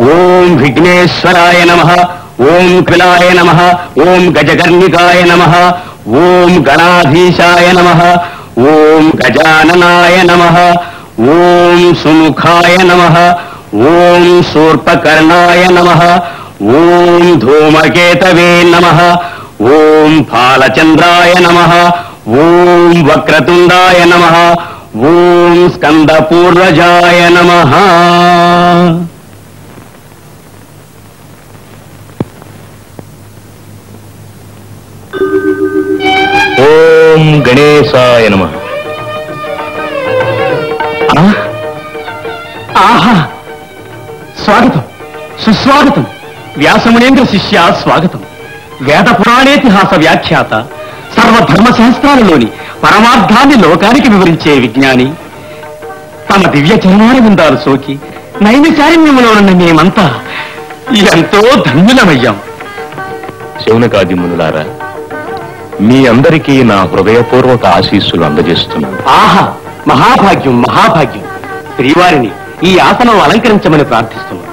ఓం విఘ్నేశ్వరాయ నమ ఓం పిలాయ నమ ఓం గజకర్ణికాయ నమ ఓం గణాధీశాయ నమ ఓం గజాననాయ నమ ఓం సుముఖాయ నమ ఓం శూర్పకర్ణాయ నమ ఓం ధూమకేతవే నమ ఓం ఫాలచంద్రాయ నమ ఓం వక్రతుండాయ నమ ఓం స్కందపూర్వజాయ నమ ఓం గణేశాయ నమ ఆహా స్వాగతం సుస్వాగతం వ్యాసమునేంద్ర శిష్య స్వాగతం వేద పురాణేతిహాస వ్యాఖ్యాత సర్వధర్మ శాస్త్రాలలోని పరమార్థాన్ని లోకానికి వివరించే విజ్ఞాని తమ దివ్య చరణాల విందాలు సోకి నైమిశారణ్యములో ఉన్న మేమంతా ఎంతో ధన్యులమయ్యాం శౌనకాది మునులారా మీ అందరికీ నా హృదయపూర్వక ఆశీస్సులు అందజేస్తున్నాను ఆహా మహాభాగ్యం మహాభాగ్యం శ్రీవారిని ఈ ఆసనం అలంకరించమని ప్రార్థిస్తున్నాం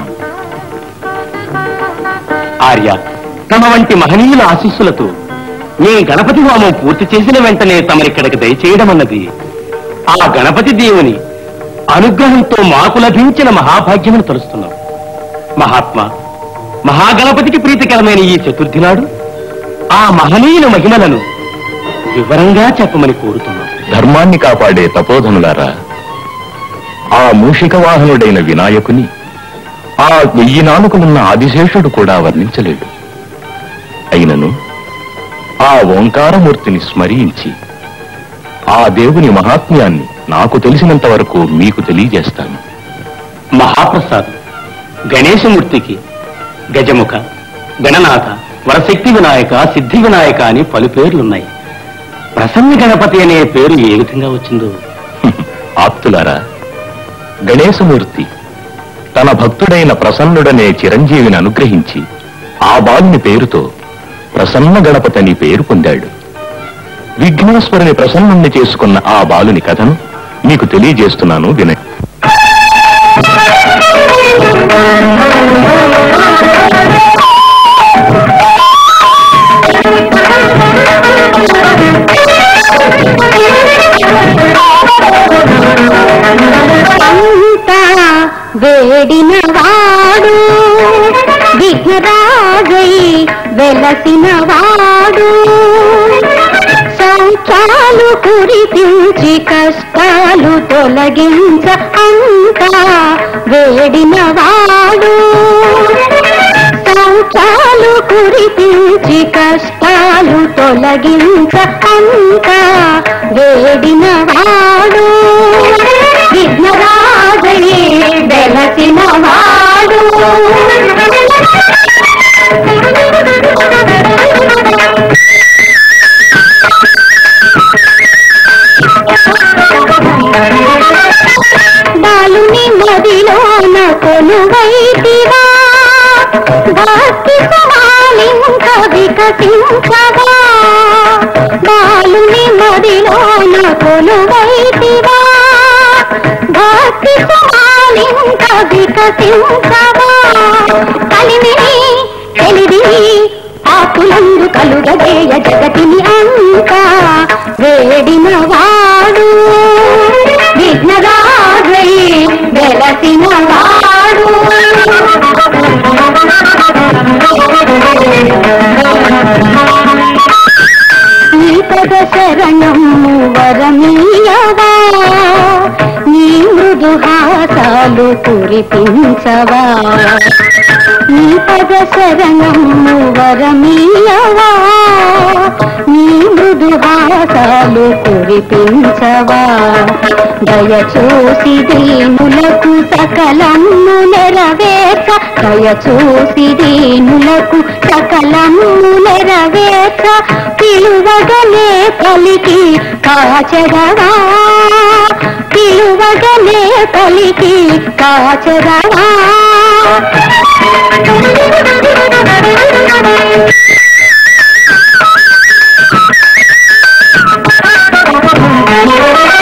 ఆర్య తమ వంటి మహనీయుల ఆశీస్సులతో మీ గణపతి హోమం పూర్తి చేసిన వెంటనే తమరిక్కడికి దయచేయడం అన్నది ఆ గణపతి దేవుని అనుగ్రహంతో మాకు లభించిన మహాభాగ్యమని తలుస్తున్నాం మహాత్మా మహాగణపతికి ప్రీతికరమైన ఈ చతుర్థి నాడు ఆ మహనీయుల మహిమలను వివరంగా చెప్పమని కోరుతున్నాం ధర్మాన్ని కాపాడే తపోధనులారా ఆ మూషిక వాహనుడైన వినాయకుని ఆ వెయ్యి నాలుకలున్న ఆదిశేషుడు కూడా వర్ణించలేడు అయినను ఆ ఓంకారమూర్తిని స్మరించి ఆ దేవుని మహాత్మ్యాన్ని నాకు తెలిసినంత వరకు మీకు తెలియజేస్తాను మహాప్రసాద్ గణేశమూర్తికి గజముఖ గణనాథ వరశక్తి వినాయక సిద్ధి వినాయక అని పలు పేర్లున్నాయి ప్రసన్న గణపతి అనే పేరు ఏ విధంగా వచ్చిందో ఆప్తులారా గణేశమూర్తి తన భక్తుడైన ప్రసన్నుడనే చిరంజీవిని అనుగ్రహించి ఆ బాలుని పేరుతో ప్రసన్న గణపతి అని పేరు పొందాడు విఘ్నేశ్వరుని ప్రసన్నుణ్ణి చేసుకున్న ఆ బాలుని కథను మీకు తెలియజేస్తున్నాను వినండి అంతా వేడిన వాడు విఘ్నరాజై వెలసిన వాడు సంచాలు కురిపించి కష్టాలు తొలగించ అంతా వేడిన వాడు సంచాలు కురిపించి కష్టాలు తొలగించ అంతా వేడిన వాడు విఘ్నరాజయే వెలసిన వాడు బాలుని మదిలోన కొలువైతివా భక్తి సమాలింక వికసించగా బాలుని మదిలోన కొలువైతివా భక్తి సమాలింక వికసించగా కలిమిని తెలివి ఆకులందు కలుగజేయ జగతిని అంతా వేడిన వాడు విఘ్నరాజై వెలసిన వాడు నీ పద శరణము వరమీయవా నీ మృదుహాసాలు కురిపించవా నీ పద శరణము వరమీయవా నీ మృదుహాసాలు కురిపించవా దయ చూసి దీనులకు సకలము నెరవేర్చ దయ చూసి దీనులకు సకలము నెరవేర్చ పిలువగలే పలికి కాచరవా పిలువగలే పలికి కాచరవా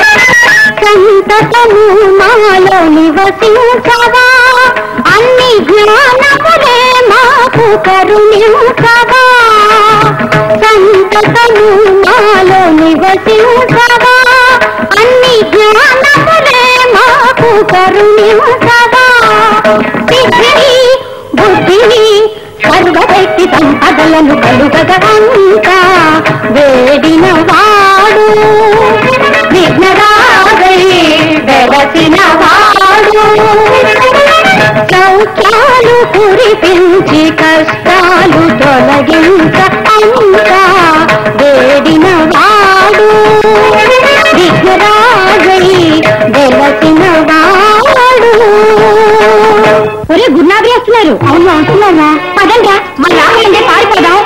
సంతతము మాలో నివసించవా అన్ని కరుణించవా సంతతము నాలో నివసించవా అన్ని జ్ఞానములే మాకు కరుణించవా సిద్ధిని బుద్ధిని సర్వశక్తి సంపదలను కలుగగంతా వేడిన వాడు విఘ్నరాగై వెలసిన వాడు సౌఖ్యాలు కురిపించి కష్టాలు తొలగించ అంతా వేడిన వాడు విఘ్నరాగై వెలసిన వాడు ఒరే గురునాథి వస్తున్నారు అవును వస్తున్నారా పదంగా మన రాహులంటే పారిపోదాం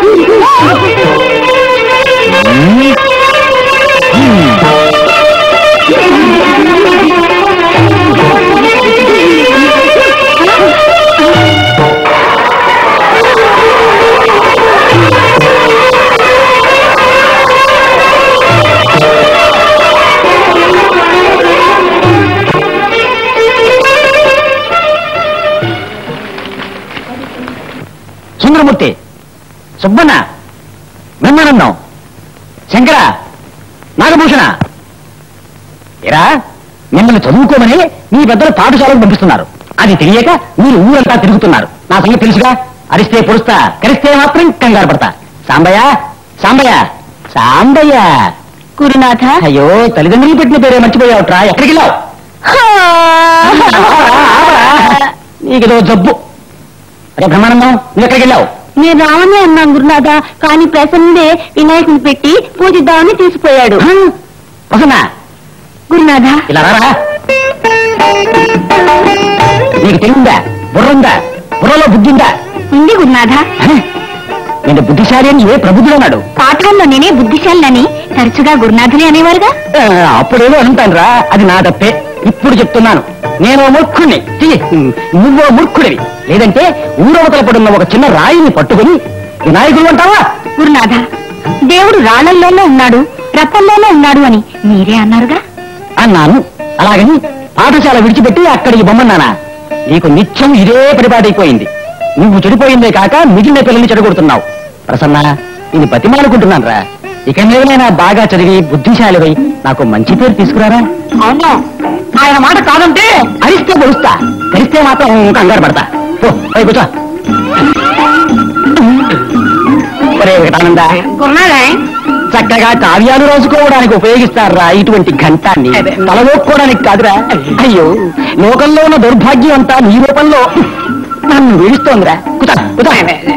సుందరమూర్తి సుబ్బన్న బ్రహ్మానందం శంకర నాగభూషణ ఎరా మిమ్మల్ని చదువుకోమని మీ పెద్దలు పాఠశాలకు పంపిస్తున్నారు అది తెలియక మీరు ఊరంతా తిరుగుతున్నారు నా సంగతి తెలుసుగా అరిస్తే పొడుస్తా కరిస్తే మాత్రం కంగారు పడతా సాంబయ్య సాంబయ్య సాంబయ్య గురునాథ అయ్యో తల్లిదండ్రులు పెట్టిన పేరే మర్చిపోయావుట్రా ఎక్కడికి వెళ్ళావు నీకేదో జబ్బు అరే బ్రహ్మానందం నువ్వు ఎక్కడికి వెళ్ళావు నేను రావనే అన్నాను గురునాథ కానీ ప్రసన్నే వినాయకుని పెట్టి పూజిద్దామని తీసిపోయాడు వసన్నా గురునాథ ఇలా రారా నీకు తెలిందా బుర్రుందా బుర్రలో బుద్ధి ఉందా ఉంది గురునాథ హ? నేను బుద్ధిశాలి అని ఏ ప్రబుద్ధుడు అన్నాడు పాఠంలో నేనే బుద్ధిశాలినని తరచుగా గురునాథులే అనేవారుగా ఆ, అప్పుడేదో అంటాను రా అది నా తప్పే ఇప్పుడు చెప్తున్నాను నేను మూర్ఖుణ్ణి ఛీ, నువ్వో మూర్ఖుడివి లేదంటే ఊరవతల పడున్న ఒక చిన్న రాయిని పట్టుకుని వినాయకుడు అంటావా గురునాథ దేవుడు రాళ్లల్లోనే ఉన్నాడు రప్పల్లోనే ఉన్నాడు అని మీరే అన్నారుగా అన్నాను అలాగని పాఠశాల విడిచిపెట్టి అక్కడికి బొమ్మన్నానా నీకు నిత్యం ఇదే పరిపాటైపోయింది నువ్వు చెడిపోయిందే కాక మిగిలిన పిల్లల్ని చెడగొడుతున్నావు ప్రసన్న ఇది బతిమాలుకుంటున్నాను రా ఇక మీదనైనా బాగా చదివి బుద్ధిశాలివై నాకు మంచి పేరు తీసుకురారా అవునా ఆయన మాట కాదంటే అరిస్తే పొడుస్తా కరిస్తే మాత్రం కంగారు పడతా పో, పోయి కూర్చో ఒరే వికటానంద గురునాథ చక్కగా కావ్యాలు రాసుకోవడానికి ఉపయోగిస్తారా ఇటువంటి ఘంటాన్ని తలవోక్కోవడానికి కాదురా అయ్యో లోకంలో ఉన్న దౌర్భాగ్యం అంతా నీ రూపంలో నన్ను వీడిస్తోందిరా కుతా కుతా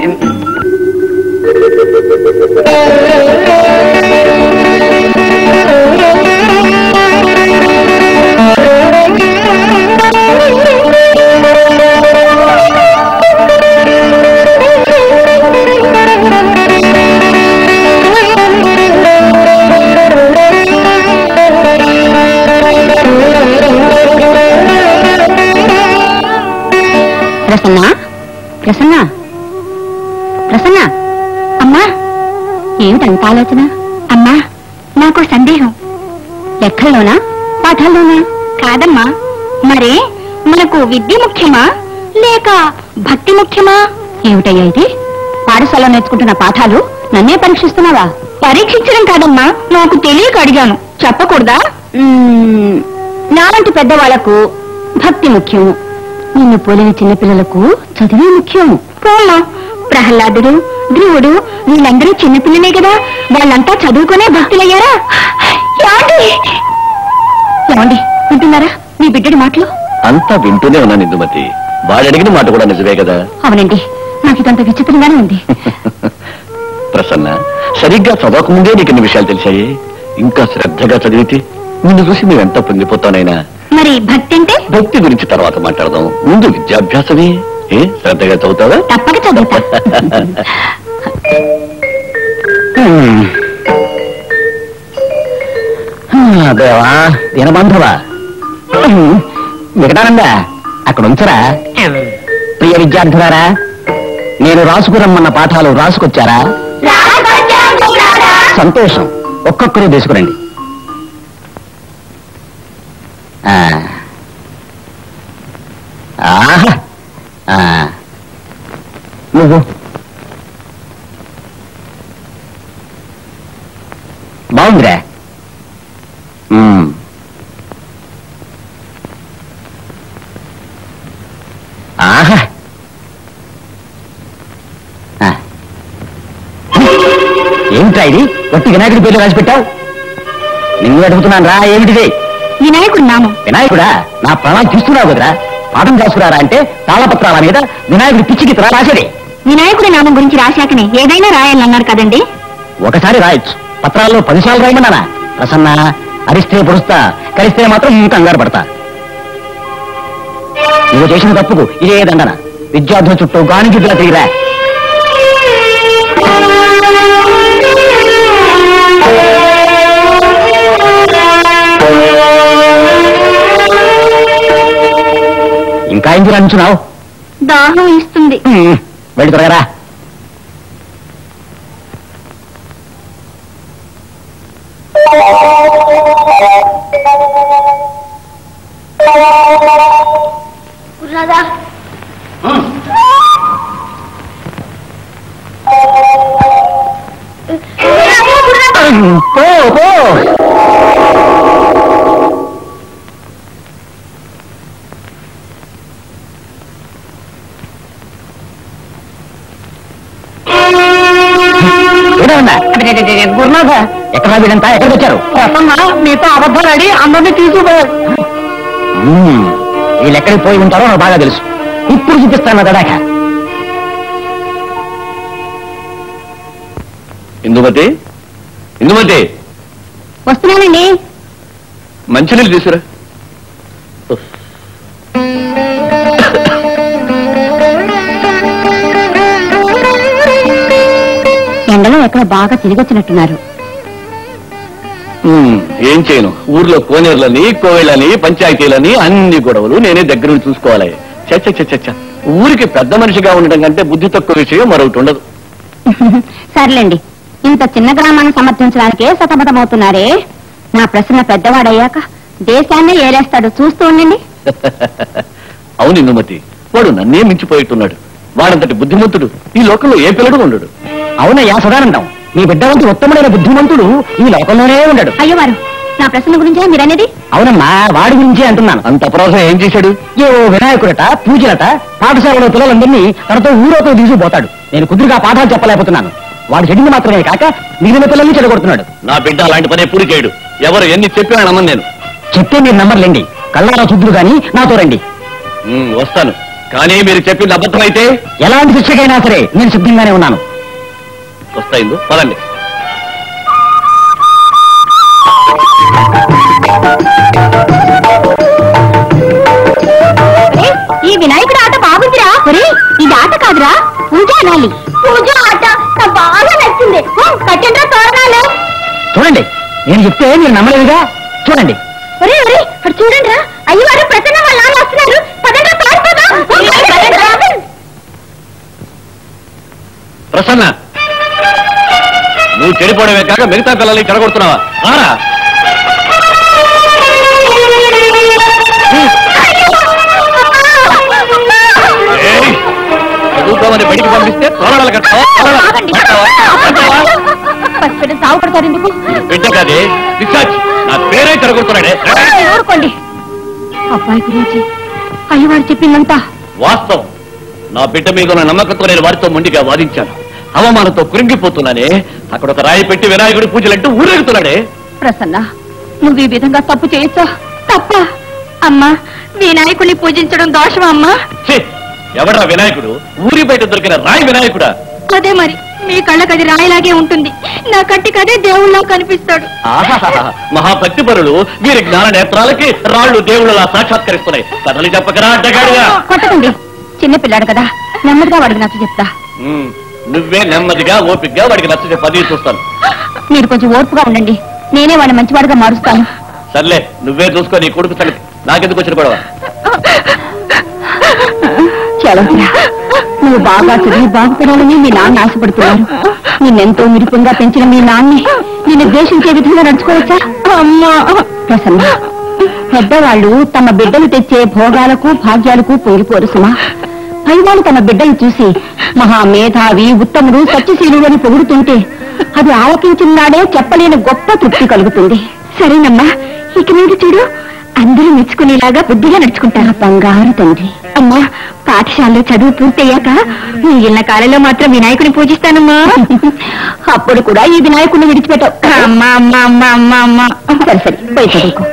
ప్రసన్న ప్రసన్న ప్రసన్న అమ్మా ఏమిటంత ఆలోచన అమ్మా నాకు సందేహం లెక్కల్లోనా పాఠాల్లోనా కాదమ్మా మరే మనకు విద్య ముఖ్యమా లేక భక్తి ముఖ్యమా ఏమిటయ్యా ఇది పాఠశాల నేర్చుకుంటున్న పాఠాలు నన్నే పరీక్షిస్తున్నావా పరీక్షించడం కాదమ్మా నాకు తెలియక అడిగాను చెప్పకూడదా మ్మ్, నాలాంటి పెద్దవాళ్లకు భక్తి ముఖ్యం నిన్ను పోలిన చిన్నపిల్లలకు చదివే ముఖ్యం పోమ్మా ప్రహ్లాదుడు ధ్రువుడు వీళ్ళందరూ చిన్నపిల్లలే కదా వాళ్ళంతా చదువుకునే భక్తులయ్యారా ఏమండి ఏమండి వింటున్నారా మీ బిడ్డడి మాటలు అంతా వింటూనే ఉన్నాను ఇందుమతి వాడు అడిగిన మాట కూడా నిజమే కదా అవునండి నాకు ఇదంత విచిత్రంగానే ఉంది ప్రసన్న సరిగ్గా చదవకముందే నీకు ఇన్ని విషయాలు తెలిసాయి ఇంకా శ్రద్ధగా చదివితే నిన్ను చూసి మేము ఎంత పొంగిపోతానైనా మరి భక్తి అంటే భక్తి గురించి తర్వాత మాట్లాడదాం ముందు విద్యాభ్యాసమే ఏ శ్రద్ధగా చదువుతావా తప్పక చదువుతా హ్మ్. హ్మ్, దేవా దీనబంధవా హ్మ్, వికటానంద అక్కడ ఉంచరా ప్రియ విద్యార్థులారా నేను రాసుకురమ్మన్న పాఠాలు రాసుకొచ్చారా సంతోషం ఒక్కొక్కరు తీసుకురండి ఆ. ఆహా. ఆ. నువ్వు ఏమిట్రా ఇది ఒట్టి వినాయకుడి పేర్లు రాసి పెట్టావు నిన్ను అడుగుతున్నాను రా ఏమిటిది వినాయకుడి నామం వినాయకుడా నా ప్రాణాలు తీస్తున్నావు కదరా పాఠం రాసుకురారా అంటే తాళపత్రాల మీద వినాయకుడి పిచ్చికి త్రా రాసేదే వినాయకుడి నామం గురించి రాశాకనే ఏదైనా రాయాలన్నారు కదండి ఒకసారి రాయొచ్చు పత్రాల్లో పదిసార్లు రాయమన్నానా ప్రసన్న అరిస్తే పొడుస్తా కలిస్తే మాత్రం ఇంకా కంగారు పడతా నువ్వు చేసిన తప్పుకు ఇదే దండన విద్యార్థుల చుట్టూ గానిగిద్దుల తిరిగిరా ఇంకా ఎందుకు అంచున్నావు దాహం ఇస్తుంది వెళ్ళి త్వరగా పో పో గురునాథ ఎక్కడ వీళ్ళంతా ఎక్కడికి వచ్చారు మీతో అబద్ధాలు ఆడి అందరినీ తీసుకుపోయారు వీళ్ళు ఎక్కడికి పోయి ఉంటారో నాకు బాగా తెలుసు ఇప్పుడు చూపిస్తాను గదాక ఇందుమతి ఇందుమతి వస్తున్నానండి మంచినీళ్ళు తీసుకురా ఎండలో ఎక్కడ బాగా తిరిగొచ్చినట్టున్నారు ఉమ్, ఏం చేయను ఊర్లో కోనేరులని కోవిళ్ళని పంచాయతీలని అన్ని గొడవలు నేనే దగ్గర నుండి చూసుకోవాలి చచ్చ చచ్చ చచ్చ. ఊరికి పెద్ద మనిషిగా ఉండడం కంటే బుద్ధి తక్కువ విషయం మరొకటి ఉండదు సర్లేండి ఇంత చిన్న గ్రామాన్ని సమర్థించడానికే సతమతమవుతున్నారే నా ప్రశ్న పెద్దవాడయ్యాక దేశాన్నే ఏలేస్తాడు చూస్తూ ఉండండి అవును ఇందుమతి వాడు నన్నే మించిపోయిట్టున్నాడు వాడంతటి బుద్ధిమంతుడు ఈ లోకంలో ఏ పిల్లడు ఉండడు అవునయ్యా సదానందం నీ బిడ్డ వంటి ఉత్తముడైన బుద్ధిమంతుడు ఈ లోకంలోనే ఉండడు అయ్యో వారు నా ప్రశ్న గురించే మీరనేది అవునమ్మా వాడి గురించే అంటున్నాను అంత అపరాధం ఏం చేశాడు ఏ ఓ వినాయకుడట పూజలట పాఠశాలలో పిల్లలందరినీ తనతో ఊరోతో తీసుకుపోతాడు నేను కుదురుగా పాఠాలు చెప్పలేకపోతున్నాను వాడు చెడింది మాత్రమే కాక మిగిలిన పిల్లల్ని చెడగొడుతున్నాడు నా బిడ్డ అలాంటి పనే పూరి చేయడు ఎవరు ఎన్ని చెప్పినా నమ్మను నేను చెప్తే మీరు నమ్మర్లేండి కళ్ళారా చూద్దురు గాని నాతో రండి ఉమ్, వస్తాను కానీ మీరు చెప్పింది అబద్ధమైతే ఎలాంటి శిక్షకైనా సరే నేను సిద్ధంగానే ఉన్నాను వస్తాయిందు పదండి ఈ వినాయకుడు ఆట బాగుందిరా ఒరే ఇది ఆట కాదురా పూజ అనాలి పూజ ఆట నాకు బాగా నచ్చింది కట్టండ్రా తోరణాలు చూడండి నేను చెప్తే మీరు నమ్మలేదుగా చూడండి ఒరే ఒరే అటు చూడండి రా అయ్యవారు ప్రసన్న వాళ్ళ నాన్న వస్తున్నారు పదండ్రా పారిపోదాం ప్రసన్న నువ్వు చెడిపోవడమే కాక మిగతా పిల్లల్ని చెడగొడుతున్నావా రారా ఏయ్! చదువుకోమని బయటికి పంపిస్తే తోరణాలు కట్టావా తోరణాలు ఆగండి. కట్టావా? కట్టావా? పసిపిల్ల సాగు పడతారు ఎందుకు బిడ్డ కాదే పిశాచి నా పేరే చెడగొడుతున్నాడే ఊరుకోండి అబ్బాయి గురించి అయ్యవారు చెప్పిందంతా వాస్తవం నా బిడ్డ మీద ఉన్న నమ్మకంతో నేను వారితో మొండిగా వాదించాను అవమానంతో కృంగిపోతున్నానే అక్కడ ఒక రాయి పెట్టి వినాయకుడి పూజలంటూ ఊరేగుతున్నాడే ప్రసన్న నువ్వు ఈ విధంగా తప్పు చేయొచ్చా తప్ప అమ్మా వినాయకుడిని పూజించడం దోషమా అమ్మా ఛీ! ఎవడా వినాయకుడు ఊరి బయట దొరికిన రాయి వినాయకుడా అదే మరి మీ కళ్ళకి అది రాయిలాగే ఉంటుంది నా కంటికి అదే దేవుళ్ళ కనిపిస్తాడు ఆహాహాహా. మహాభక్తి పరులు వీరి జ్ఞాన నేత్రాలకి రాళ్ళు దేవుళ్ళలా సాక్షాత్కరిస్తున్నాయి కథలు చెప్పకరా అడ్డగాడిగా కొట్టకండి చిన్న పిల్లాడు కదా నెమ్మదిగా వాడికి నచ్చ చెప్తా ఉమ్, నువ్వే నెమ్మదిగా ఓపిగ్గా వాడికి నచ్చ పది చూస్తాను మీరు కొంచెం ఓర్పుగా ఉండండి నేనే వాడిని మంచివాడిగా మారుస్తాను సర్లే నువ్వే చూసుకో నీ కొడుకు సంగతి నాకెందుకు వచ్చిన గొడవ చలవరా నువ్వు బాగా చదివి బాగుపడాలని మీ నాన్న ఆశపడుతున్నారు నిన్నెంతో మిరుపంగా పెంచిన మీ నాన్ని నిన్ను ద్వేషించే విధంగా నడుచుకోవచ్చా అమ్మా ప్రసన్న పెద్దవాళ్ళు తమ బిడ్డలు తెచ్చే భోగాలకు భాగ్యాలకు పొంగిపోరు సుమా పైవాళ్ళు తమ బిడ్డలు చూసి మహా మేధావి ఉత్తముడు సత్యశీలుడు అని పొగుడుతుంటే అది ఆలకించిన నాడే చెప్పలేని గొప్ప తృప్తి కలుగుతుంది సరేనమ్మా ఇక నుండి చూడు అందరూ మెచ్చుకునేలాగా బుద్ధిగా నడుచుకుంటారు బంగారు తండ్రి అమ్మా పాఠశాలలో చదువు పూర్తయ్యాక మిగిలిన కాలంలో మాత్రం వినాయకుని పూజిస్తానమ్మా అప్పుడు కూడా ఈ వినాయకుడిని విడిచిపెట్టావు అమ్మా అమ్మా అమ్మా అమ్మా అమ్మా సరే సరే పోయి చదువుకో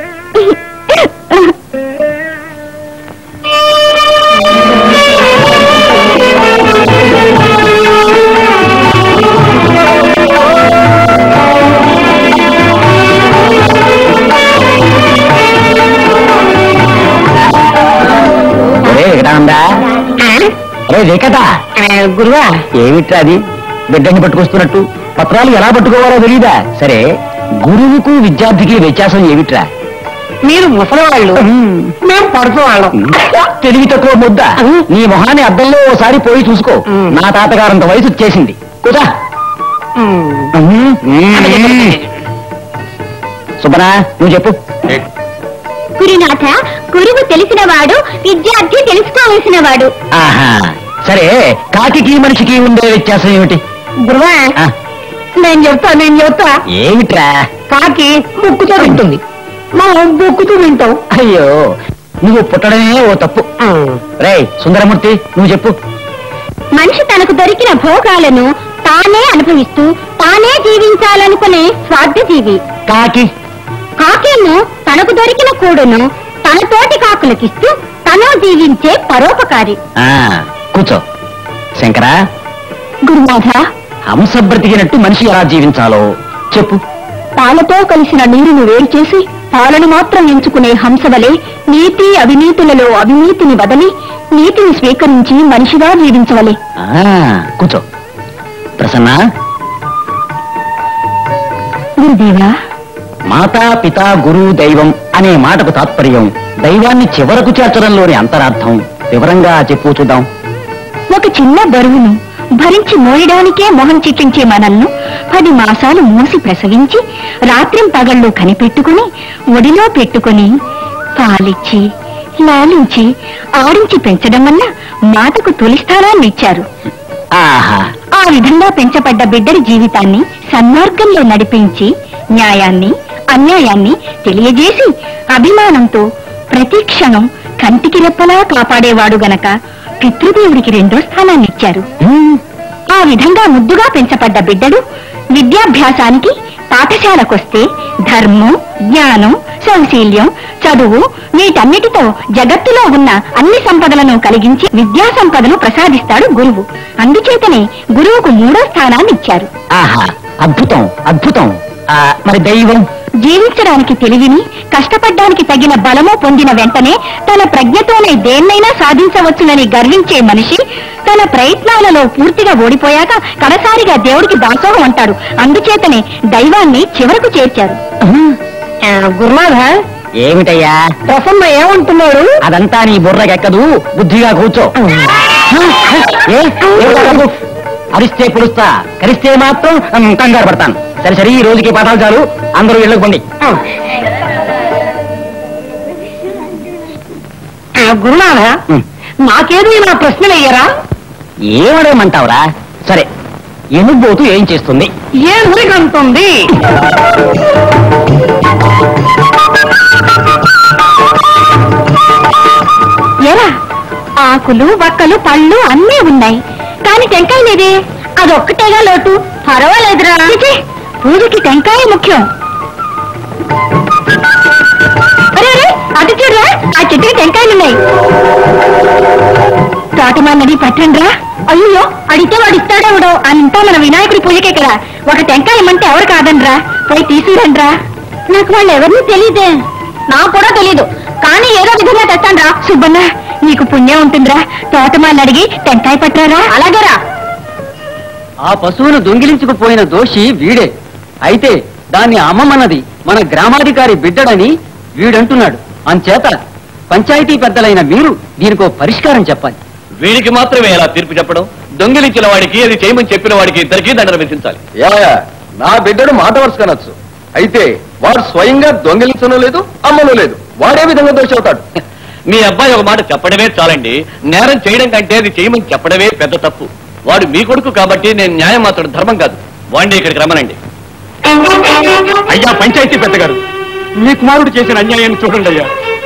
అరే వికటానందా అరే వికట గురువా ఏమిట్రా అది బిడ్డని పట్టుకొస్తున్నట్టు పత్రాలు ఎలా పట్టుకోవాలో తెలియదా సరే గురువుకు విద్యార్థికి వ్యత్యాసం ఏమిట్రా మీరు ముసలివాళ్ళు మేము పడుకోవాళ్ళం తెలివి తక్కువ ముద్ద నీ మొహాన్ని అద్దంలో ఓసారి పోయి చూసుకో నా తాతగారంత వయసు వచ్చేసింది కుదా సుబ్బనా నువ్వు చెప్పు గురునాథ గురువు తెలిసినవాడు విద్యార్థి తెలుసుకోవలసిన వాడు ఆహా సరే కాకికి మనిషికి ఉండే వ్యత్యాసం ఏమిటి గురువా ఆ, నేను చెప్తా నేను చెప్తా ఏమిట్రా కాకి బుక్కుతో వింటుంది మనం బుక్కుతూ వింటాం అయ్యో నువ్వు పుట్టడమే ఓ తప్పు రేయ్ సుందరమూర్తి నువ్వు చెప్పు మనిషి తనకు దొరికిన భోగాలను తానే అనుభవిస్తూ తానే జీవించాలనుకునే స్వార్థజీవి కాకి కాకేమో తనకు దొరికిన కూడును తన తోటి కాకులకిస్తూ తను జీవించే పరోపకారి ఆ కూర్చో శంకరా గురునాథ హంస బ్రతికినట్టు మనిషి ఎలా జీవించాలో చెప్పు పాలతో కలిసిన నీరును వేరు చేసి పాలను మాత్రం ఎంచుకునే హంస వలె నీతి అవినీతులలో అవినీతిని వదలి నీతిని స్వీకరించి మనిషిగా జీవించవలే ఆ కూర్చో ప్రసన్న గురుదేవా మాతా పిత గురు దైవం అనే మాటకు తాత్పర్యం దైవాన్ని చివరకు చేర్చడంలోని అంతరార్థం వివరంగా చెప్పు చూద్దాం ఒక చిన్న బరువును భరించి మోయడానికే మొహం చిట్లించే మనల్ని పది మాసాలు మూసి ప్రసవించి రాత్రిం పగళ్ళు కనిపెట్టుకుని ఒడిలో పెట్టుకుని పాలిచ్చి లాలించి ఆడించి పెంచడం వల్ల మాటకు తొలి స్థానాన్ని ఇచ్చారు ఆహా ఆ విధంగా పెంచబడ్డ బిడ్డడి జీవితాన్ని సన్మార్గంలో నడిపించి న్యాయాన్ని అన్యాయాన్ని తెలియజేసి అభిమానంతో ప్రతి క్షణం కంటికి రెప్పలా కాపాడేవాడు గనక పితృదేవుడికి రెండో స్థానాన్ని ఇచ్చారు హ్మ్, ఆ విధంగా ముద్దుగా పెంచబడ్డ బిడ్డడు విద్యాభ్యాసానికి పాఠశాలకొస్తే ధర్మం జ్ఞానం సౌశీల్యం చదువు వీటన్నిటితో జగత్తులో ఉన్న అన్ని సంపదలను కలిగించి విద్యా సంపదను ప్రసాదిస్తాడు గురువు అందుచేతనే గురువుకు మూడో స్థానాన్ని ఇచ్చారు ఆహా అద్భుతం అద్భుతం ఆ, మరి దైవం జీవించడానికి తెలివిని కష్టపడ్డానికి తగిన బలము పొందిన వెంటనే తన ప్రజ్ఞతోనే దేన్నైనా సాధించవచ్చునని గర్వించే మనిషి తన ప్రయత్నాలలో పూర్తిగా ఓడిపోయాక కడసారిగా దేవుడికి దాసోహం అంటాడు అందుచేతనే దైవాన్ని చివరకు చేర్చారు గురునాథ ఏమిటయ్యా ప్రసన్న ఏమంటున్నాడు అదంతా నీ బుర్రకెక్కదు బుద్ధిగా కూర్చో ఏ? ఏమిటా రంగు? అరిస్తే పులుస్తా కరిస్తే మాత్రం ఉమ్, కంగారు పడతాను సరే సరే ఈ రోజుకి పాఠాలు చాలు అందరూ ఇళ్ళకు పండి గురునాథ ఉమ్. నాకేదో నా ప్రశ్నలు అయ్యారా ఏమడేమంటావురా సరే ఎనుబోతు ఏం చేస్తుంది ఏ ఊరికంటుంది ఎరా ఆకులు వక్కలు పళ్ళు అన్నీ ఉన్నాయి కానీ టెంకాయ లేదే అదొక్కటేగా లోటు పర్వాలేదురా చిచి, పూజకి టెంకాయ ముఖ్యం అరే అరే అటు చూడరా ఆ చెట్టుకి టెంకాయలున్నాయి తోటమాలని పట్టండ్రా అయ్యో అడిగితే వాడు ఇస్తాడెవడో అంతా మన వినాయకుడి పూజకే కదా ఒక టెంకాయ ఇమ్మంటే ఎవరు కాదనరా పోయి తీసుకురండ్రా నాకు వాళ్ళు ఎవరిని తెలియదే నాకు కూడా తెలీదు కానీ ఏదో విధంగా తెస్తాండ్రా సుబ్బన్న నీకు పుణ్యం ఉంటుందిరా తోటమాలని అడిగి టెంకాయ పట్టారా అలాగేరా ఆ పశువును దొంగిలించుకుపోయిన దోషి వీడే అయితే దాన్ని అమ్మమన్నది మన గ్రామాధికారి బిడ్డడని వీడంటున్నాడు అంచేత పంచాయతీ పెద్దలైన మీరు దీనికో పరిష్కారం చెప్పాలి వీడికి మాత్రమే ఎలా తీర్పు చెప్పడం దొంగిలించిన వాడికి అది చేయమని చెప్పిన వాడికి ఇద్దరికి దండన విధించాలి యా నా బిడ్డడు మాట వరుస కనొచ్చు అయితే వాడు స్వయంగా దొంగిలించను లేదు అమ్మను లేదు వాడే విధంగా దోషి అవుతాడు మీ అబ్బాయి ఒక మాట చెప్పడమే చాలండి నేరం చేయడం కంటే అది చేయమని చెప్పడమే పెద్ద తప్పు వాడు మీ కొడుకు కాబట్టి నేను న్యాయం మాత్రం ధర్మం కాదు వాడిని ఇక్కడికి రమ్మనండి అయ్యా పంచాయతీ పెద్దగారు మీ కుమారుడు చేసిన అన్యాయాన్ని చూడండి అయ్యా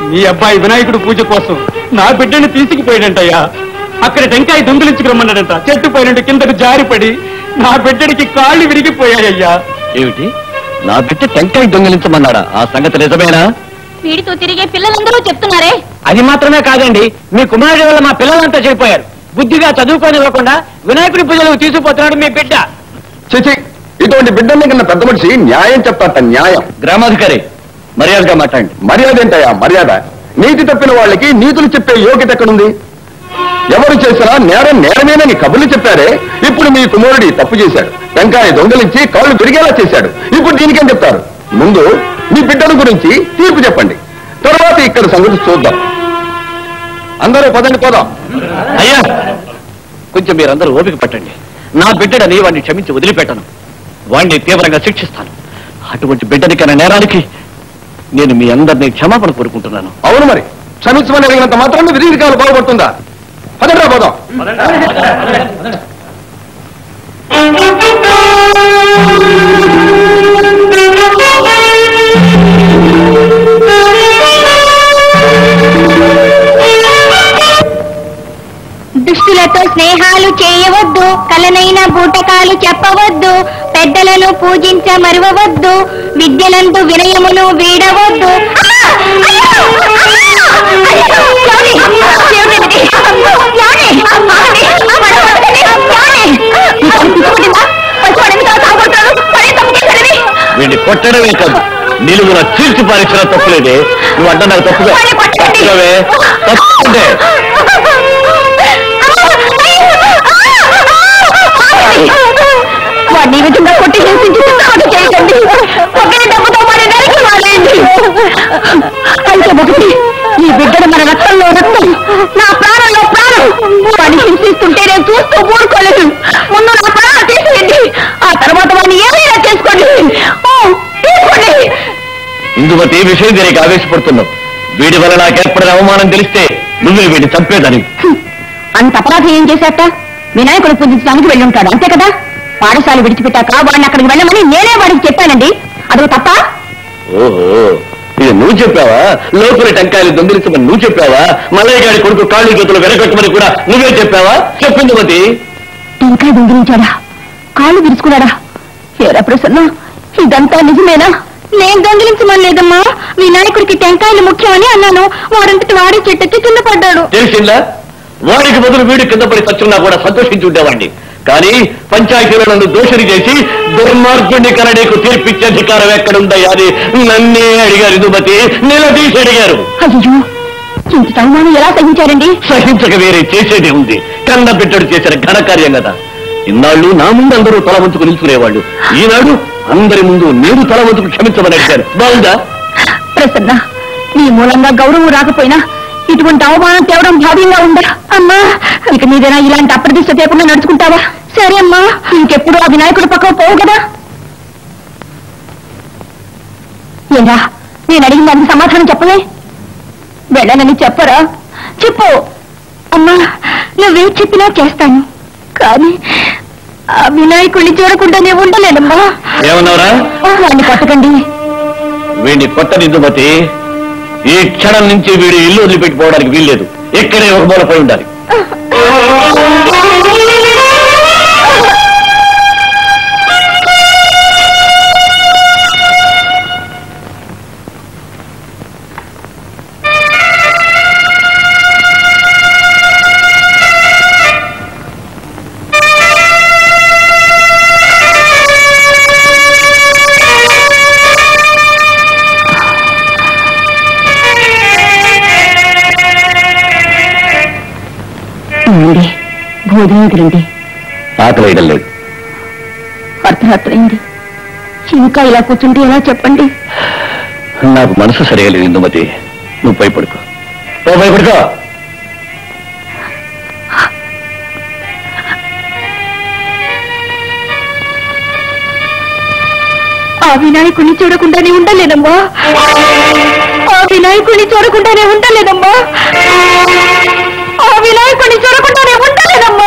మీ అబ్బాయి వినాయకుడు పూజ కోసం నా బిడ్డని తీసుకుపోయాడంటయ్యా అక్కడ టెంకాయ దొంగిలించుకురమ్మన్నాడంట చెట్టు పైన కిందకు జారిపడి నా బిడ్డడికి కాళ్ళు విరిగిపోయాయ్యా ఏమిటి నా బిడ్డ టెంకాయ దొంగిలించమన్నాడా ఆ సంగతి నిజమేనా వీడితో తిరిగే పిల్లలందరూ చెప్తున్నారే అది మాత్రమే కాదండి మీ కుమారుడి వల్ల మా పిల్లలంతా చెడిపోయారు బుద్ధిగా చదువుకొని ఇవ్వకుండా వినాయకుడి పూజలకు తీసుకుపోతున్నాడు మీ బిడ్డ చిచి ఇటువంటి బిడ్డల్ని కన్నా పెద్ద మనిషి న్యాయం చెప్తాట న్యాయం గ్రామాధికారి మర్యాదగా మాట్లాడండి మర్యాద ఏంటయ్యా మర్యాద నీతి తప్పిన వాళ్ళకి నీతులు చెప్పే యోగ్యత ఎక్కడుంది ఎవరు చేసినా నేరం నేరమేనని కబుర్లు చెప్పారే ఇప్పుడు మీ కుమారుడి తప్పు చేశాడు టెంకాయ దొంగలించి కాళ్ళు పెరిగేలా చేశాడు ఇప్పుడు దీనికేం చెప్తారు ముందు మీ బిడ్డల గురించి తీర్పు చెప్పండి తర్వాత ఇక్కడ సంగతి చూద్దాం అందరూ పదండి పోదాం అయ్యా కొంచెం మీరందరూ ఓపిక పట్టండి నా బిడ్డడని వాడిని క్షమించి వదిలిపెట్టను వాడిని తీవ్రంగా శిక్షిస్తాను అటువంటి బిడ్డని కన్నా నేరానికి నేను మీ అందరినీ క్షమాపణ కోరుకుంటున్నాను అవును మరి క్షమించమని అడిగినంత మాత్రం విధికాలు బాగుపడుతుందా పదండి పోదాం దుష్టులతో స్నేహాలు చేయవద్దు కలనైన బూటకాలు చెప్పవద్దు పెద్దలను పూజించ మరువవద్దు విద్యలందు వినయమును వీడవద్దు వీడిని కొట్టడమే కాదు నిలువున చీల్చి పారించిన తప్పులేదే నువ్వు అంటే నాకు తప్పుగా వాడిని కొట్టండి. తప్పుగావే తప్పుంటే వాడిని ఈ విధంగా కొట్టి హింసించి చిత్రవద చేయకండి ఒకే దెబ్బతో వాడి నరికి మారేయండి అయితే ఒకటి ఈ బిడ్డను మన రక్తంలో రక్తం నా ప్రాణంలో ప్రాణం వాడిని హింసిస్తుంటే నేను చూస్తూ ఊరుకోలేదు ముందు నా ప్రాణాలు తీసేయండి ఆ తర్వాత వాడిని ఏమైనా చేసుకోండి ఓ, తీసుకోండి ఇందుమతి ఈ విషయం దీనికి ఆవేశపడుతున్నావు వీడి వల్ల నాకు ఏర్పడిన అవమానం తెలిస్తే నువ్వే వీడిని చంపేదని అంత అపరాధం ఏం చేశాట వినాయకుడు పూజించడానికి వెళ్ళి ఉంటాడు అంతే కదా పాఠశాల విడిచిపెట్టాక వాడిని అక్కడికి వెళ్ళమని నేనే వాడికి చెప్పానండి అదో తప్ప ఓహో ఇది నువ్వు చెప్పావా లోపల టెంకాయలు దొంగిలించమని నువ్వు చెప్పావా మల్లయ్య గారి కొడుకు కాళ్ళు చేతులు వెనకట్టమని కూడా నువ్వే చెప్పావా చెప్పింది మతి ఇంకా దొంగిలించాడా కాళ్ళు విరుచుకున్నాడా ఏరా ప్రసన్న ఇదంతా నిజమేనా నేను దొంగిలించమని లేదమ్మా వినాయకుడికి టెంకాయలు ముఖ్యమని అన్నాను వాడంతటి వాడి చెట్టుకి కింద పడ్డాడు తెలిసిందా వాడికి బదులు వీడు కింద పడి సచ్చున్నా కూడా సంతోషించి ఉండేవాడిని కానీ పంచాయతీలో నన్ను దోషుని చేసి దుర్మార్గుడిని కనడేకు తీర్పిచ్చే అధికారం ఎక్కడుందయ్యా అని నన్నే అడిగారు ఇందుమతి నిలదీసి అడిగారు అయ్యో ఇంత అవమానం ఎలా సహించారండి సహించక వేరే చేసేదే ఉంది కన్న బిడ్డడు చేసిన ఘనకార్యం కదా ఇన్నాళ్ళు నా ముందు అందరూ తల వంచుకు నిల్చుకునేవాళ్ళు ఈనాడు అందరి ముందు నేను తల వంచుకు క్షమించమని అడిగారు బాగుందా ప్రసన్న నీ మూలంగా గౌరవం రాకపోయినా ఇటువంటి అవమానం తేవడం భావ్యంగా ఉందా అమ్మా ఇక మీదైనా ఇలాంటి అప్రదిష్ట తేకుండా నడుచుకుంటావా సరే అమ్మా ఇంకెప్పుడు ఆ వినాయకుడి పక్కకు పోవు కదా ఏరా నేను అడిగిన దానికి సమాధానం చెప్పలే వెళ్ళనని చెప్పరా చెప్పు అమ్మా నువ్వే చెప్పినా చేస్తాను కానీ ఆ వినాయకుడిని చూడకుండానే ఉండలేనమ్మా ఏమన్నావురా వాడిని కొట్టకండి వీడిని కొత్త నిందుమతి ఈ క్షణం నుంచి వీడు ఇల్లు వదిలిపెట్టిపోవడానికి వీల్లేదు ఇక్కడే ఒక మూలపై ఉండాలి రండి భోజనానికి రండి ఆకలి వేయడం లేదు అర్ధరాత్రైంది ఇంకా ఇలా కూర్చుంటే ఎలా చెప్పండి నాకు మనసు సరిగా లేదు ఇందుమతి నువ్వు భయపడుకో ఓ భయపడుకో ఆ వినాయకుడిని చూడకుండానే ఉండలేదమ్మా ఆ వినాయకుడిని చూడకుండానే ఉండలేదమ్మా ఆ వినాయకుడిని చూడకుండానే ఉండలేదమ్మా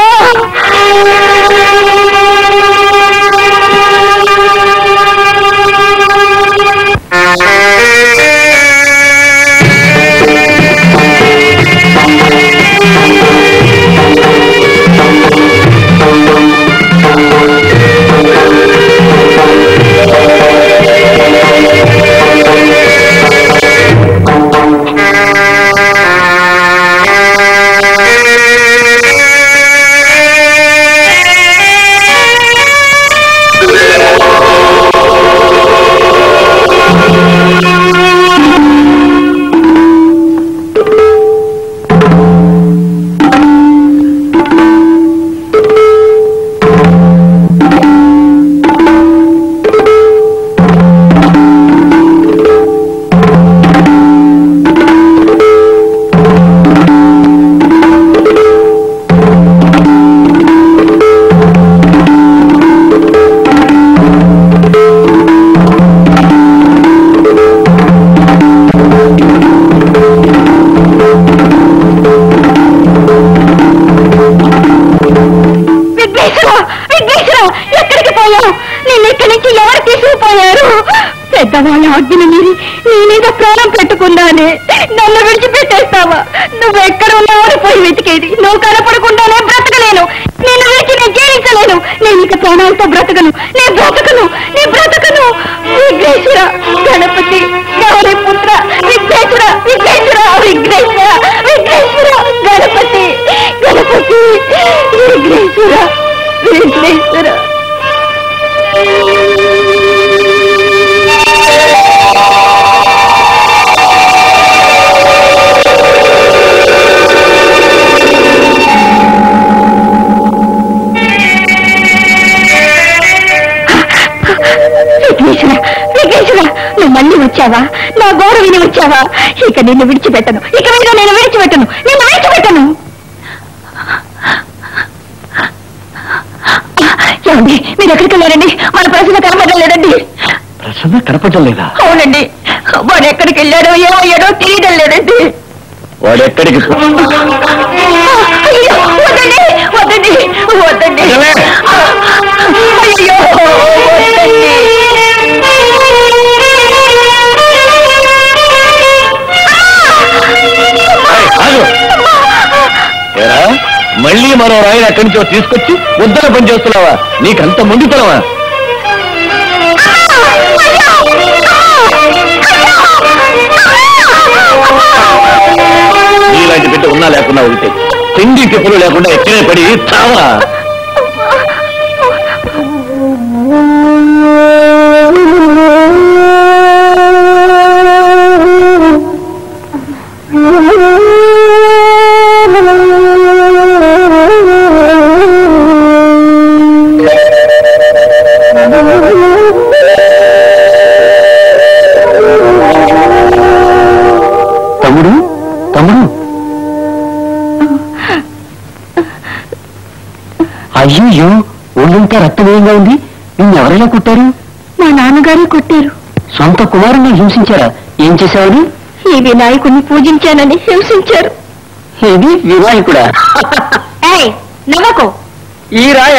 పెద్దవాళ్ళ ఆజ్ఞను మీరి నీ మీద ప్రాణం పెట్టుకున్నానే నన్ను విడిచిపెట్టేస్తావా నువ్వు ఎక్కడ ఉన్నావని పోయి వెతికేది నువ్వు కనపడకుండానే బ్రతకలేను నేను విడిచి నేను జీవించలేను నేను ఇక ప్రాణాలతో బ్రతకను నేను బ్రతకను నీ బ్రతకను విఘ్నేశ్వర గణపతి గౌరీ పుత్ర విఘ్నేశ్వర విఘ్నేశ్వర విఘ్నేశ్వర విఘ్నేశ్వర గణపతి గణపతి విఘ్నేశ్వర విఘ్నేశ్వర విఘ్నేశ్వర విఘ్నేశ్వర నువ్వు మళ్ళీ వచ్చావా నా గౌరవ విని వచ్చావా ఇక నిన్ను విడిచిపెట్టను ఇక మీద నేను విడిచిపెట్టను నేను విడిచిపెట్టను ఏమండి మీరు ఎక్కడికి వెళ్ళారండి మన ప్రశ్న కనపడడం లేదండి ప్రసన్న కనపడడం లేదా అవునండి వాడు ఎక్కడికి వెళ్ళాడో ఏమయ్యాడో తెలియడం లేదండి వాడు ఎక్కడికి అయ్యో వద్దండి వద్దండి వద్దండి అసలే? అయ్యో వద్దండి ఏయ్, ఆగు. ఏరా మళ్ళీ మరో రాయిని అక్కడి నుంచో తీసుకొచ్చి ఉద్దర పని చేస్తున్నావా నీకంత మొండితనమా నీలాంటి బిడ్డ ఉన్నా లేకున్నా ఒకటి తిండి తిప్పులు లేకుండా ఎక్కడే పడి చావా తమ్ముడు తమ్ముడు అయ్యో ఒళ్ళంతా రక్తమయంగా ఉంది నిన్ను ఎవరైనా కొట్టారు మా నాన్నగారు కొట్టారు సొంత కుమారుని హింసించారా ఏం చేశావని ఈ వినాయకుడిని పూజించానని హింసించారు ఇది వినాయకుడా ఏయ్ నవ్వకు ఈ రాయ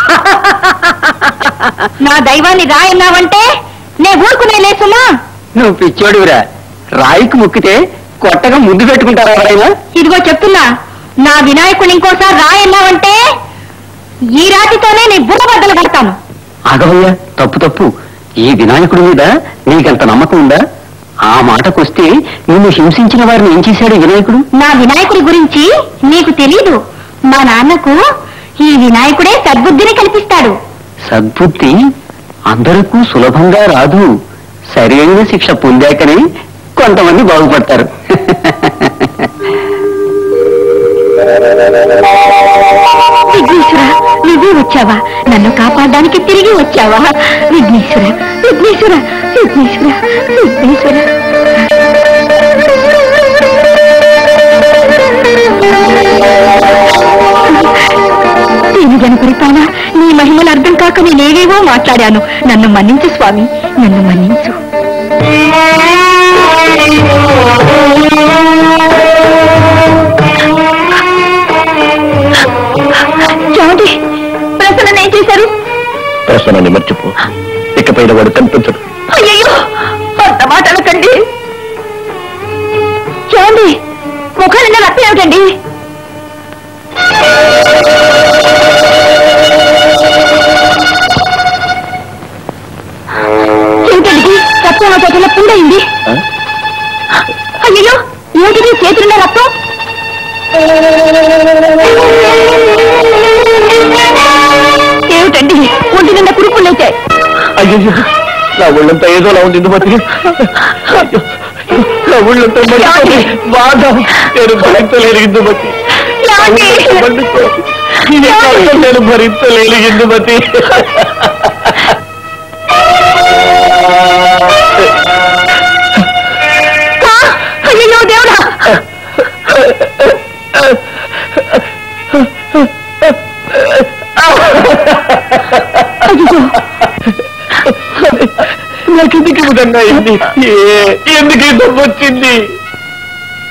నా దైవాన్ని రాయన్నావంటే నే ఊరుకునే లేసుమా నువ్వు పిచ్చోడురా రాయికి ముక్కితే కొట్టగా ముద్దు పెట్టుకుంటారా ఎవరైనా ఇదిగో చెప్తున్నా నా వినాయకుడిని ఇంకోసారి రాయన్నావంటే ఈ రాతితోనే నీ బుర్ర బద్దలు కడతాను ఆగవయ్యా తప్పు తప్పు ఈ వినాయకుడి మీద నీకంత నమ్మకం ఉందా ఆ మాటకొస్తే నిన్ను హింసించిన వారిని ఏం చేశాడు ఈ వినాయకుడు నా వినాయకుడి గురించి నీకు తెలీదు మా నాన్నకు ఈ వినాయకుడే సద్బుద్ధిని కల్పిస్తాడు సద్బుద్ధి అందరికీ సులభంగా రాదు సరైన శిక్ష పొందాకనే కొంతమంది బాగుపడతారు విఘ్నేశ్వర నువ్వే వచ్చావా నన్ను కాపాడడానికి తిరిగి వచ్చావా విఘ్నేశ్వర విఘ్నేశ్వర విఘ్నేశ్వర విఘ్నేశ్వర దేవి గణపరిపాల నీ మహిమలు అర్థం కాక నేనేవేవో మాట్లాడాను నన్ను మన్నించు స్వామి నన్ను మన్నించు ఏమండి ప్రసన్న ఏం చేశారు ప్రసన్నాన్ని మర్చిపో ఇకపైన వాడు కనిపించడు అయ్యయ్యో అంత మాట అనకండి చూడండి ముఖాలు నిన్న రక్తం ఏమిటండి ఏమిటండి రక్తం చోట్ల పుండయింది ఆ? అయ్యో ఏమిటిది చేతులున్న రక్తం ఏమిటండి ఒంటి నిండా కురుపులైతే అయ్యో నా ఒళ్ళంతా ఏదోలా ఉంది ఇందుమతి అయ్యో, నా ఒళ్ళంతా మండిపోతుంది. బాధ నేను భరించలేను ఇందుమతి మండిపోతుంది. ఇది కష్టం నేను భరించలేను ఇందుమతి అయ్యో దేవుడా అయ్యో నాకు ఎందుకు ఈ విధంగా అయింది ఏ- ఎందుకు ఈ డబ్బు వచ్చింది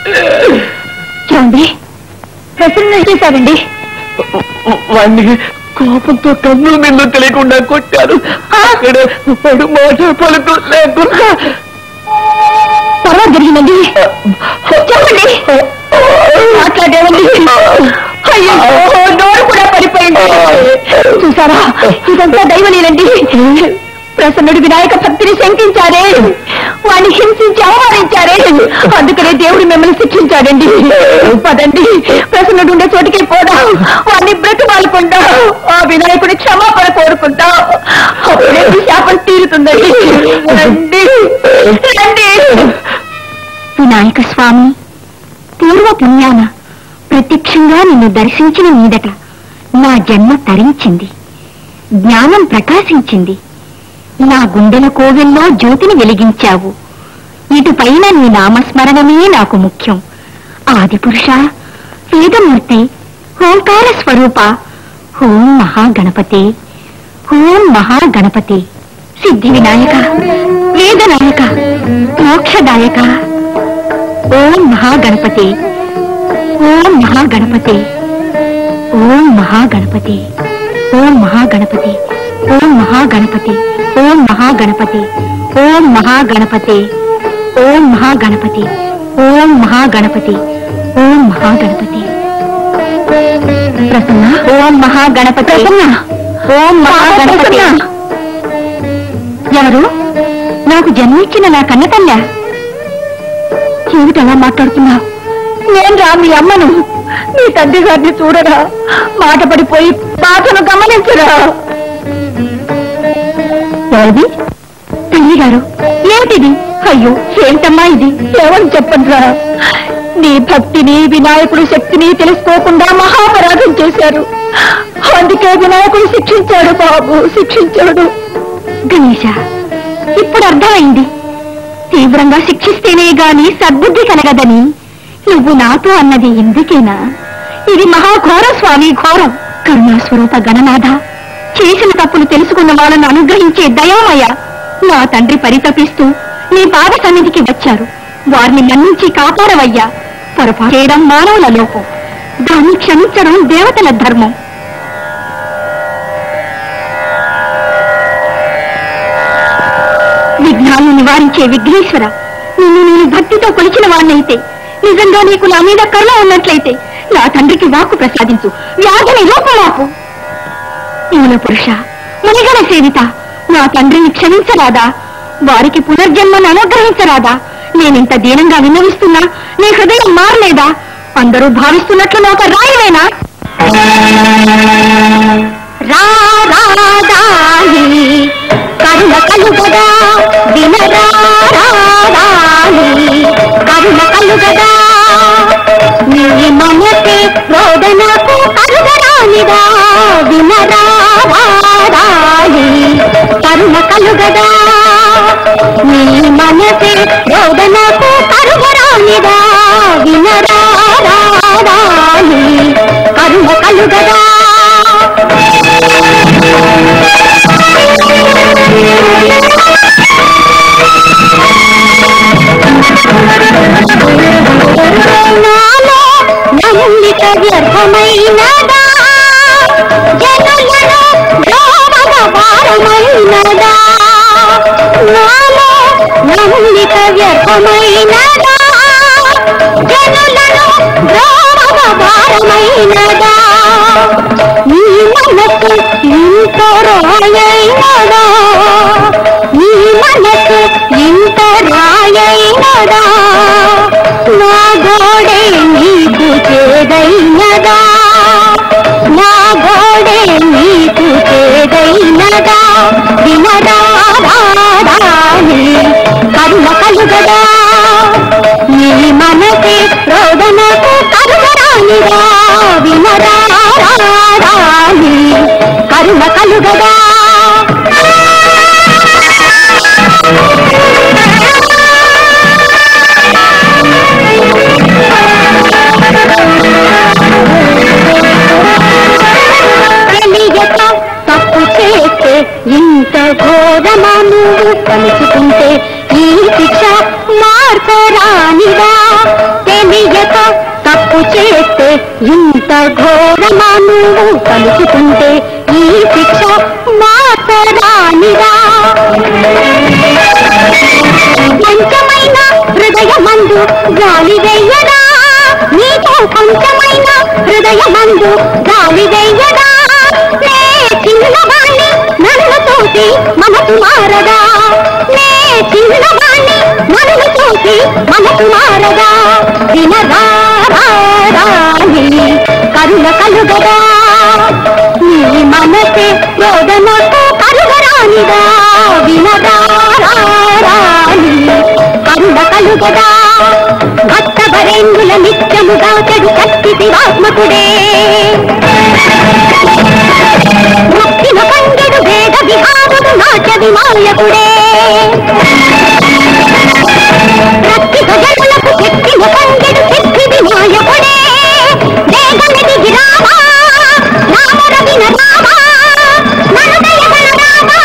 చూడండి ప్రసన్న చేశారండి వాడిని కోపంతో కన్ను నిన్ను తెలియకుండా కొట్టాను అక్కడే వాడు మాట పలుకు లేకుండా తర్వాత జరిగిందండి చెప్పండి మాట్లాడేవండి అయ్యో నోరు కూడా పడిపోయింది చూసారా ఇదంతా దైవలేనండి ప్రసన్నుడు వినాయక భక్తిని శంకించారే వాడిని హింసించి అవమానించారే అందుకనే దేవుడు మిమ్మల్ని శిక్షించాడండి పదండి ప్రసన్నుడు ఉండే చోటికి పోదాం వాడిని బ్రతిమాలుకుంటా ఆ వినాయకుడి క్షమాపణ కోరుకుంటా అప్పుడే మీ శాపం తీరుతుందండి రండి రండి వినాయక స్వామి పూర్వ పుణ్యాన ప్రత్యక్షంగా నిన్ను దర్శించిన మీదట నా జన్మ తరించింది జ్ఞానం ప్రకాశించింది నా గుండెల కోవెల్లో జ్యోతిని వెలిగించావు ఇటుపైన నీ నామస్మరణమే నాకు ముఖ్యం ఆదిపురుష వేదమూర్తి ఓంకార స్వరూప ఓం మహాగణపతి ఓం మహాగణపతి సిద్ధి వినాయక వేదనాయక మోక్షదాయక ఓం మహాగణపతి ఓం మహాగణపతి ఓం మహాగణపతి ఓం మహాగణపతి ఓం మహాగణపతి ఓం మహాగణపతి ఓం మహాగణపతి ఓం మహాగణపతి ఓం మహాగణపతి ఓం మహాగణపతి ప్రసన్న ఓం మహాగణపతి ప్రసన్న ఓం మహాగణపతి ఎవరు నాకు జన్మించిన నా కన్న తల్లా ఏమిటలా మాట్లాడుతున్నావు నేను రా మీ అమ్మను మీ తండ్రి గారిని చూడరా మాట పడిపోయి బాధను గమనించరా ఎవరిది తల్లి గారు ఏమిటిది అయ్యో ఏంటమ్మా ఇది ఏమని చెప్పండిరా నీ భక్తిని వినాయకుడి శక్తిని తెలుసుకోకుండా మహాపరాధం చేశారు అందుకే వినాయకుడు శిక్షించాడు బాబు శిక్షించాడు గణేష ఇప్పుడు అర్థమైంది తీవ్రంగా శిక్షిస్తేనే గాని సద్బుద్ధి కలగదని నువ్వు నాతో అన్నది ఎందుకేనా ఇది మహాఘోర స్వామి ఘోరం కరుణాస్వరూప గణనాథ చేసిన తప్పులు తెలుసుకున్న వాళ్ళను అనుగ్రహించే దయామయ నా తండ్రి పరితపిస్తూ నీ పాద సన్నిధికి వచ్చారు వారిని మన్నించి కాపాడవయ్యా పొరపాటు చేయడం మానవుల లోపం దాన్ని క్షమించడం దేవతల ధర్మం విఘ్నాలను నివారించే విఘ్నేశ్వర నిన్ను నేను భక్తితో కొలిచిన వాణ్ణైతే నిజంగా నీకు నా మీద కరుణ ఉన్నట్లయితే నా తండ్రికి వాక్కు ప్రసాదించు వ్యాధిని రూపమాపు మూల పురుష మునిగణ సేవిత నా తండ్రిని క్షమించరాదా వారికి పునర్జన్మను అనుగ్రహించరాదా నేనింత దీనంగా విన్నవిస్తున్నా నీ హృదయం మారలేదా అందరూ భావిస్తున్నట్లు నాకు రాయలేనా రా రాదాని కరుణ కలుగదా వినరా రాదాని కరుణ కలుగదా నీ మనసే రోదనకు కలుగరానిదా వినరా రాదాని కరుణ కలుగదా నీ మనసే రోదనకు కలుగరానిదా వినరా రాదాని కరుణ కలుగదా నాలో నమ్మిక వ్యర్థమైనదా జనులను ద్రోవగ భారమైనదా నాలో నమ్మిక వ్యర్థమైనదా జనులను ద్రోవగ భారమైనదా నీ మనసు ఇంత రాయైనదా నీ మనసు ఇంత రాయైనదా నా గోడే నీకు చేదైనదా నా గోడే నీకు చేదైనదా వినదా రాదాని కరుణ కలుగదా నీ మనసే రోదనకు కరుగరానిదా వినరా రాదాని కరుణ కలుగదా తెలియక తప్పు చేస్తే ఇంత ఘోరమా నువ్వు కలుసుకుంటే ఈ శిక్ష మార్చరానిదా తెలియక తప్పు చేస్తే ఇంత ఘోరమా నువ్వు కలుసుకుంటే ఈ నీ శిక్ష మాతరానిదా పంచమైన హృదయమందు గాలి వెయ్యడా నీతో పంచమైన హృదయమందు గాలి వెయ్యడా నే చిన్నవాణ్ణి నన్ను చూసి మనసు మారదా నే చిన్నవాణ్ణి నన్ను చూసి మనసు మారదా వినరాని కరుణ కలుగదా నీ మనసే రోదనకు కరుగరానిదా వినదారాని కరుణ కలుగదా భక్తవరేంద్రుల నిత్యముగా చెడు శక్తి శివాత్మకుడే ముక్తిన పండుడు వేద విహారము నాట్య విమాయకుడే రక్తి గజలకు శక్తిన పండుడు శక్తి విమాయకుడే వేగమిది గిరామా నామర వినరామా నరుదయ గణరామా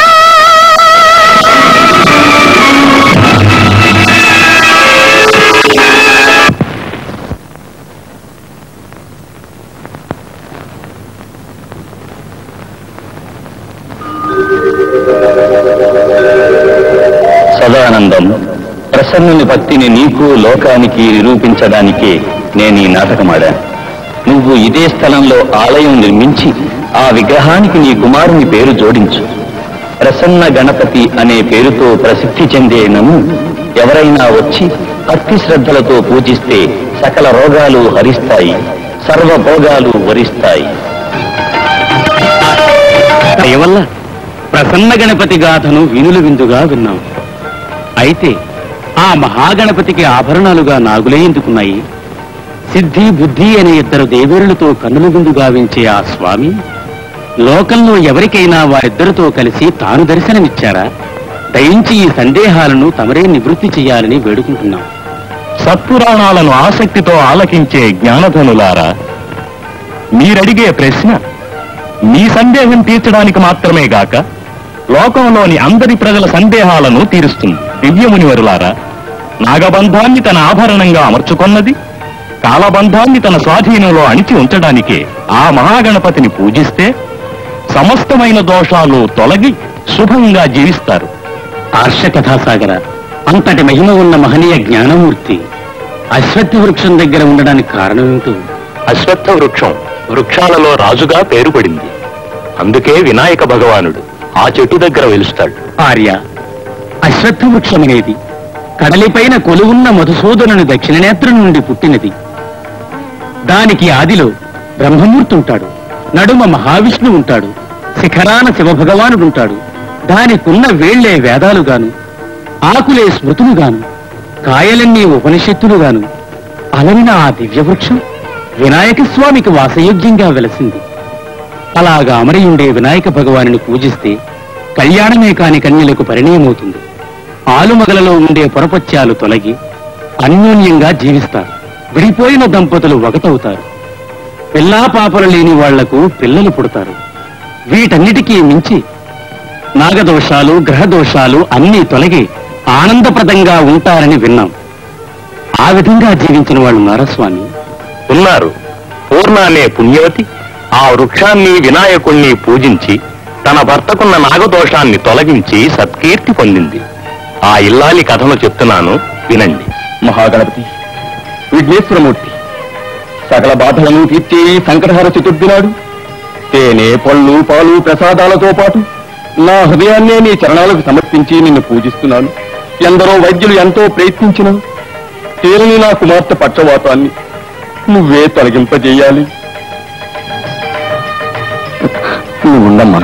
సదానందం ప్రసన్నుని భక్తిని నీకు లోకానికి నిరూపించడానికే నేను ఈ నాటకమాడాను నువ్వు ఇదే స్థలంలో ఆలయం నిర్మించి ఆ విగ్రహానికి నీ కుమారుని పేరు జోడించు ప్రసన్న గణపతి అనే పేరుతో ప్రసిద్ధి చెందే నన్ను ఎవరైనా వచ్చి భక్తి శ్రద్ధలతో పూజిస్తే సకల రోగాలు హరిస్తాయి సర్వభోగాలు వరిస్తాయి దయవల్ల ప్రసన్న గణపతి గాథను వినులు విందుగా విన్నాం అయితే ఆ మహాగణపతికి ఆభరణాలుగా నాగులే ఎందుకున్నాయి సిద్ధి బుద్ధి అనే ఇద్దరు దేవేరులతో కన్నుల విందు గావించే ఆ స్వామి లోకంలో ఎవరికైనా వారిద్దరితో కలిసి తాను దర్శనమిచ్చారా దయించి ఈ సందేహాలను తమరే నివృత్తి చేయాలని వేడుకుంటున్నాం సత్పురాణాలను ఆసక్తితో ఆలకించే జ్ఞానధనులారా మీరడిగే ప్రశ్న మీ సందేహం తీర్చడానికి మాత్రమే గాక లోకంలోని అందరి ప్రజల సందేహాలను తీరుస్తుంది దివ్యమునివరులారా నాగబంధాన్ని తన ఆభరణంగా అమర్చుకొన్నది కాలబంధాన్ని తన స్వాధీనంలో అణిచి ఉంచడానికే ఆ మహాగణపతిని పూజిస్తే సమస్తమైన దోషాలు తొలగి శుభంగా జీవిస్తారు ఆర్ష కథాసాగర అంతటి మహిమ ఉన్న మహనీయ జ్ఞానమూర్తి అశ్వత్థ వృక్షం దగ్గర ఉండడానికి కారణమేమిటో అశ్వత్థ వృక్షం వృక్షాలలో రాజుగా పేరుపడింది అందుకే వినాయక భగవానుడు ఆ చెట్టు దగ్గర వెలుస్తాడు ఆర్య అశ్వత్థ వృక్షమనేది కడలిపైన కొలువున్న మధుసూదనుని దక్షిణ నేత్రం నుండి పుట్టినది దానికి ఆదిలో బ్రహ్మమూర్తి ఉంటాడు నడుమ మహావిష్ణు ఉంటాడు శిఖరాన శివభగవానుడు ఉంటాడు దానికున్న వేళ్లే వేదాలుగాను ఆకులే స్మృతులుగాను కాయలన్నీ ఉపనిషత్తులుగాను అలరిన ఆ దివ్య వృక్షం వినాయక స్వామికి వాసయోగ్యంగా వెలసింది అలాగా అమరి ఉండే వినాయక భగవానుని పూజిస్తే కళ్యాణమే కాని కన్యలకు పరిణయమవుతుంది ఆలుమగలలో ఉండే పొరపత్యాలు తొలగి అన్యోన్యంగా జీవిస్తారు విడిపోయిన దంపతులు ఒకటవుతారు పిల్లా పాపలు లేని వాళ్లకు పిల్లలు పుడతారు వీటన్నిటికీ మించి నాగదోషాలు గ్రహదోషాలు అన్నీ తొలగి ఆనందప్రదంగా ఉంటారని విన్నాం ఆ విధంగా జీవించిన వాళ్ళు నారస్వామి ఉన్నారు పూర్ణ అనే పుణ్యవతి ఆ వృక్షాన్ని వినాయకుణ్ణి పూజించి తన భర్తకున్న నాగదోషాన్ని తొలగించి సత్కీర్తి పొందింది ఆ ఇల్లాలి కథను చెప్తున్నాను వినండి మహాగణపతి విఘ్నేశ్వరమూర్తి సకల బాధలను తీర్చే ఈ సంకటహర చతుర్థి నాడు తేనె పళ్ళు పాలు ప్రసాదాలతో పాటు నా హృదయాన్నే నీ చరణాలకు సమర్పించి నిన్ను పూజిస్తున్నాను ఎందరో వైద్యులు ఎంతో ప్రయత్నించినా తీరని నా కుమార్తె పక్షవాతాన్ని నువ్వే తొలగింపజేయాలి నువ్వు ఉండమ్మా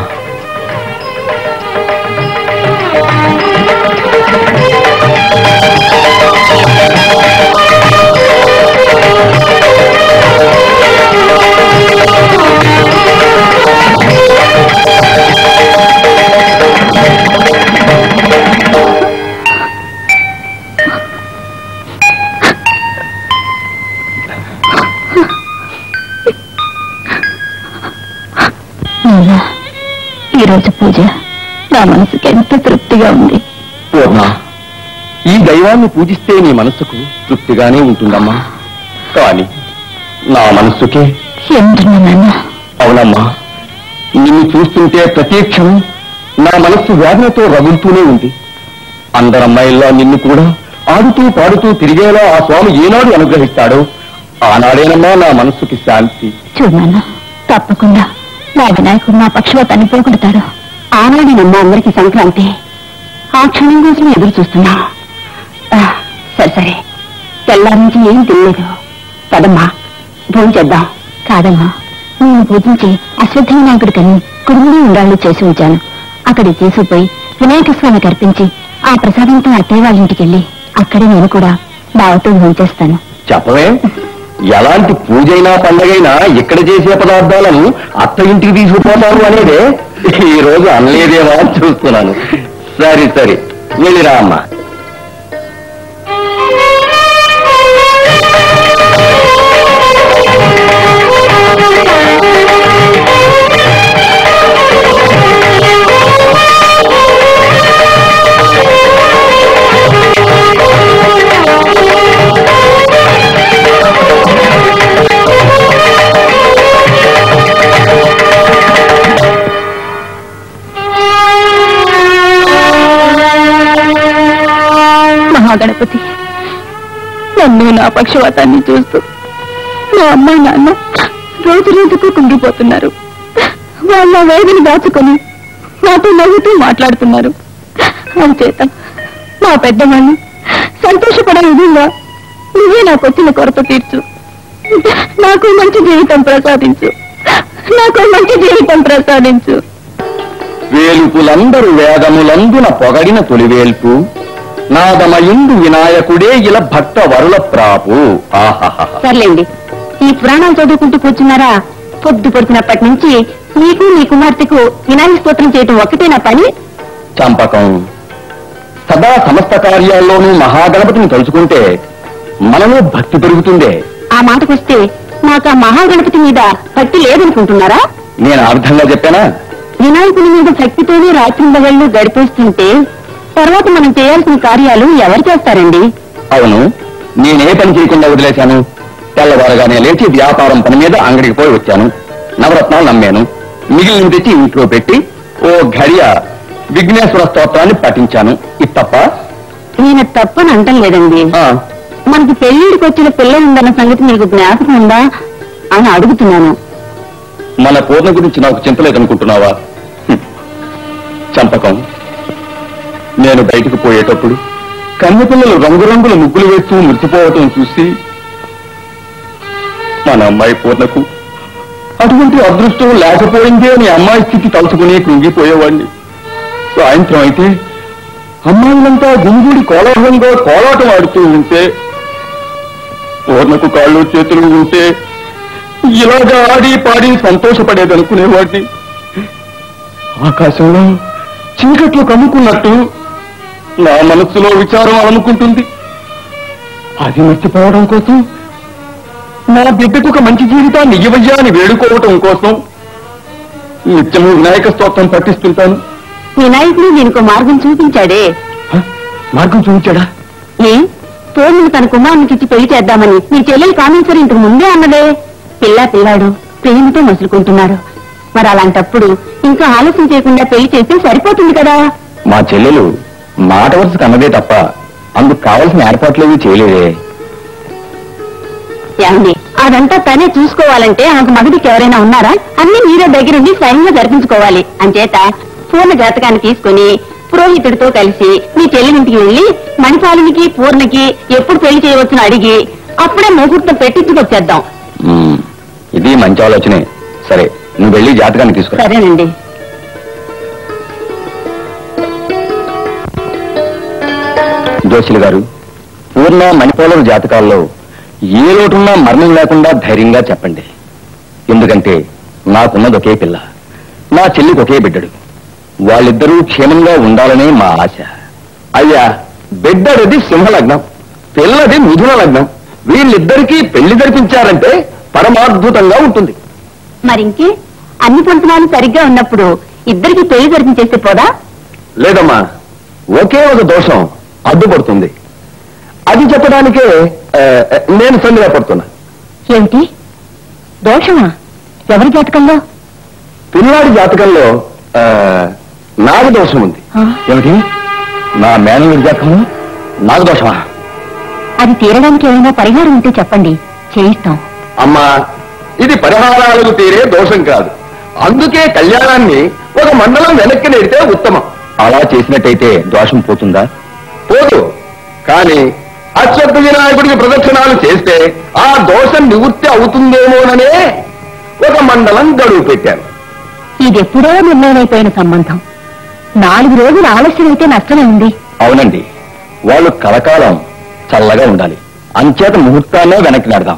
నాన్న, ఈ రోజు పూజ నా మనసుకి ఎంత తృప్తిగా ఉంది పూర్ణ ఈ దైవాన్ని పూజిస్తే నీ మనస్సుకు తృప్తిగానే ఉంటుందమ్మా కానీ నా మనస్సుకే ఏమిటన్నా నాన్న అవునమ్మా నిన్ను చూస్తుంటే ప్రతి క్షణం నా మనస్సు వేదనతో రగులుతూనే ఉంది అందరమ్మాయిల్లా నిన్ను కూడా ఆడుతూ పాడుతూ తిరిగేలా ఆ స్వామి ఏనాడు అనుగ్రహిస్తాడో ఆనాడేనమ్మా నా మనస్సుకి శాంతి చూడన్నా తప్పకుండా నా వినాయకుడు నా పక్షవాతాన్ని పోగొడతాడు ఆనాడేనమ్మా అందరికీ సంక్రాంతి ఆ క్షణం కోసం ఎదురు చూస్తున్నా ఆ, సరే సరే తెల్లారి నుంచి ఏం తెలియదు పదమ్మా భోజనం చేద్దాం కాదమ్మా నేను పూజించి అశ్వత్థ వినాయకుడి కని కుడుములు ఉండాళ్ళు చేసి ఉంచాను అక్కడికి తీసుకుపోయి వినాయక స్వామికి అర్పించి ఆ ప్రసాదంతో అత్తయ్య వాళ్ళ ఇంటికి వెళ్ళి అక్కడే నేను కూడా బావతో భోంచేస్తాను చెప్పవే ఎలాంటి పూజైనా పండగైనా ఇక్కడ చేసే పదార్థాలను అత్త ఇంటికి తీసుకుపోతారు అనేదే ఈ రోజు అనలేదేమో అని చూస్తున్నాను సరే సరే వెళ్ళిరా అమ్మా మహాగణపతి నన్ను నా పక్షవాతాన్ని చూస్తూ మా అమ్మ నాన్న రోజు రోజుకు కుంగిపోతున్నారు వాళ్ళ వేదన దాచుకొని నాతో నవ్వుతూ మాట్లాడుతున్నారు అంచేత మా పెద్దవాణ్ణి సంతోషపడే విధంగా నువ్వే నాకు వచ్చిన కొరత తీర్చు నాకు మంచి జీవితం ప్రసాదించు నాకు మంచి జీవితం ప్రసాదించు వేలుపులందరు వేదములందున పొగడిన తొలివేల్పు నాదమయుండు వినాయకుడే ఇల భక్త వరుల ప్రాపు ఆహాహా సర్లేండి ఈ పురాణాలు చదువుకుంటూ కూర్చున్నారా పొద్దు పొడిచినప్పటి నుంచి నీకు నీ కుమార్తెకు వినాయక స్తోత్రం చేయటం ఒక్కటే నా పని చంపకం సదా సమస్త కార్యాల్లోనూ మహాగణపతిని తలుచుకుంటే మనలో భక్తి పెరుగుతుందే ఆ మాటకొస్తే నాకు ఆ మహాగణపతి మీద భక్తి లేదనుకుంటున్నారా నేను అర్థంగా చెప్పానా వినాయకుని మీద భక్తితోనే రాత్రింబగళ్ళు గడిపేస్తుంటే తర్వాత మనం చేయాల్సిన కార్యాలు ఎవరు చేస్తారండి అవును నేనే పని చేయకుండా వదిలేశాను తెల్లవారగానే లేచి వ్యాపారం పని మీద అంగడికి పోయి వచ్చాను నవరత్నాలు నమ్మాను మిగిలిన తెచ్చి ఇంట్లో పెట్టి ఓ ఘడియ విఘ్నేశ్వర స్తోత్రాన్ని పఠించాను ఇది తప్ప నేను తప్పని అంటం లేదండి ఆ, మనకి పెళ్లిడికి వచ్చిన పిల్లలు ఉందన్న సంగతి మీకు జ్ఞాపకం ఉందా అని అడుగుతున్నాను మన పూర్ణ గురించి నాకు చింతలేదనుకుంటున్నావా హ్మ్. చంపకం నేను బయటకు పోయేటప్పుడు కన్నెపిల్లలు రంగురంగుల ముగ్గులు వేస్తూ మృతిపోవటం చూసి మన అమ్మాయి పూర్ణకు అటువంటి అదృష్టం లేకపోయిందే అని అమ్మాయి స్థితి తలుచుకుని కృంగిపోయేవాడిని సాయంత్రం అయితే అమ్మాయిలంతా గుంగుడి కోలాహలంగా కోలాటం ఆడుతూ ఉంటే పూర్ణకు కాళ్ళు చేతులు ఉంటే ఇలాగా ఆడి పాడి సంతోషపడేదనుకునేవాడిని ఆకాశంలో చీకట్లు కమ్ముకున్నట్టు నా మనస్సులో విచారం అనుకుంటుంది అది మర్చిపోవడం కోసం నా బిడ్డకు ఒక మంచి జీవితాన్ని ఇవ్వయ్యా అని వేడుకోవటం కోసం నిత్యము వినాయక స్తోత్రం పఠిస్తుంటాను వినాయకుడు దీనికి మార్గం చూపించాడే హ? మార్గం చూపించాడా ఏ తోడును తన కుమారునికి ఇచ్చి పెళ్లి చేద్దామని నీ చెల్లెలు కామేశ్వరి ఇంతకు ముందే అన్నదే పిల్ల పిల్లాడు ప్రేమతో మసులుకుంటున్నారు మరి అలాంటప్పుడు ఇంకా ఆలస్యం చేయకుండా పెళ్లి చేస్తే సరిపోతుంది కదా మా చెల్లెలు మాట వరుసకు అన్నదే తప్ప అందుకు కావలసిన ఏర్పాట్లేవి చేయలేదే ఏమండి అదంతా తనే చూసుకోవాలంటే ఆమెకు మగదికి ఎవరైనా ఉన్నారా అన్ని మీరే దగ్గరుండి స్వయంగా జరిపించుకోవాలి అంచేత పూర్ణ జాతకాన్ని తీసుకుని పురోహితుడితో కలిసి మీ చెల్లింటికి వెళ్లి మణిపాలునికి పూర్ణకి ఎప్పుడు పెళ్లి చేయవచ్చును అడిగి అప్పుడే ముహూర్తం పెట్టించుకొచ్చేద్దాం ఉమ్, ఇది మంచి ఆలోచనే సరే నువ్వు వెళ్ళి జాతకాన్ని తీసుకురా సరేనండి జోషులు గారు పూర్ణ మణిపోలరు జాతకాల్లో ఏ లోటున్నా మరణం లేకుండా ధైర్యంగా చెప్పండి ఎందుకంటే నాకున్నది ఒకే పిల్ల నా చెల్లికి ఒకే బిడ్డడు వాళ్ళిద్దరూ క్షేమంగా ఉండాలనే మా ఆశ అయ్యా బిడ్డడిది సింహలగ్నం పిల్లది మిథున లగ్నం వీళ్ళిద్దరికీ పెళ్లి జరిపించారంటే పరమాద్భుతంగా ఉంటుంది మరింకే అన్ని పంతనాలు సరిగ్గా ఉన్నప్పుడు ఇద్దరికి పెళ్లి జరిపించేస్తే పోదా లేదమ్మా ఒకే ఒక దోషం అడ్డుపడుతుంది అది చెప్పడానికే ఆ, నేను సందేహపడుతున్నా ఏమిటి దోషమా ఎవరి జాతకంలో పిల్లాడి జాతకంలో ఆ, నాగదోషం ఉంది ఆ? ఏమిటి నా మేనల్లుడి జాతకంలో నాగదోషమా అది తీరడానికి ఏమైనా పరిహారం ఉంటే చెప్పండి చేయిస్తాం అమ్మా ఇది పరిహారాలకు తీరే దోషం కాదు అందుకే కళ్యాణాన్ని ఒక మండలం వెనక్కి నెడితే ఉత్తమం అలా చేసినట్టయితే దోషం పోతుందా పోదు కానీ అశ్వత్థ వినాయకుడికి ప్రదక్షిణాలు చేస్తే ఆ దోషం నివృత్తి అవుతుందేమోననే ఒక మండలం గడువు పెట్టాను ఇది ఎప్పుడో నిర్ణయమైపోయిన సంబంధం నాలుగు రోజులు ఆలస్యం అయితే నష్టమే ఉంది అవునండి వాళ్ళు కలకాలం చల్లగా ఉండాలి అంచేత ముహూర్తాన్నే వెనక్కి నడదాం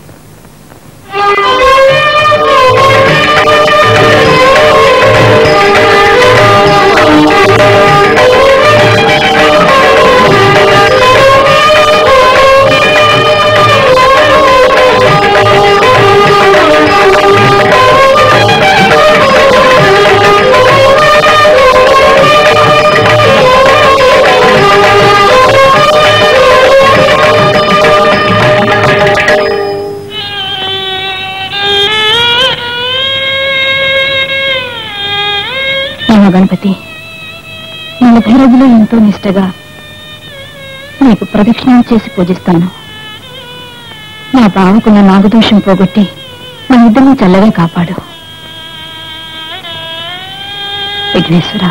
నేను గణపతి నలభై రోజులు ఎంతో నిష్టగా నీకు ప్రదక్షిణం చేసి పూజిస్తాను నా బావకున్న నాగదోషం పోగొట్టి మన ఇద్దరిని చల్లగా కాపాడు విఘ్నేశ్వర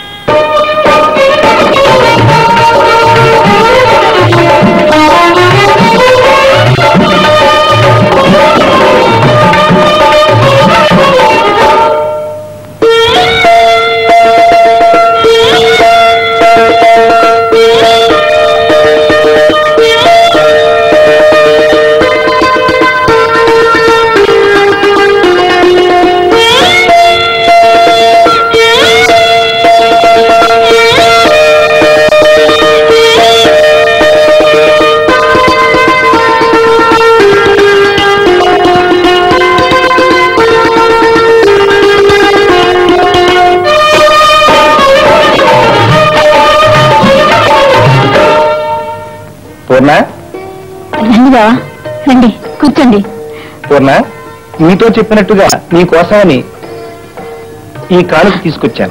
పూర్ణ రండి బావా రండి కూర్చోండి పూర్ణ మీతో చెప్పినట్టుగా నీ కోసమని ఈ కానుక తీసుకొచ్చాను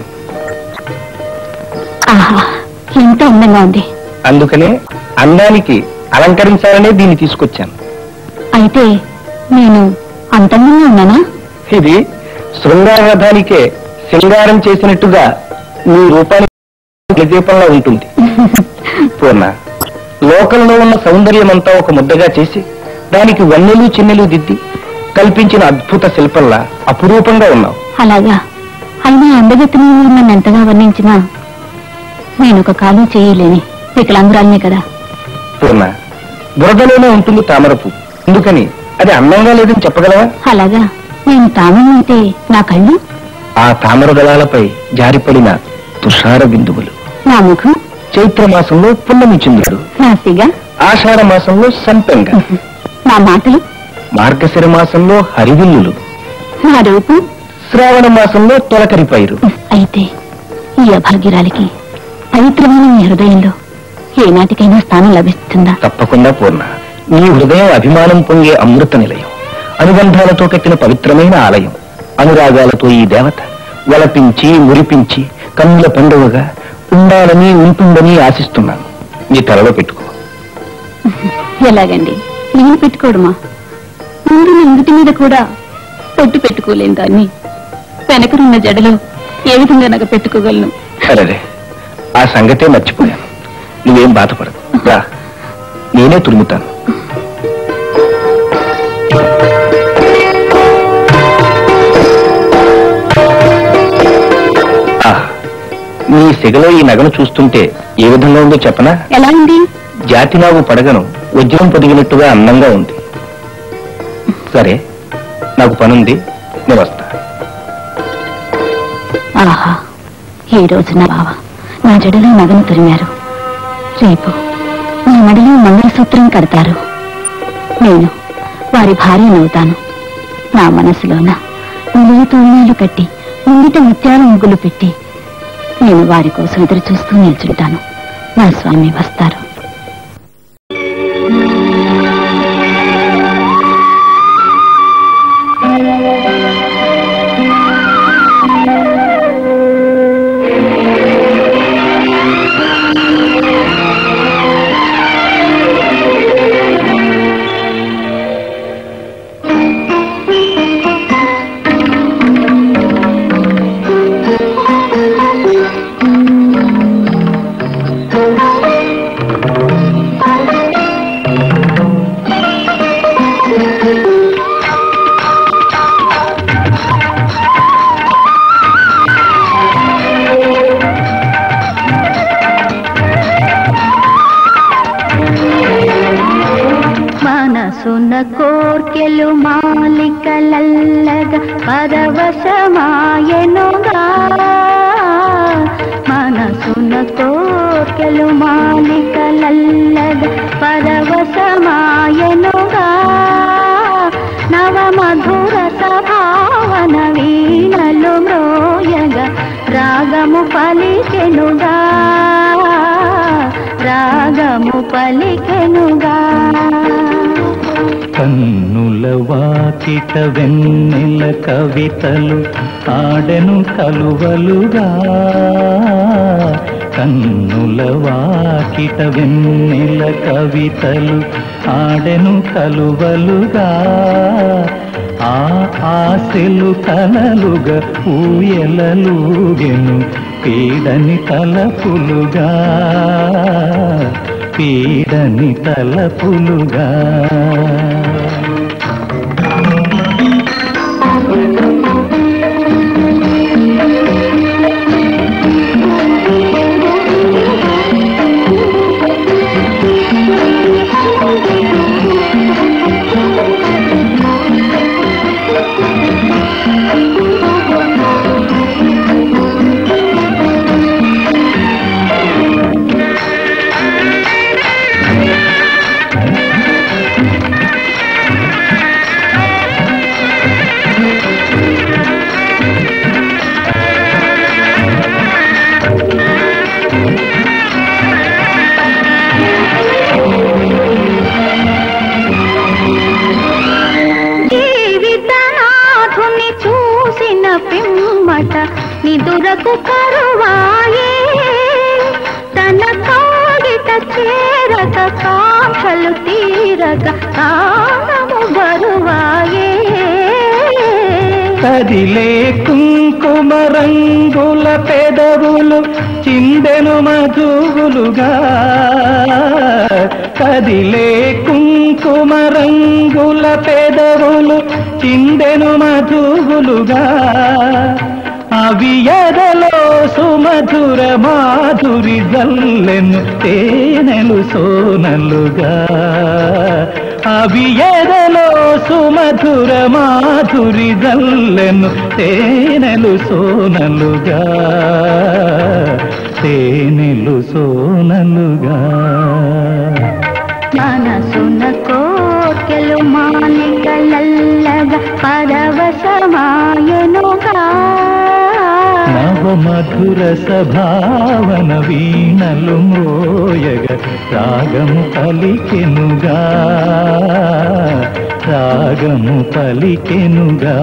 ఆహా ఎంత అందంగా ఉంది అందుకనే అందానికి అలంకరించాలనే దీన్ని తీసుకొచ్చాను అయితే నేను అంత అందంగా ఉన్నానా ఇది శృంగారథానికే శృంగారం చేసినట్టుగా నీ రూపానికి దీపంలో ఉంటుంది పూర్ణ లోకంలో ఉన్న సౌందర్యమంతా ఒక ముద్దగా చేసి దానికి వన్నెలు చిన్నెలు దిద్ది కల్పించిన అద్భుత శిల్పంలా అపురూపంగా ఉన్నావు అలాగా అయినా అందగతిని నన్ను ఎంతగా వర్ణించినా నేను ఒక కాలు చేయలేని వికలాంగురాలనే కదా పూర్ణ బురదలోనే ఉంటుంది తామరపు ఎందుకని అది అందంగా లేదని చెప్పగలవా అలాగా నేను తామరైతే నా కళ్ళు ఆ తామర దళాలపై జారిపడిన తుషార బిందువులు నా ముఖం చైత్ర మాసంలో పున్నమి చంద్రుడు నా సిగ ఆషాఢ మాసంలో సంపెంగ నా మాటలు మార్గశిర మాసంలో హరివిల్లులు నా రూపం శ్రావణ మాసంలో తొలకరి పైరు అయితే ఈ అభాగ్యురాలికి పవిత్రమైన మీ హృదయంలో ఏనాటికైనా స్థానం లభిస్తుందా తప్పకుండా పూర్ణ నీ హృదయం అభిమానం పొంగే అమృత నిలయం అనుబంధాలతో కట్టిన పవిత్రమైన ఆలయం అనురాగాలతో ఈ దేవత వలపించి మురిపించి కన్నుల పండుగగా ఉండాలని ఉంటుందని ఆశిస్తున్నాను నీ తలలో పెట్టుకో ఎలాగండి నేను పెట్టుకోవడమా ముందు నా ఇంటి మీద కూడా పొట్టు పెట్టుకోలేను దాన్ని వెనకనున్న జడలో ఏ విధంగా నాకు పెట్టుకోగలను సరే ఆ సంగతే మర్చిపోయాను నువ్వేం బాధపడదు రా నేనే తురుముతాను ఆ, నీ సిగలో ఈ నగను చూస్తుంటే ఏ విధంగా ఉందో చెప్పనా ఎలా ఉంది జాతినాగు పడగను వజ్రం పొదిగినట్టుగా అందంగా ఉంది సరే నాకు పనుంది నేను వస్తా ఆహా ఈ రోజు నా బావ నా జడలో నగను తురిమారు రేపు నా మడిలో మంగళసూత్రం కడతారు నేను వారి భార్యనవుతాను నా మనసులోన నిలువు తోరణాలు కట్టి ముంగిట ముత్యాల ముగ్గులు పెట్టి నేను వారి కోసం ఎదురు చూస్తూ నిల్చుంటాను నా స్వామి వస్తారు కోర్కెలు మాలికలల్లగ పరవశమాయనుగా మనసున కోర్కెలు మాలికలల్లగ పరవశమాయనుగా నవ మధుర సభావన వీణలు మ్రోయగ రాగము పలికెనుగా రాగము పలికెనుగా కన్నుల వాకిట వెన్నెల కవితలు ఆడెను కలువలుగా కన్నుల వాకిట వెన్నెల కవితలు ఆడెను కలువలుగా ఆ ఆశలు కలలుగా ఊయలలుగెను పీడని తలపులుగా పీడని తలపులుగా జీవితనాథుని చూసిన పిమ్మట నిదురకు కరువాయే తన కాగిట చేరక కాంక్షలు తీరక కానము బరువాయే కదిలే కుంకుమ రంగుల పెదవులు చిందెను మధువులుగా కదిలే కుంకుమ రంగుల పెదవులు చిందెను మధువులుగా అవి ఎదలో సుమధుర మాధురి జల్లెను తేనెలు సోనలుగా అవి ఎదలో సుమధుర మాధురి జల్లెను తేనెలు సోనలుగా తేనెలు సోనలుగా మనసున కోర్కెలు మాలికలల్లగ పరవశమాయనుగా నవమధుర సభావన వీణలు మోయగ రాగము పలికెనుగా రాగము పలికెనుగా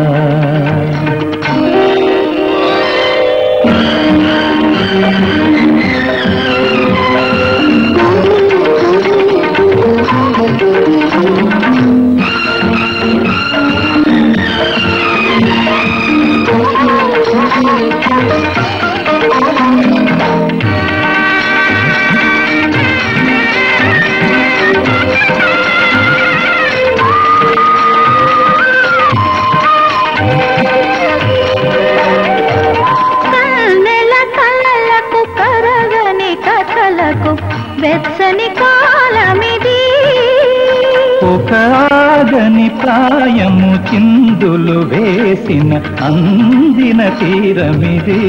కన్నెల కలలకు కరగని కథలకు వెచ్చని కాలమిది ఒక ఆగని ప్రాయము చిందులు వేసిన అందిన తీరమిది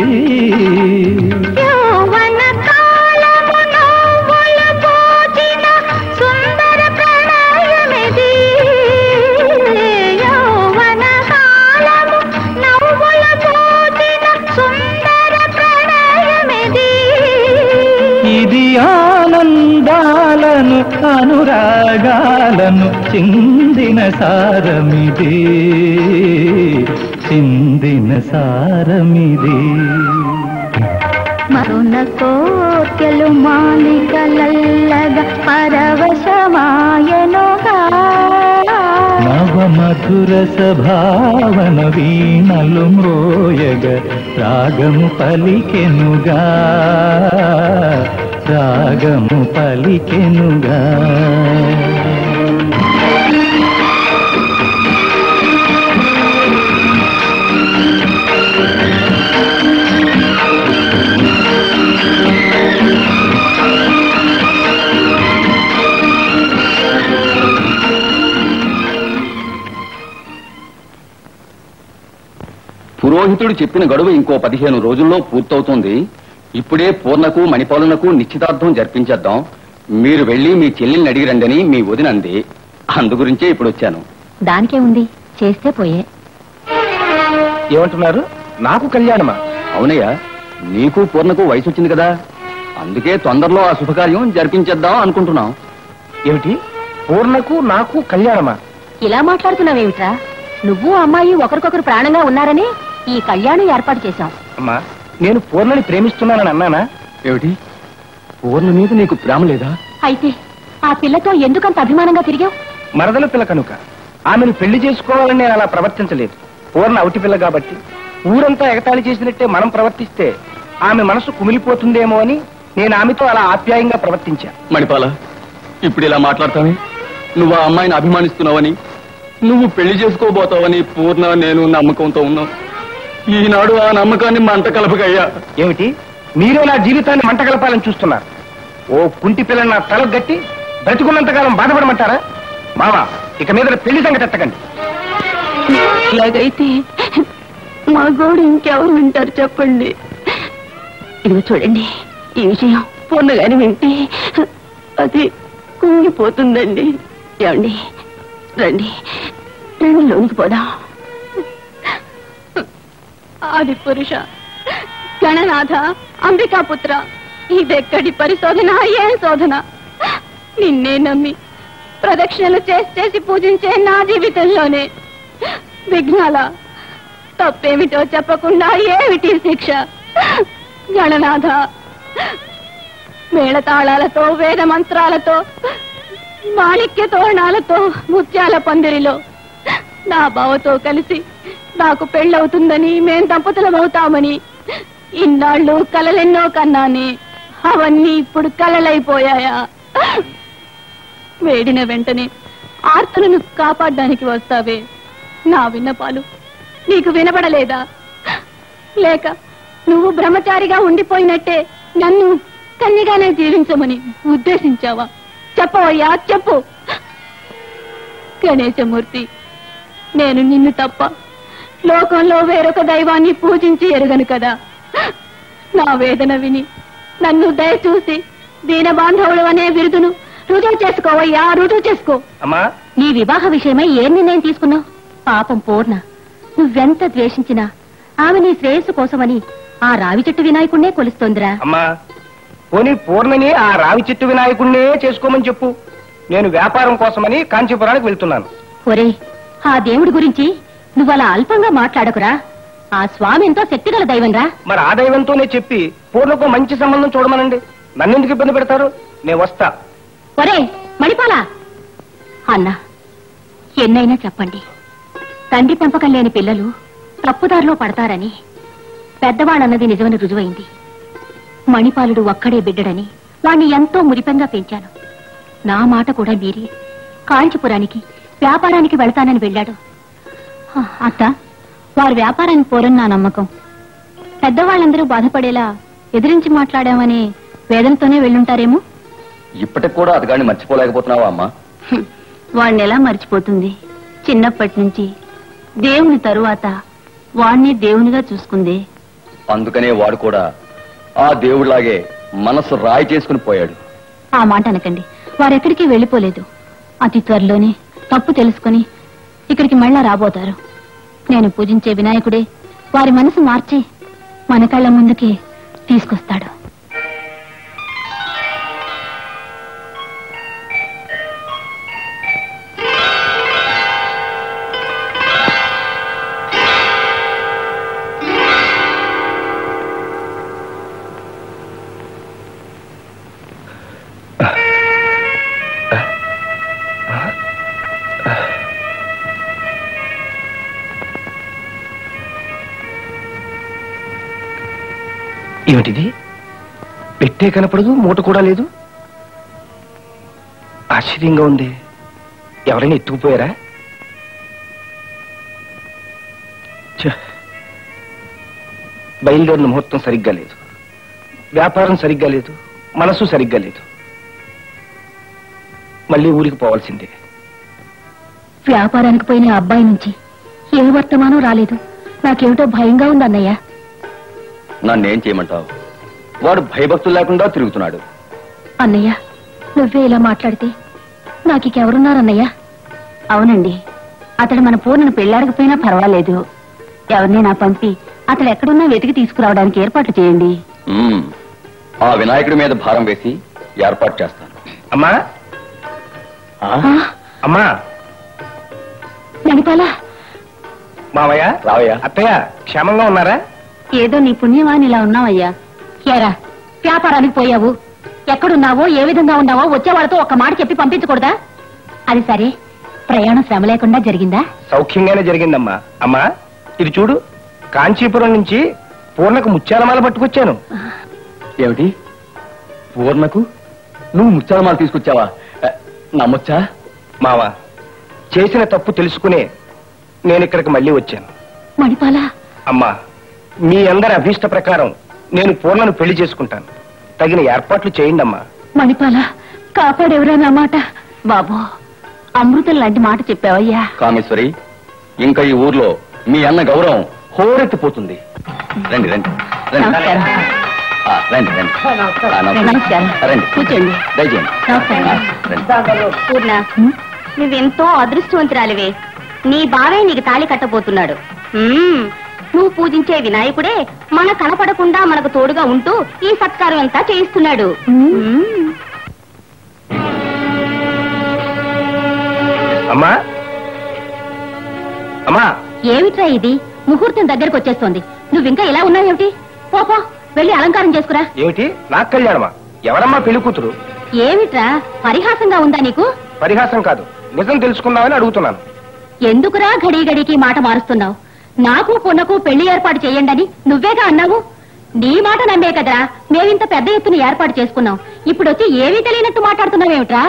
యౌవన కాలము నవ్వుల పోచిన సుందర ప్రణయమిది యౌవన కాలము నవ్వుల పోచిన సుందర ప్రణయమిది ఇది ఆనందాలను అనురాగాలను చిందిన సారమిది చిందిన సారమిది మరున కోర్కెలు మాలికలల్లగ పరవశమాయనుగా నవమధుర సభావన వీణలు మ్రోయగ రాగము పలికెనుగా రాగము పలికెనుగా పురోహితుడు చెప్పిన గడువు ఇంకో పదిహేను రోజుల్లో పూర్తవుతుంది ఇప్పుడే పూర్ణకు మణిపాలనకు నిశ్చితార్థం జరిపించేద్దాం మీరు వెళ్ళి మీ చెల్లెల్ని అడిగి రండని మీ వదిన అంది అందు గురించే ఇప్పుడు వచ్చాను దానికే ఉంది చేస్తే పోయే ఏమంటున్నారు నాకు కళ్యాణమా అవునయ్యా నీకు పూర్ణకు వయసు వచ్చింది కదా అందుకే తొందరలో ఆ శుభకార్యం జరిపించేద్దాం అనుకుంటున్నాం ఏమిటి పూర్ణకు నాకు కళ్యాణమా ఇలా మాట్లాడుతున్నావేమిట్రా నువ్వు అమ్మాయి ఒకరికొకరు ప్రాణంగా ఉన్నారని ఈ కళ్యాణం ఏర్పాటు చేశాం అమ్మా నేను పూర్ణని ప్రేమిస్తున్నానని అన్నానా ఏమిటి పూర్ణ మీద నీకు ప్రేమ లేదా అయితే ఆ పిల్లతో ఎందుకంత అభిమానంగా తిరిగావు మరదల పిల్ల కనుక ఆమెను పెళ్లి చేసుకోవాలని నేను అలా ప్రవర్తించలేదు పూర్ణ అవుటి పిల్ల కాబట్టి ఊరంతా ఎగతాళి చేసినట్టే మనం ప్రవర్తిస్తే ఆమె మనసు కుమిలిపోతుందేమో అని నేను ఆమెతో అలా ఆప్యాయంగా ప్రవర్తించా మణిపాల ఇప్పుడు ఇలా మాట్లాడతానే నువ్వు ఆ అమ్మాయిని అభిమానిస్తున్నావని నువ్వు పెళ్లి చేసుకోబోతావని పూర్ణ నేను నమ్మకంతో ఉన్నావు ఈనాడు ఆ నమ్మకాన్ని మంట కలపకయ్యా ఏమిటి మీరే నా జీవితాన్ని మంట కలపాలని చూస్తున్నారు ఓ కుంటి పిల్లని నా తలకు గట్టి బ్రతికున్నంతకాలం బాధపడమంటారా మావా ఇక మీద పెళ్లి సంగతి ఎత్తకండి ఇలాగైతే మా గోడు ఇంకెవరు వింటారు చెప్పండి ఇదిగో చూడండి ఈ విషయం పొన్నగాని వింటే అది కుంగిపోతుందండి ఏమండి రండి రండి లోనికి పోదాం ఆది పురుష గణనాథ అంబికాపుత్ర ఇదెక్కడి పరిశోధన ఏం శోధన నిన్నే నమ్మి ప్రదక్షిణలు చేసి చేసి పూజించే నా జీవితంలోనే విఘ్నాల తప్పేమిటో చెప్పకుండా ఏమిటి శిక్ష గణనాథ మేళతాళాలతో వేద మంత్రాలతో మాణిక్య తోరణాలతో ముత్యాల పందిరిలో నా బావతో కలిసి నాకు పెళ్ళవుతుందని మేం దంపతులమవుతామని ఇన్నాళ్ళు కలలెన్నో కన్నానే అవన్నీ ఇప్పుడు కలలైపోయాయా వేడిన వెంటనే ఆర్తలను కాపాడడానికి వస్తావే నా విన్నపాలు నీకు వినపడలేదా లేక నువ్వు బ్రహ్మచారిగా ఉండిపోయినట్టే నన్ను కన్యగానే జీవించమని ఉద్దేశించావా చెప్పవయ్యా చెప్పు గణేశమూర్తి నేను నిన్ను తప్ప లోకంలో వేరొక దైవాన్ని పూజించి ఎరుగను కదా నా వేదన విని నన్ను దయచూసి దీన బాంధవుడు అనే బిరుదును రుజువు చేసుకోవయ్యా రుజువు చేసుకో అమ్మా నీ వివాహ విషయమై ఏం నిర్ణయం తీసుకున్నావు పాపం పూర్ణ నువ్వెంత ద్వేషించినా ఆమె నీ శ్రేయస్సు కోసమని ఆ రావి చెట్టు వినాయకుణ్ణే కొలుస్తోందిరా అమ్మా పోనీ పూర్ణని ఆ రావి చెట్టు వినాయకుడినే చేసుకోమని చెప్పు నేను వ్యాపారం కోసమని కాంచీపురానికి వెళ్తున్నాను ఒరే ఆ దేవుడి గురించి నువ్వలా అల్పంగా మాట్లాడకురా ఆ స్వామి ఎంతో శక్తిగల దైవంరా మరి ఆ దైవంతోనే చెప్పి పూర్ణకు మంచి సంబంధం చూడమనండి నన్ను ఎందుకు ఇబ్బంది పెడతారు నేను వస్తా ఒరే మణిపాల అన్నా ఎన్నైనా చెప్పండి తండ్రి పెంపకం లేని పిల్లలు తప్పుదారిలో పడతారని పెద్దవాళ్ళన్నది నిజమని రుజువైంది మణిపాలుడు ఒక్కడే బిడ్డడని వాణ్ణి ఎంతో మురిపెంగా పెంచాను నా మాట కూడా మీరి కాంచీపురానికి వ్యాపారానికి వెళతానని వెళ్ళాడు హ, అత్త వారి వ్యాపారానికి పోరని నా నమ్మకం పెద్దవాళ్ళందరూ బాధపడేలా ఎదిరించి మాట్లాడామని వేదంతోనే వెళ్ళుంటారేమో ఇప్పటికి కూడా అతగాన్ని మర్చిపోలేకపోతున్నావా అమ్మా హ్మ్. వాణ్ణి ఎలా మర్చిపోతుంది చిన్నప్పటి నుంచి దేవుని తరువాత వాణ్ణి దేవునిగా చూసుకుంది అందుకనే వాడు కూడా ఆ దేవుడిలాగే మనసు రాయి చేసుకుని పోయాడు ఆ మాట అనకండి వారెక్కడికి వెళ్ళిపోలేదు అతి త్వరలోనే తప్పు తెలుసుకొని ఇక్కడికి మళ్ళా రాబోతారు నేను పూజించే వినాయకుడే వారి మనసు మార్చి మన కళ్ళ ముందుకి తీసుకొస్తాడు ఏమిటిది పెట్టే కనపడదు మూట కూడా లేదు ఆశ్చర్యంగా ఉంది ఎవరైనా ఎత్తుకుపోయారా ఛ! బయలుదేరిన ముహూర్తం సరిగ్గా లేదు వ్యాపారం సరిగ్గా లేదు మనసు సరిగ్గా లేదు మళ్ళీ ఊరికి పోవాల్సిందే వ్యాపారానికి పోయిన అబ్బాయి నుంచి ఏ వర్తమానం రాలేదు నాకేమిటో భయంగా ఉంది అన్నయ్య నన్నేం చేయమంటావు వాడు భయభక్తులు లేకుండా తిరుగుతున్నాడు అన్నయ్య నువ్వే ఇలా మాట్లాడితే నాకు ఇంకెవరున్నారన్నయ్య అవునండి అతడు మన పూర్ణను పెళ్లాడకపోయినా పర్వాలేదు ఎవరినైనా పంపి అతడు ఎక్కడున్నా వెతికి తీసుకురావడానికి ఏర్పాట్లు చేయండి మ్మ్. ఆ వినాయకుడి మీద భారం వేసి ఏర్పాటు చేస్తాను అమ్మా ఆ? ఆ, అమ్మా నడిపాలా మావయ్య రావయ్యా అత్తయ్య క్షేమంగా ఉన్నారా ఏదో నీ పుణ్యమాని ఇలా ఉన్నావయ్యా ఏరా వ్యాపారానికి పోయావు ఎక్కడున్నావో ఏ విధంగా ఉన్నావో వచ్చే వాళ్ళతో ఒక్క మాట చెప్పి పంపించకూడదా అది సరే ప్రయాణం శ్రమ లేకుండా జరిగిందా సౌఖ్యంగానే జరిగిందమ్మా అమ్మా ఇది చూడు కాంచీపురం నుంచి పూర్ణకు ముత్యాలమాల పట్టుకొచ్చాను ఏమిటి పూర్ణకు నువ్వు ముత్యాలమాల తీసుకొచ్చావా ఏ, నమ్మొచ్చా మావా చేసిన తప్పు తెలుసుకునే నేను ఇక్కడికి మళ్ళీ వచ్చాను మణిపాలా అమ్మా మీ అందరి అభీష్ట ప్రకారం నేను పూర్ణను పెళ్లి చేసుకుంటాను తగిన ఏర్పాట్లు చేయండి అమ్మా మణిపాలా కాపాడెవరా నా మాట బాబు అమృతం లాంటి మాట చెప్పావయ్యా కామేశ్వరి ఇంకా ఈ ఊర్లో మీ అన్న గౌరవం హోరెత్తిపోతుంది రండి రండి రండి నమస్కారం. ఆ, రండి రండి ఆ, నమస్కారం. నమస్కారం. రండి కూర్చోండి. దయచేయండి నమస్కారం. ఆ, రండి. పూర్ణ నువ్వెంతో అదృష్టవంతురాలివే నీ బావే నీకు తాళి కట్టబోతున్నాడు మ్మ్. నువ్వు పూజించే వినాయకుడే మన కనపడకుండా మనకు తోడుగా ఉంటూ ఈ సత్కారం అంతా చేయిస్తున్నాడు మ్మ్. అమ్మా అమ్మా ఏమిట్రా ఇది ముహూర్తం దగ్గరకు వచ్చేస్తోంది నువ్వింకా ఇలా ఉన్నావేమిటి పోపో వెళ్ళి అలంకారం చేసుకురా ఏమిటి నాకు కళ్యాణమా ఎవరమ్మా పెళ్లి కూతురు ఏమిట్రా పరిహాసంగా ఉందా నీకు పరిహాసం కాదు నిజం తెలుసుకుందామని అడుగుతున్నాను ఎందుకురా ఘడీ గడికి మాట మారుస్తున్నావు నాకు పొన్నకు పెళ్లి ఏర్పాటు చేయండి నువ్వేగా అన్నావు నీ మాట నమ్మే కదరా మేమింత పెద్ద ఎత్తున ఏర్పాటు చేసుకున్నాం ఇప్పుడు వచ్చి ఏమీ తెలియనట్టు మాట్లాడుతున్నావేమిట్రా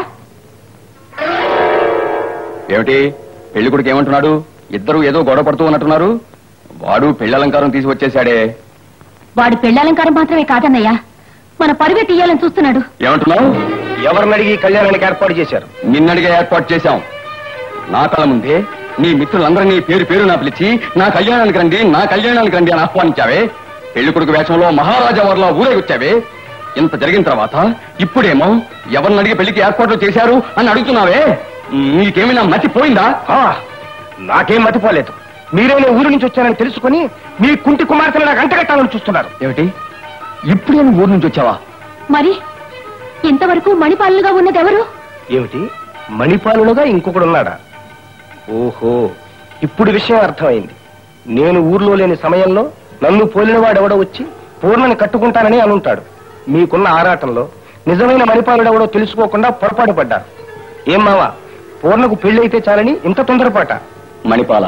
ఏమిటి పెళ్లి కొడుకు ఏమంటున్నాడు ఇద్దరు ఏదో గొడవ పడుతూ ఉన్నట్టున్నారు వాడు పెళ్లి అలంకారం తీసి వచ్చేసాడే వాడి పెళ్లి అలంకారం మాత్రమే కాదన్నయ్యా మన పరువే తీయాలని చూస్తున్నాడు ఏమంటున్నావు ఎవరిని అడిగి ఈ కళ్యాణానికి ఏర్పాటు చేశారు నిన్నడిగా ఏర్పాటు చేశాం నా కళ్ళ ముందే నీ మిత్రులందరినీ పేరు పేరు నా పిలిచి నా కళ్యాణానికి రండి నా కళ్యాణానికి రండి అని ఆహ్వానించావే పెళ్లి కొడుకు వేషంలో మహారాజా వారిలో ఊరేగొచ్చావే ఇంత జరిగిన తర్వాత ఇప్పుడేమో ఎవరిని అడిగి పెళ్లికి ఏర్పాట్లు చేశారు అని అడుగుతున్నావే నీకేమైనా మతిపోయిందా ఆ, నాకేం మతిపోలేదు మీరే నేను ఊరు నుంచి వచ్చానని తెలుసుకుని మీ కుంటి కుమార్తెను నాకు అంటగట్టాలని చూస్తున్నారు ఏమిటి ఇప్పుడే నువ్వు ఊరు నుంచి వచ్చావా మరి ఇంతవరకు మణిపాలుగా ఉన్నదెవరు ఏమిటి మణిపాలుడుగా ఇంకొకడు ఉన్నాడా ఓహో ఇప్పుడు విషయం అర్థమైంది నేను ఊర్లో లేని సమయంలో నన్ను పోలినవాడెవడో వచ్చి పూర్ణని కట్టుకుంటానని అనుంటాడు మీకున్న ఆరాటంలో నిజమైన మణిపాలుడెవడో తెలుసుకోకుండా పొరపాటు పడ్డారు ఏం మావా పూర్ణకు పెళ్ళైతే చాలని ఇంత తొందరపాట మణిపాల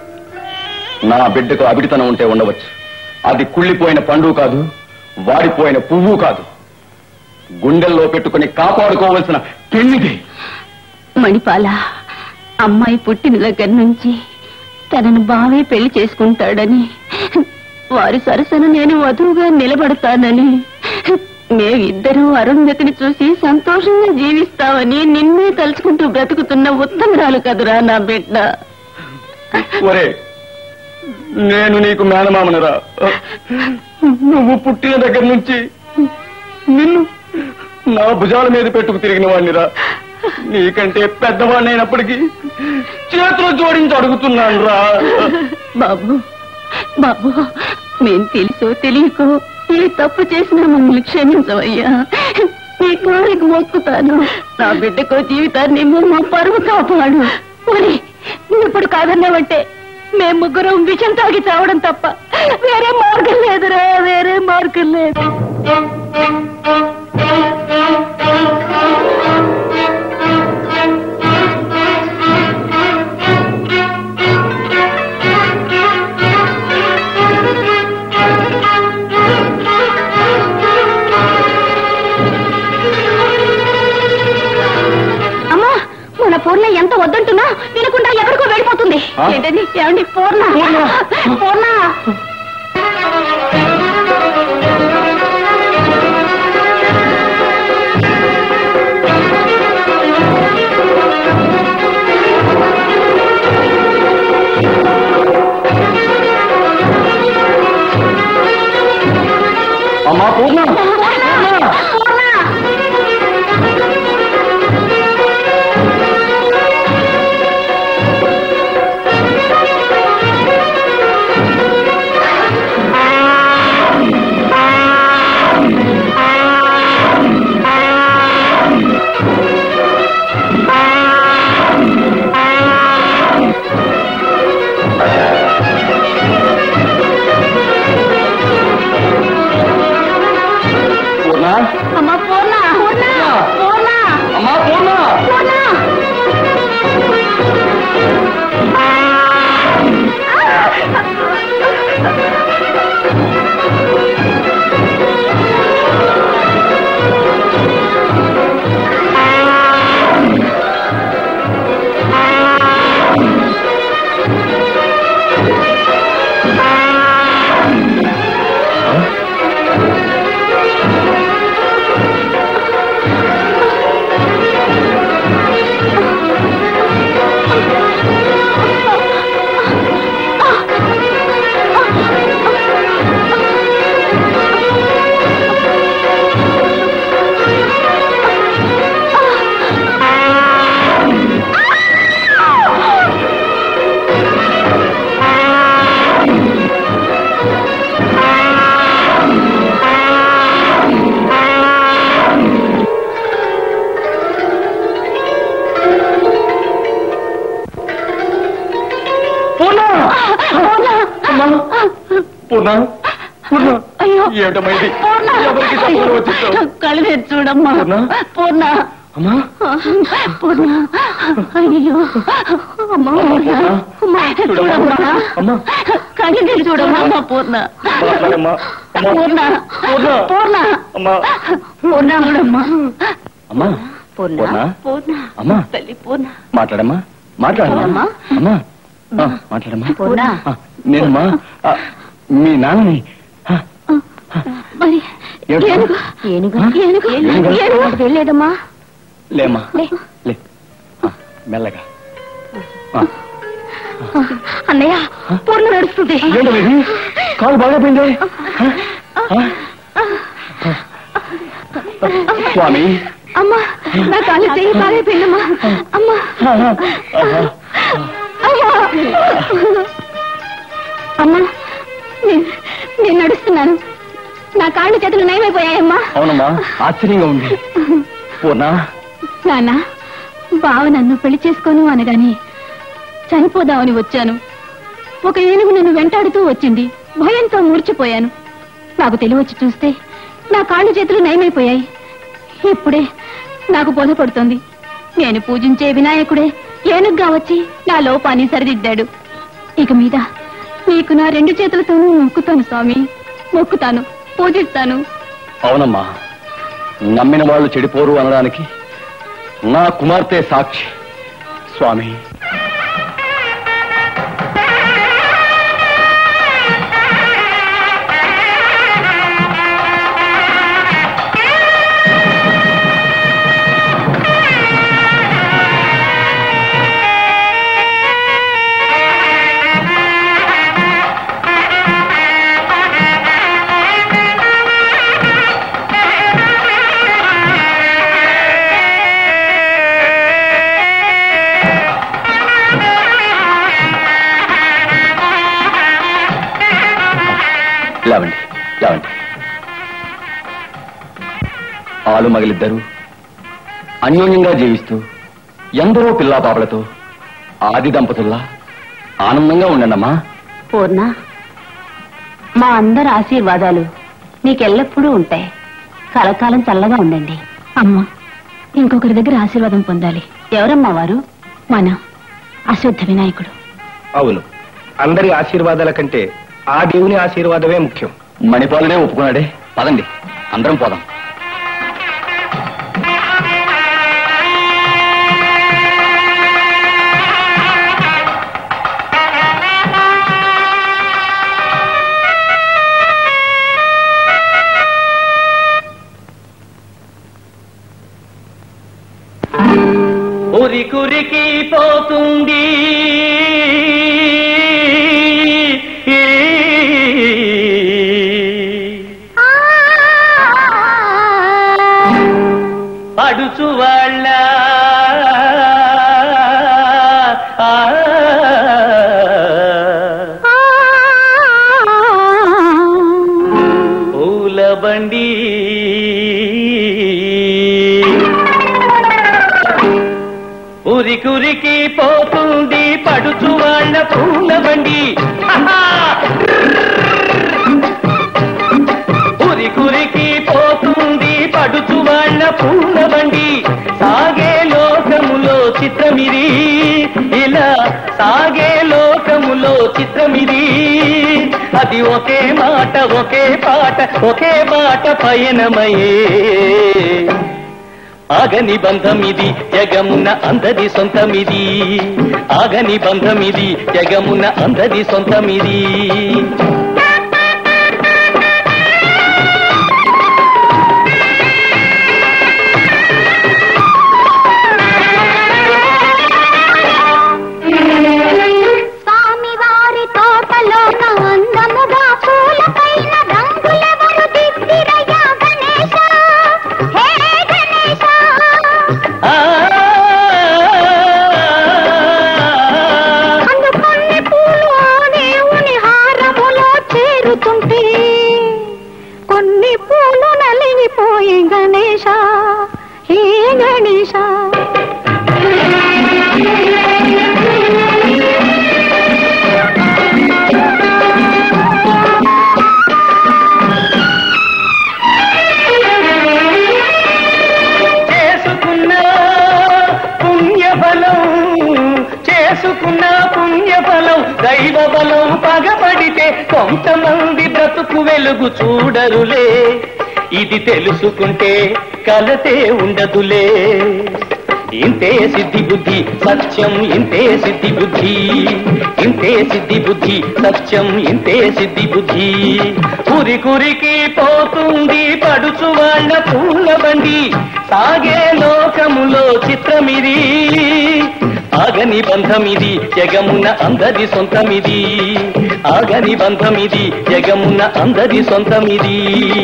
నా బిడ్డకు అబిడితనం ఉంటే ఉండవచ్చు అది కుళ్ళిపోయిన పండు కాదు వాడిపోయిన పువ్వు కాదు గుండెల్లో పెట్టుకుని కాపాడుకోవలసిన పెళ్లిది మణిపాల అమ్మాయి పుట్టిన దగ్గర నుంచి తనను బావే పెళ్లి చేసుకుంటాడని వారి సరసన నేను వధువుగా నిలబడతానని మేమిద్దరూ అరుంధతిని చూసి సంతోషంగా జీవిస్తామని నిన్నే తలుచుకుంటూ బ్రతుకుతున్న ఉత్తమరాలు కదురా నా బిడ్డ ఒరే నేను నీకు మేనమామనురా నువ్వు పుట్టిన దగ్గర నుంచి నిన్ను నా భుజాల మీద పెట్టుకు తిరిగిన వాడినిరా నీకంటే పెద్దవాడినైనప్పటికీ చేతులు జోడించి అడుగుతున్నాను రా బాబు బాబు మేం తెలుసో తెలియకో ఏ తప్పు చేసినా మమ్మల్ని క్షమించవయ్యా నీ కోరిక మొక్కుతాను నా బిడ్డకో జీవితాన్ని మా పరువు కాపాడు మరి నువ్వు ఇప్పుడు కాదన్నావంటే మేము ముగ్గురం విషం తాగి చావడం తప్ప వేరే మార్గం లేదురా వేరే మార్గం లేదు అమ్మా మన పూర్ణ ఎంత వద్దంటున్నా వినకుండా ఎక్కడికో వెళ్ళిపోతుంది ఆ? ఏంటండి ఏమండి పూర్ణ పూర్ణ అమ్మా పూర్ణ పూర్ణ అమ్మ పూర్ణ పూర్ణ పూర్ణ అమ్మా పూర్ణ పూర్ణ పూర్ణ పూర్ణ అయ్యో ఏమిటమ్మా ఇది పూర్ణ ఎవరికి చెప్పాలో వచ్చేసావు? కళ్ళు తెరిచి చూడమ్మా పూర్ణ? పూర్ణ అమ్మా పూర్ణ అయ్యో అమ్మా పూర్ణ అమ్మా, చూడమ్మా అమ్మా. కళ్ళు తెరిచి చూడమ్మా అమ్మా పూర్ణ మాట్లాడమ్మా అమ్మా పూర్ణ పూర్ణ. పూర్ణ అమ్మా పూర్ణ చూడమ్మా అమ్మా పూర్ణ పూర్ణ? పూర్ణ అమ్మా. తల్లి పూర్ణ మాట్లాడమ్మా మాట్లాడమ్మా అమ్మా. అమ్మా ఆ, మాట్లాడమ్మా పూర్ణ ఆ, నేనమ్మా ఆ, మీ నాన్నని ఆ, మరి ఏమిటి? ఏనుగు ఏనుగు ఏనుగు ఏనుగు? ఏనుగు వెళ్ళేదమ్మా లేమ్మా లే. లే ఆ, మెల్లగా ఆ, అన్నయ్య పూర్ణ నడుస్తుంది ఏంటమ్మా ఇది కాలు బాగా పోయింది ఆ? ఆ? స్వామి అమ్మా నా కాలు చెయ్యి పాలైపోయిందమ్మా అమ్మా ఆహా. అమ్మా అమ్మా నేను నేను నడుస్తున్నాను నా కాళ్ళు చేతులు నయమైపోయాయమ్మా అవునమ్మా ఆశ్చర్యంగా ఉంది పూర్ణ నాన్న బావ నన్ను పెళ్లి చేసుకోను అనగాని చనిపోదామని వచ్చాను ఒక ఏనుగు నన్ను వెంటాడుతూ వచ్చింది భయంతో మూర్చిపోయాను నాకు తెలివచ్చి చూస్తే నా కాళ్ళు చేతులు నయమైపోయాయి ఇప్పుడే నాకు బోధపడుతోంది నేను పూజించే వినాయకుడే ఏనుగ్గా వచ్చి నా లోపాన్ని సరిదిద్దాడు ఇక మీద నీకు నా రెండు చేతులతోనూ మొక్కుతాను స్వామి మొక్కుతాను పూజిస్తాను అవునమ్మా నమ్మిన వాళ్ళు చెడిపోరు అనడానికి నా కుమార్తె సాక్షి స్వామి లేవండి లేవండి ఆలు మగలిద్దరూ అన్యోన్యంగా జీవిస్తూ ఎందరో పిల్లా పాపలతో ఆది దంపతుల్లా ఆనందంగా ఉండండమ్మా పూర్ణ మా అందరి ఆశీర్వాదాలు నీకెల్లప్పుడూ ఉంటాయి కలకాలం చల్లగా ఉండండి అమ్మా ఇంకొకరి దగ్గర ఆశీర్వాదం పొందాలి ఎవరమ్మా వారు మన అశ్వత్థ వినాయకుడు అవును అందరి ఆశీర్వాదాల కంటే ఆ దేవుని ఆశీర్వాదమే ముఖ్యం మణిపాలునే ఒప్పుకున్నాడే పదండి అందరం పోదాం ఉరి కురికి పోతుంది బండి ఉరికురికి పోతుంది పడుచు వాళ్ళ పూల బండి ఉరికురికి పోతుంది పడుచు వాళ్ళ పూల బండి సాగే లోకములో చిత్రమిది ఇలా సాగే లోకములో చిత్రమిది అది ఒకే మాట ఒకే పాట ఒకే బాట పయనమయే ఆగని బంధమిది జగమున అందరి సొంతమిది ఆగని బంధమిది జగమున అందరి సొంతమిది స్వామివారి తోటలోన అందముగా పూలపైన రంగులెవరు దిద్దిరయ్యా గణేశ హే గణేశ ఆ అందుకొన్ని పూలు ఆ దేవుని హారములో చేరుతుంటే కొన్ని పూలు నలిగిపోయి గణేశ హే గణేశ చేసుకున్న పుణ్యఫలం చేసుకున్న పుణ్యఫలం దైవ బలం పగబడితే కొంతమంది బ్రతుకు వెలుగు చూడరులే ఇది తెలుసుకుంటే కలతే ఉండదులే ఇంతే సిద్ధి బుద్ధి సత్యం ఇంతే సిద్ధి బుద్ధి ఇంతే సిద్ధి బుద్ధి సత్యం ఇంతే సిద్ధి బుద్ధి కురి కురికి పోతుంది పడుచు వాళ్ళ పూల బండి సాగే లోకములో చిత్రమిది ఆగని బంధమిది జగమున అందరి సొంతమిది ఆగని బంధమిది జగమున అందరి సొంతమిది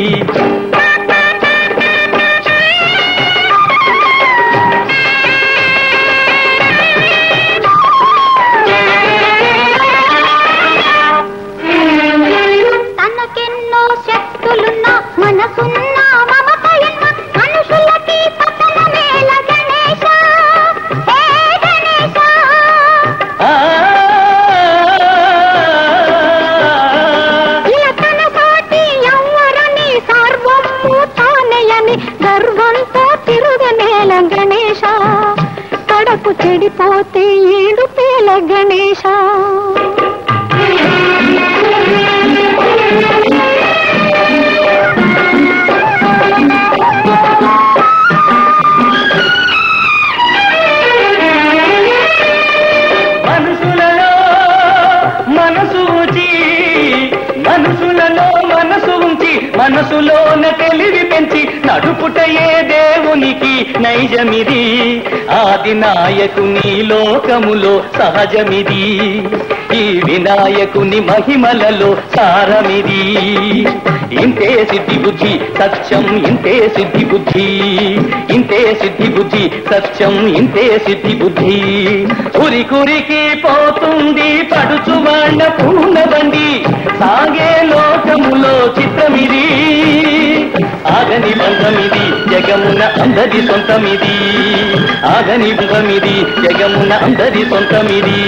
తనకెన్నో శక్తులున్న మనసున్న మమతయున్న మనుషులకి పతన మేల గణేశ హే గణేశ ఆ ఇలా తన సాటి ఎవ్వరని సర్వము తానయని గర్వంతో తిరుగనేల గణేశ కడకు చెడిపోతే ఏడు పేల గణేశ మనసులలో మనసు ఉంచి మనసులలో మనసు ఉంచి మనసులోన తెలివి పెంచి నడుపుటయే దేవునికి నైజమిది ఆది నాయకుని లోకములో సహజమిది ఈ వినాయకుని మహిమలలో సారమిది ఇంతే సిద్ధి బుద్ధి సత్యం ఇంతే సిద్ధి బుద్ధి ఇంతే సిద్ధి బుద్ధి సత్యం ఇంతే సిద్ధి బుద్ధి కురి కురికి పోతుంది పడుచు వాళ్ళ పూల బండి సాగే లోకములో చిత్రమిది ఆగని బంధమిది జగమున అందరి సొంతమిది ఆగని బంధమిది జగమున అందరి సొంతమిది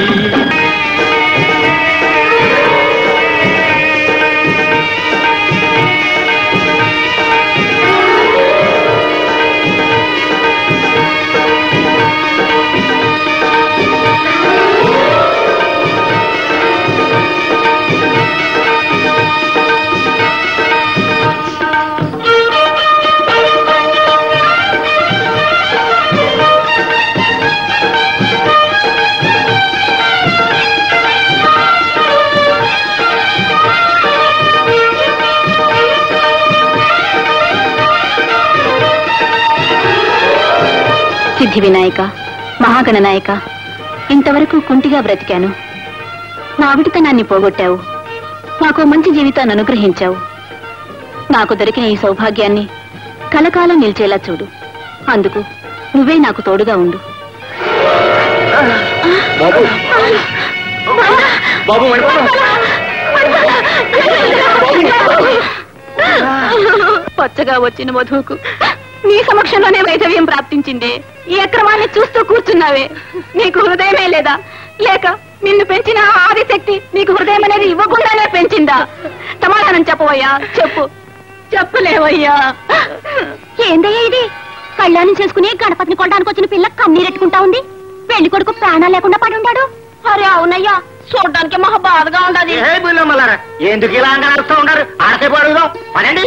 సిద్ధి వినాయక మహాగణ నాయక ఇంతవరకు కుంటిగా బ్రతికాను నా అవిటితనాన్ని పోగొట్టావు నాకు మంచి జీవితాన్ని అనుగ్రహించావు నాకు దొరికిన ఈ సౌభాగ్యాన్ని కలకాలం నిలిచేలా చూడు అందుకు నువ్వే నాకు తోడుగా ఉండు బాబు బాబు మణిబాబు కొత్తగా వచ్చిన వధువుకు నీ సమక్షంలోనే వైధవ్యం ప్రాప్తించింది ఈ అక్రమాన్ని చూస్తూ కూర్చున్నావే నీకు హృదయమే లేదా లేక నిన్ను పెంచిన ఆ ఆదిశక్తి నీకు హృదయం అనేది ఇవ్వకుండానే పెంచిందా సమాధానం చెప్పవయ్యా చెప్పు చెప్పలేవయ్యా ఏందయ్యా ఇది కళ్యాణం చేసుకుని గణపతిని కొనడానికి వచ్చిన పిల్ల కన్నీరెట్టుకుంటా ఉంది పెళ్లి కొడుకు ప్రాణాలు లేకుండా పడి ఉంటాడు అరే అవునయ్యా చూడడానికి మహా బాధగా ఉండదు ఏ బిల్లమ్మలారా ఎందుకు ఇలా అంగనాడుతూ ఉన్నారు ఆడసేపు అడుగుదాం పనండి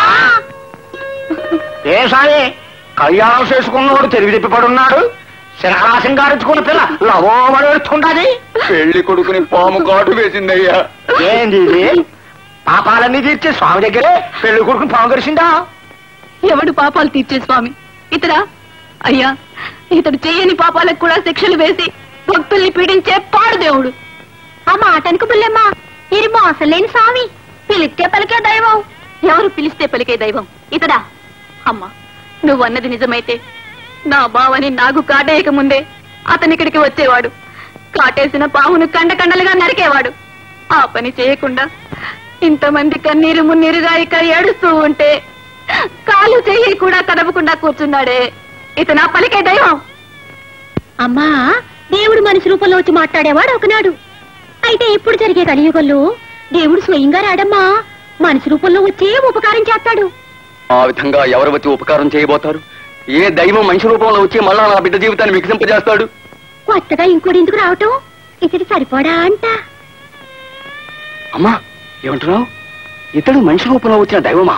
ఏ సామి కళ్యాణం చేసుకున్నవాడు తెలివి తిప్పిపడి ఉన్నాడు శనారాశం గారించుకున్న పిల్ల లవోమని వెళ్తుండది పెళ్లి కొడుకుని పాము కాటు వేసిందయ్యా ఏంది ఇది పాపాలన్నీ తీర్చే స్వామి దగ్గరే పెళ్లి కొడుకుని పాము గరిసిందా ఎవడు పాపాలు తీర్చే స్వామి ఇతరా అయ్యా ఇతడు చేయని పాపాలకు కూడా శిక్షలు వేసి భక్తుల్ని పీడించే పాడు దేవుడు ఆ మాటనుకు బుల్లెమ్మా ఇది మోసం లేని స్వామి పిలిస్తే పలికే దైవం ఎవరు పిలిస్తే పలికే దైవం ఇతడా అమ్మా నువ్వు అన్నది నిజమైతే నా బావని నాకు కాటేయక ముందే అతని ఇక్కడికి వచ్చేవాడు కాటేసిన పావును కండకండలుగా నరికేవాడు ఆ పని చేయకుండా ఇంతమంది కన్నీరు మున్నీరుగా ఇక్కడ ఏడుస్తూ ఉంటే కాలు చెయ్యి కూడా కదపకుండా కూర్చున్నాడే ఇతనా పలికే దైవం అమ్మా దేవుడు మనిషి రూపంలో వచ్చి మాట్లాడేవాడు ఒకనాడు అయితే ఇప్పుడు జరిగే కలియుగంలో దేవుడు స్వయంగా రాడమ్మా మనిషి రూపంలో వచ్చి ఉపకారం చేస్తాడు ఆ విధంగా ఎవరు వచ్చి ఉపకారం చేయబోతారు ఏ దైవం మనిషి రూపంలో వచ్చి మళ్ళా నా బిడ్డ జీవితాన్ని వికసింపజేస్తాడు కొత్తగా ఇంకోటి ఎందుకు రావటం ఇతడు సరిపోడా అంట అమ్మా ఏమంటున్నావు ఇతడు మనిషి రూపంలో వచ్చిన దైవమా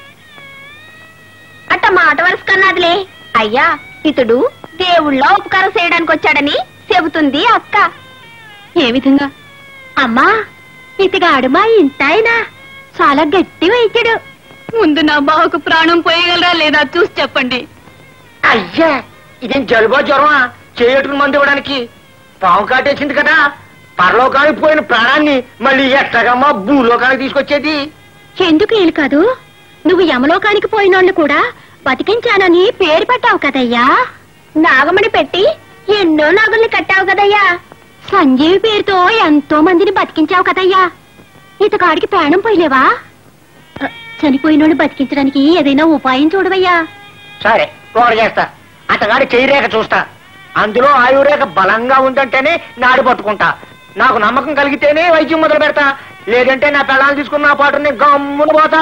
అట్ట మాట వరుస కన్నాదిలే అయ్యా ఇతడు దేవుళ్ళ ఉపకారం చేయడానికి వచ్చాడని చెబుతుంది అక్క ఏ విధంగా అమ్మా ఇతగాడు మా ఇంటాయన చాలా గట్టి వైద్యుడు ముందు నా బావకు ప్రాణం పోయగలరా లేదా చూసి చెప్పండి అయ్యా ఇదేం జలుబో జ్వరమా చేయట్టుకుని మంది ఇవ్వడానికి పాము కాటేసింది కదా పరలోకానికి పోయిన ప్రాణాన్ని మళ్ళీ ఎట్టగమ్మా భూలోకానికి తీసుకొచ్చేది ఎందుకు ఏలు కాదు నువ్వు యమలోకానికి పోయినోళ్ళు కూడా బతికించానని పేరు పెట్టావు కదయ్యా నాగమణి పెట్టి ఎన్నో నాగుల్ని కట్టావు కదయ్యా సంజీవి పేరుతో ఎంతో మందిని బతికించావు కదయ్యా ఇతగాడికి ప్రాణం పోయలేవా అ, చనిపోయినోళ్ళు బతికించడానికి ఏదైనా ఉపాయం చూడవయ్యా సరే కూర చేస్తా అతగాడి చెయ్యరేఖ చూస్తా అందులో ఆయురేఖ బలంగా ఉందంటేనే నాడి పట్టుకుంటా నాకు నమ్మకం కలిగితేనే వైద్యం మొదలు పెడతా లేదంటే నా పిల్లలు తీసుకున్న నా పాటు నేను గమ్మున పోతా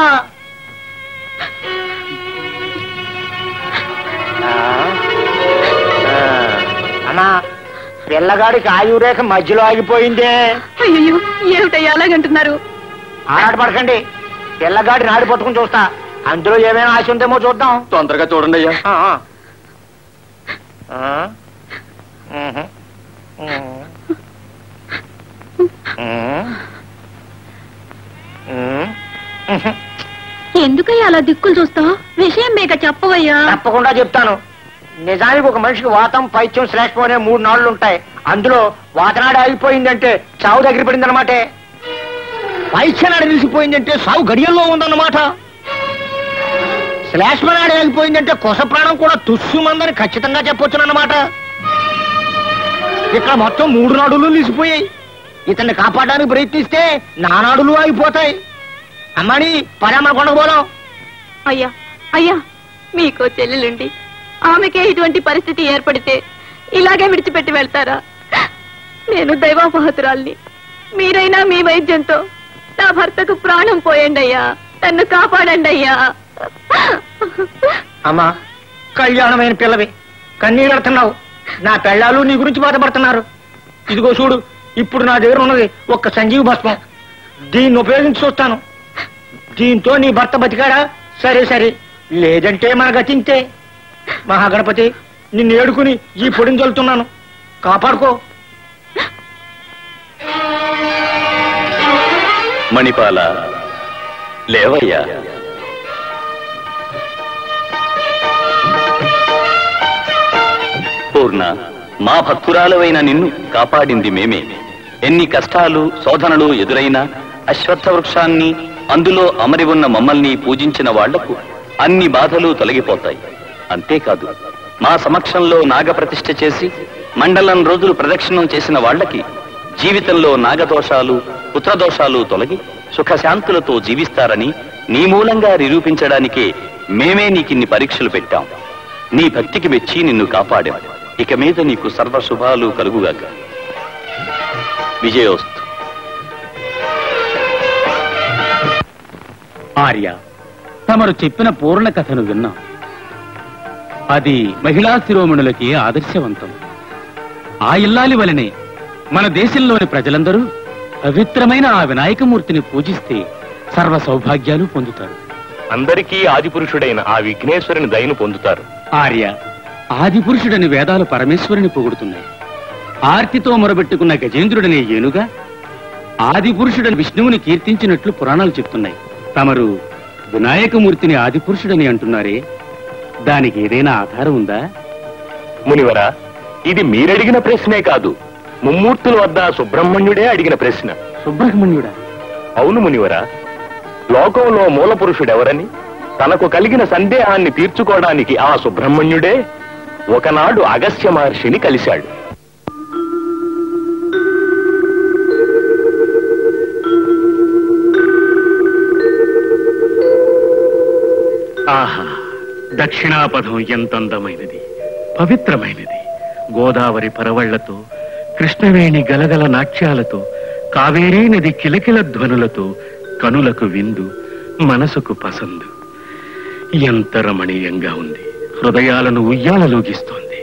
ఆ, ఆ, అన్నా పిల్లగాడికి ఆయురేఖ మధ్యలో ఆగిపోయిందే అయ్యో ఏమిటయ్యా అలాగంటున్నారు ఆరాటపడకండి పిల్లగాడి నాడి పట్టుకుని చూస్తా అందులో ఏమైనా ఆశ ఉందేమో చూద్దాం తొందరగా చూడండి అయ్యా ఆ, ఆ. ఆ? మ్మ్హ. మ్మ్. మ్మ్. మ్మ్. మ్మ్హ. ఎందుకయ్యా అలా దిక్కులు చూస్తావు విషయం మేక చెప్పవయ్యా తప్పకుండా చెప్తాను నిజానికి ఒక మనిషికి వాతం పైత్యం శ్లేష్మం అనే మూడు నాళ్ళు ఉంటాయి అందులో వాతనాడు ఆగిపోయిందంటే చావు దగ్గర పడిందనమాటే పైత్యనాడు నిలిచిపోయిందంటే సావు గడియల్లో ఉందన్నమాట శ్లేష్మనాడు ఆగిపోయిందంటే కొస ప్రాణం కూడా తుస్సుమందని ఖచ్చితంగా చెప్పొచ్చునన్నమాట ఇక్కడ మొత్తం మూడు నాడులు నిలిచిపోయాయి ఇతన్ని కాపాడడానికి ప్రయత్నిస్తే నానాడులు ఆగిపోతాయి అమ్మని పరామర కొండకు అయ్యా అయ్యా మీకో చెల్లెలుండి ఆమెకే ఇటువంటి పరిస్థితి ఏర్పడితే ఇలాగే విడిచిపెట్టి వెళ్తారా నేను దైవాపహతురాల్ని మీరైనా మీ వైద్యంతో నా భర్తకు ప్రాణం పోయండి అయ్యా నన్ను కాపాడండి అయ్యా అమ్మా కళ్యాణమైన పిల్లవి కన్నీళ్ళడుతున్నావు నా పెళ్ళాలు నీ గురించి బాధపడుతున్నారు ఇదిగో చూడు ఇప్పుడు నా దగ్గర ఉన్నది ఒక్క సంజీవ భస్మం దీన్ని ఉపయోగించి చూస్తాను దీంతో నీ భర్త బతికాడా సరే సరే లేదంటే మన గతింతే మహాగణపతి నిన్ను ఏడుకుని ఈ పొడిని చల్లుతున్నాను కాపాడుకో మణిపాల లేవయ్యా పూర్ణ మా భక్తురాలవైన నిన్ను కాపాడింది మేమే ఎన్ని కష్టాలు శోధనలు ఎదురైనా అశ్వత్థ వృక్షాన్ని అందులో అమరి ఉన్న మమ్మల్ని పూజించిన వాళ్లకు అన్ని బాధలు తొలగిపోతాయి అంతేకాదు మా సమక్షంలో నాగప్రతిష్ఠ చేసి మండలం రోజులు ప్రదక్షిణం చేసిన వాళ్ళకి జీవితంలో నాగదోషాలు పుత్రదోషాలు తొలగి సుఖశాంతులతో జీవిస్తారని నీ మూలంగా నిరూపించడానికే మేమే నీకిన్ని పరీక్షలు పెట్టాం నీ భక్తికి మెచ్చి నిన్ను కాపాడాం ఇక మీద నీకు సర్వ శుభాలు కలుగుగాక విజయోస్తు ఆర్య తమరు చెప్పిన పూర్ణ కథను విన్నాం అది మహిళా శిరోమణులకి ఆదర్శవంతం ఆ ఇల్లాలి వలనే మన దేశంలోని ప్రజలందరూ పవిత్రమైన ఆ వినాయకమూర్తిని పూజిస్తే సర్వ సౌభాగ్యాలు పొందుతారు అందరికీ ఆదిపురుషుడైన ఆ విఘ్నేశ్వరుని దయను పొందుతారు ఆర్య ఆది పురుషుడని వేదాలు పరమేశ్వరుని పొగుడుతున్నాయి ఆర్తితో మొరబెట్టుకున్న గజేంద్రుడనే ఏనుగా ఆది పురుషుడని విష్ణువుని కీర్తించినట్లు పురాణాలు చెప్తున్నాయి తమరు వినాయకమూర్తిని ఆది పురుషుడని అంటున్నారే దానికి ఏదైనా ఆధారం ఉందా మునివరా ఇది మీరడిగిన ప్రశ్నే కాదు ముమ్మూర్తుల వద్ద సుబ్రహ్మణ్యుడే అడిగిన ప్రశ్న సుబ్రహ్మణ్యుడా అవును మునివరా లోకంలో మూల పురుషుడెవరని తనకు కలిగిన సందేహాన్ని తీర్చుకోవడానికి ఆ సుబ్రహ్మణ్యుడే ఒకనాడు అగస్త్య మహర్షిని కలిశాడు ఆహా దక్షిణాపథం ఎంత అందమైనది పవిత్రమైనది గోదావరి పరవళ్లతో కృష్ణవేణి గలగల నాట్యాలతో కావేరీ నది కిలకిల ధ్వనులతో కనులకు విందు మనసుకు పసందు ఎంత రమణీయంగా ఉంది హృదయాలను ఉయ్యాలలోగిస్తోంది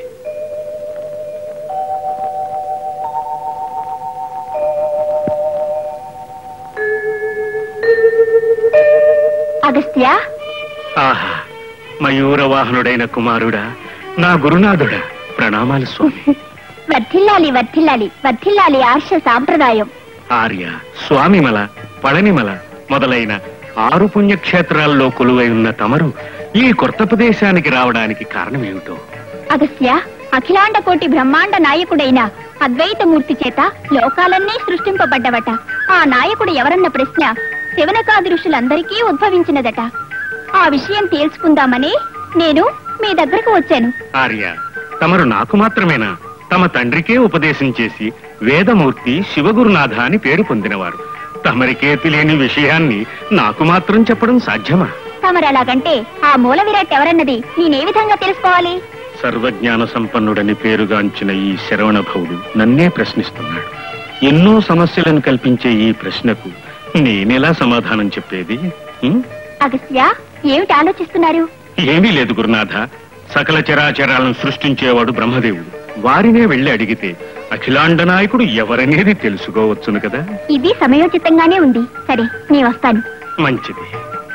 అగస్త్య ఆహా మయూరవాహనుడైన కుమారుడా నా గురునాథుడా ప్రణామాలు స్వామి వర్ధిల్లాలి వర్ధిల్లాలి వర్ధిల్లాలి ఆర్ష సాంప్రదాయం ఆర్య స్వామిమల పళనిమల మొదలైన ఆరు పుణ్యక్షేత్రాల్లో కొలువై ఉన్న తమరు ఈ కొత్త ప్రదేశానికి రావడానికి కారణమేమిటో అగస్త్య అఖిలాండ కోటి బ్రహ్మాండ నాయకుడైన అద్వైతమూర్తి చేత లోకాలన్నీ సృష్టింపబడ్డవట ఆ నాయకుడు ఎవరన్న ప్రశ్న శివనకాది ఋషులందరికీ ఉద్భవించినదట ఆ విషయం తేల్చుకుందామని నేను మీ దగ్గరకు వచ్చాను ఆర్య తమరు నాకు మాత్రమేనా తమ తండ్రికే ఉపదేశం చేసి వేదమూర్తి శివగురునాథ అని పేరు పొందినవారు తమరికే తెలియని విషయాన్ని నాకు మాత్రం చెప్పడం సాధ్యమా తమరలాగంటే ఆ మూల విరాట్ ఎవరన్నది నేనే విధంగా తెలుసుకోవాలి సర్వజ్ఞాన సంపన్నుడని పేరుగాంచిన ఈ శరవణభవుడు నన్నే ప్రశ్నిస్తున్నాడు ఎన్నో సమస్యలను కల్పించే ఈ ప్రశ్నకు నేనెలా సమాధానం చెప్పేది ఉం? అగస్త్య ఏమిటి ఆలోచిస్తున్నారు ఏమీ లేదు గురునాథ సకల చరాచరాలను సృష్టించేవాడు బ్రహ్మదేవుడు వారినే వెళ్ళి అడిగితే అఖిలాండ నాయకుడు ఎవరనేది తెలుసుకోవచ్చును కదా ఇది సమయోచితంగానే ఉంది సరే నీ వస్తాను మంచిది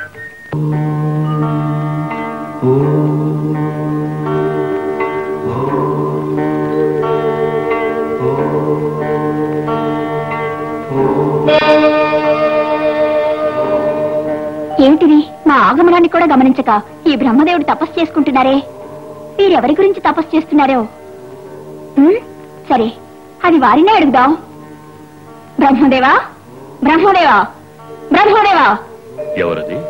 ఏమిటిది మా ఆగమనాన్ని కూడా గమనించక ఈ బ్రహ్మదేవుడు తపస్సు చేసుకుంటున్నారే వీరెవరి గురించి తపస్సు చేస్తున్నారో ఉమ్, సరే అది వారినే అడుగుదాం బ్రహ్మదేవా బ్రహ్మదేవా బ్రహ్మదేవా ఎవరది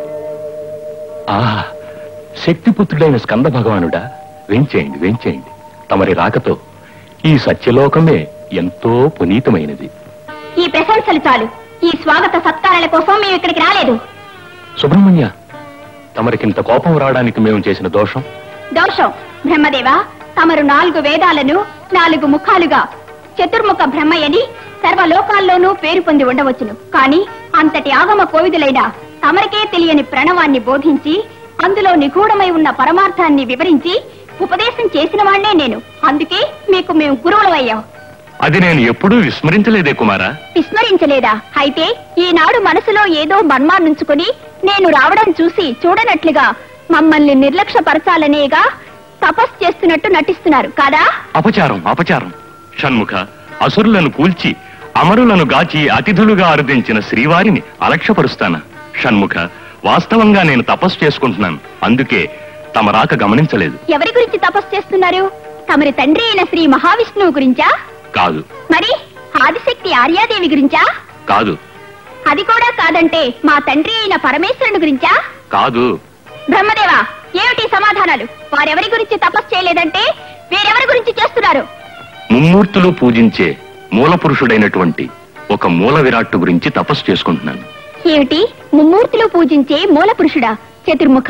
ఆ శక్తిపుత్రుడైన స్కంద భగవానుడా వేంచేయండి వేంచేయండి తమరి రాకతో ఈ సత్యలోకమే ఎంతో పునీతమైనది ఈ ప్రశంసలు చాలు ఈ స్వాగత సత్కారాల కోసం మేము ఇక్కడికి రాలేదు సుబ్రహ్మణ్య తమరికింత కోపం రావడానికి మేము చేసిన దోషం దోషం బ్రహ్మదేవా తమరు నాలుగు వేదాలను నాలుగు ముఖాలుగా చతుర్ముఖ బ్రహ్మయ్యని సర్వలోకాల్లోనూ పేరు పొంది ఉండవచ్చును కాని అంతటి ఆగమ కోవిదులైన తమరికే తెలియని ప్రణవాన్ని బోధించి అందులో నిగూఢమై ఉన్న పరమార్థాన్ని వివరించి ఉపదేశం చేసిన వాణ్ణే నేను అందుకే మీకు మేము గురువులమయ్యాం అది నేను ఎప్పుడూ విస్మరించలేదే కుమారా విస్మరించలేదా అయితే ఈనాడు మనసులో ఏదో మర్మాన్నుంచుకుని నేను రావడం చూసి చూడనట్లుగా మమ్మల్ని నిర్లక్ష్యపరచాలనేగా తపస్సు చేస్తున్నట్టు నటిస్తున్నారు కాదా అపచారం అపచారం షణ్ముఖ అసురులను కూల్చి అమరులను గాచి అతిథులుగా అరుదించిన శ్రీవారిని అలక్ష్యపరుస్తానా షణ్ముఖ వాస్తవంగా నేను తపస్సు చేసుకుంటున్నాను అందుకే తమ రాక గమనించలేదు ఎవరి గురించి తపస్సు చేస్తున్నారు తమరి తండ్రి అయిన శ్రీ మహావిష్ణువు గురించా కాదు మరి ఆదిశక్తి ఆర్యాదేవి గురించా కాదు అది కూడా కాదంటే మా తండ్రి అయిన పరమేశ్వరుని గురించా కాదు బ్రహ్మదేవా ఏమిటి సమాధానాలు వారెవరి గురించి తపస్సు చేయలేదంటే వేరెవరి గురించి చేస్తున్నారు ముమ్మూర్తులు పూజించే మూల పురుషుడైనటువంటి ఒక మూల విరాట్టు గురించి తపస్సు చేసుకుంటున్నాను ఏమిటి ముమ్మూర్తులు పూజించే మూల పురుషుడా చతుర్ముఖ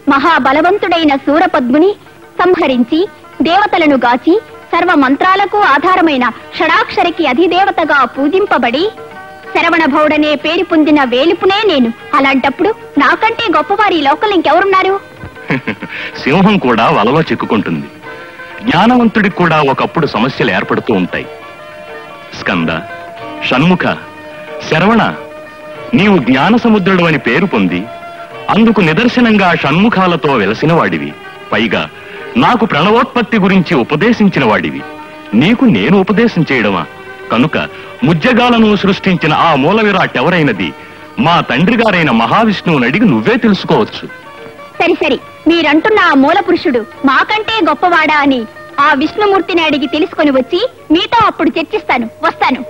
మహాబలవంతుడైన సూరపద్ముని సంహరించి దేవతలను గాచి సర్వ మంత్రాలకు ఆధారమైన షడాక్షరికి అధిదేవతగా పూజింపబడి శరవణ భౌడనే పేరు పొందిన వేలుపునే నేను అలాంటప్పుడు నాకంటే గొప్పవారి ఈ లోకల్ ఇంకెవరున్నారు సింహం కూడా వలలో చిక్కుకుంటుంది జ్ఞానవంతుడికి కూడా ఒకప్పుడు సమస్యలు ఏర్పడుతూ ఉంటాయి స్కంద షణ్ముఖ శరవణ నీవు జ్ఞాన సముద్రుడు అని పేరు పొంది అందుకు నిదర్శనంగా షణ్ముఖాలతో వెలసిన వాడివి పైగా నాకు ప్రణవోత్పత్తి గురించి ఉపదేశించిన వాడివి నీకు నేను ఉపదేశం చేయడమా కనుక ముజ్జగాలను సృష్టించిన ఆ మూల విరాట్ ఎవరైనది మా తండ్రి గారైన మహావిష్ణువుని అడిగి నువ్వే తెలుసుకోవచ్చు సరి సరి మీరంటున్న ఆ మూల పురుషుడు మాకంటే గొప్పవాడా అని ఆ విష్ణుమూర్తిని అడిగి తెలుసుకొని వచ్చి మీతో అప్పుడు చర్చిస్తాను వస్తాను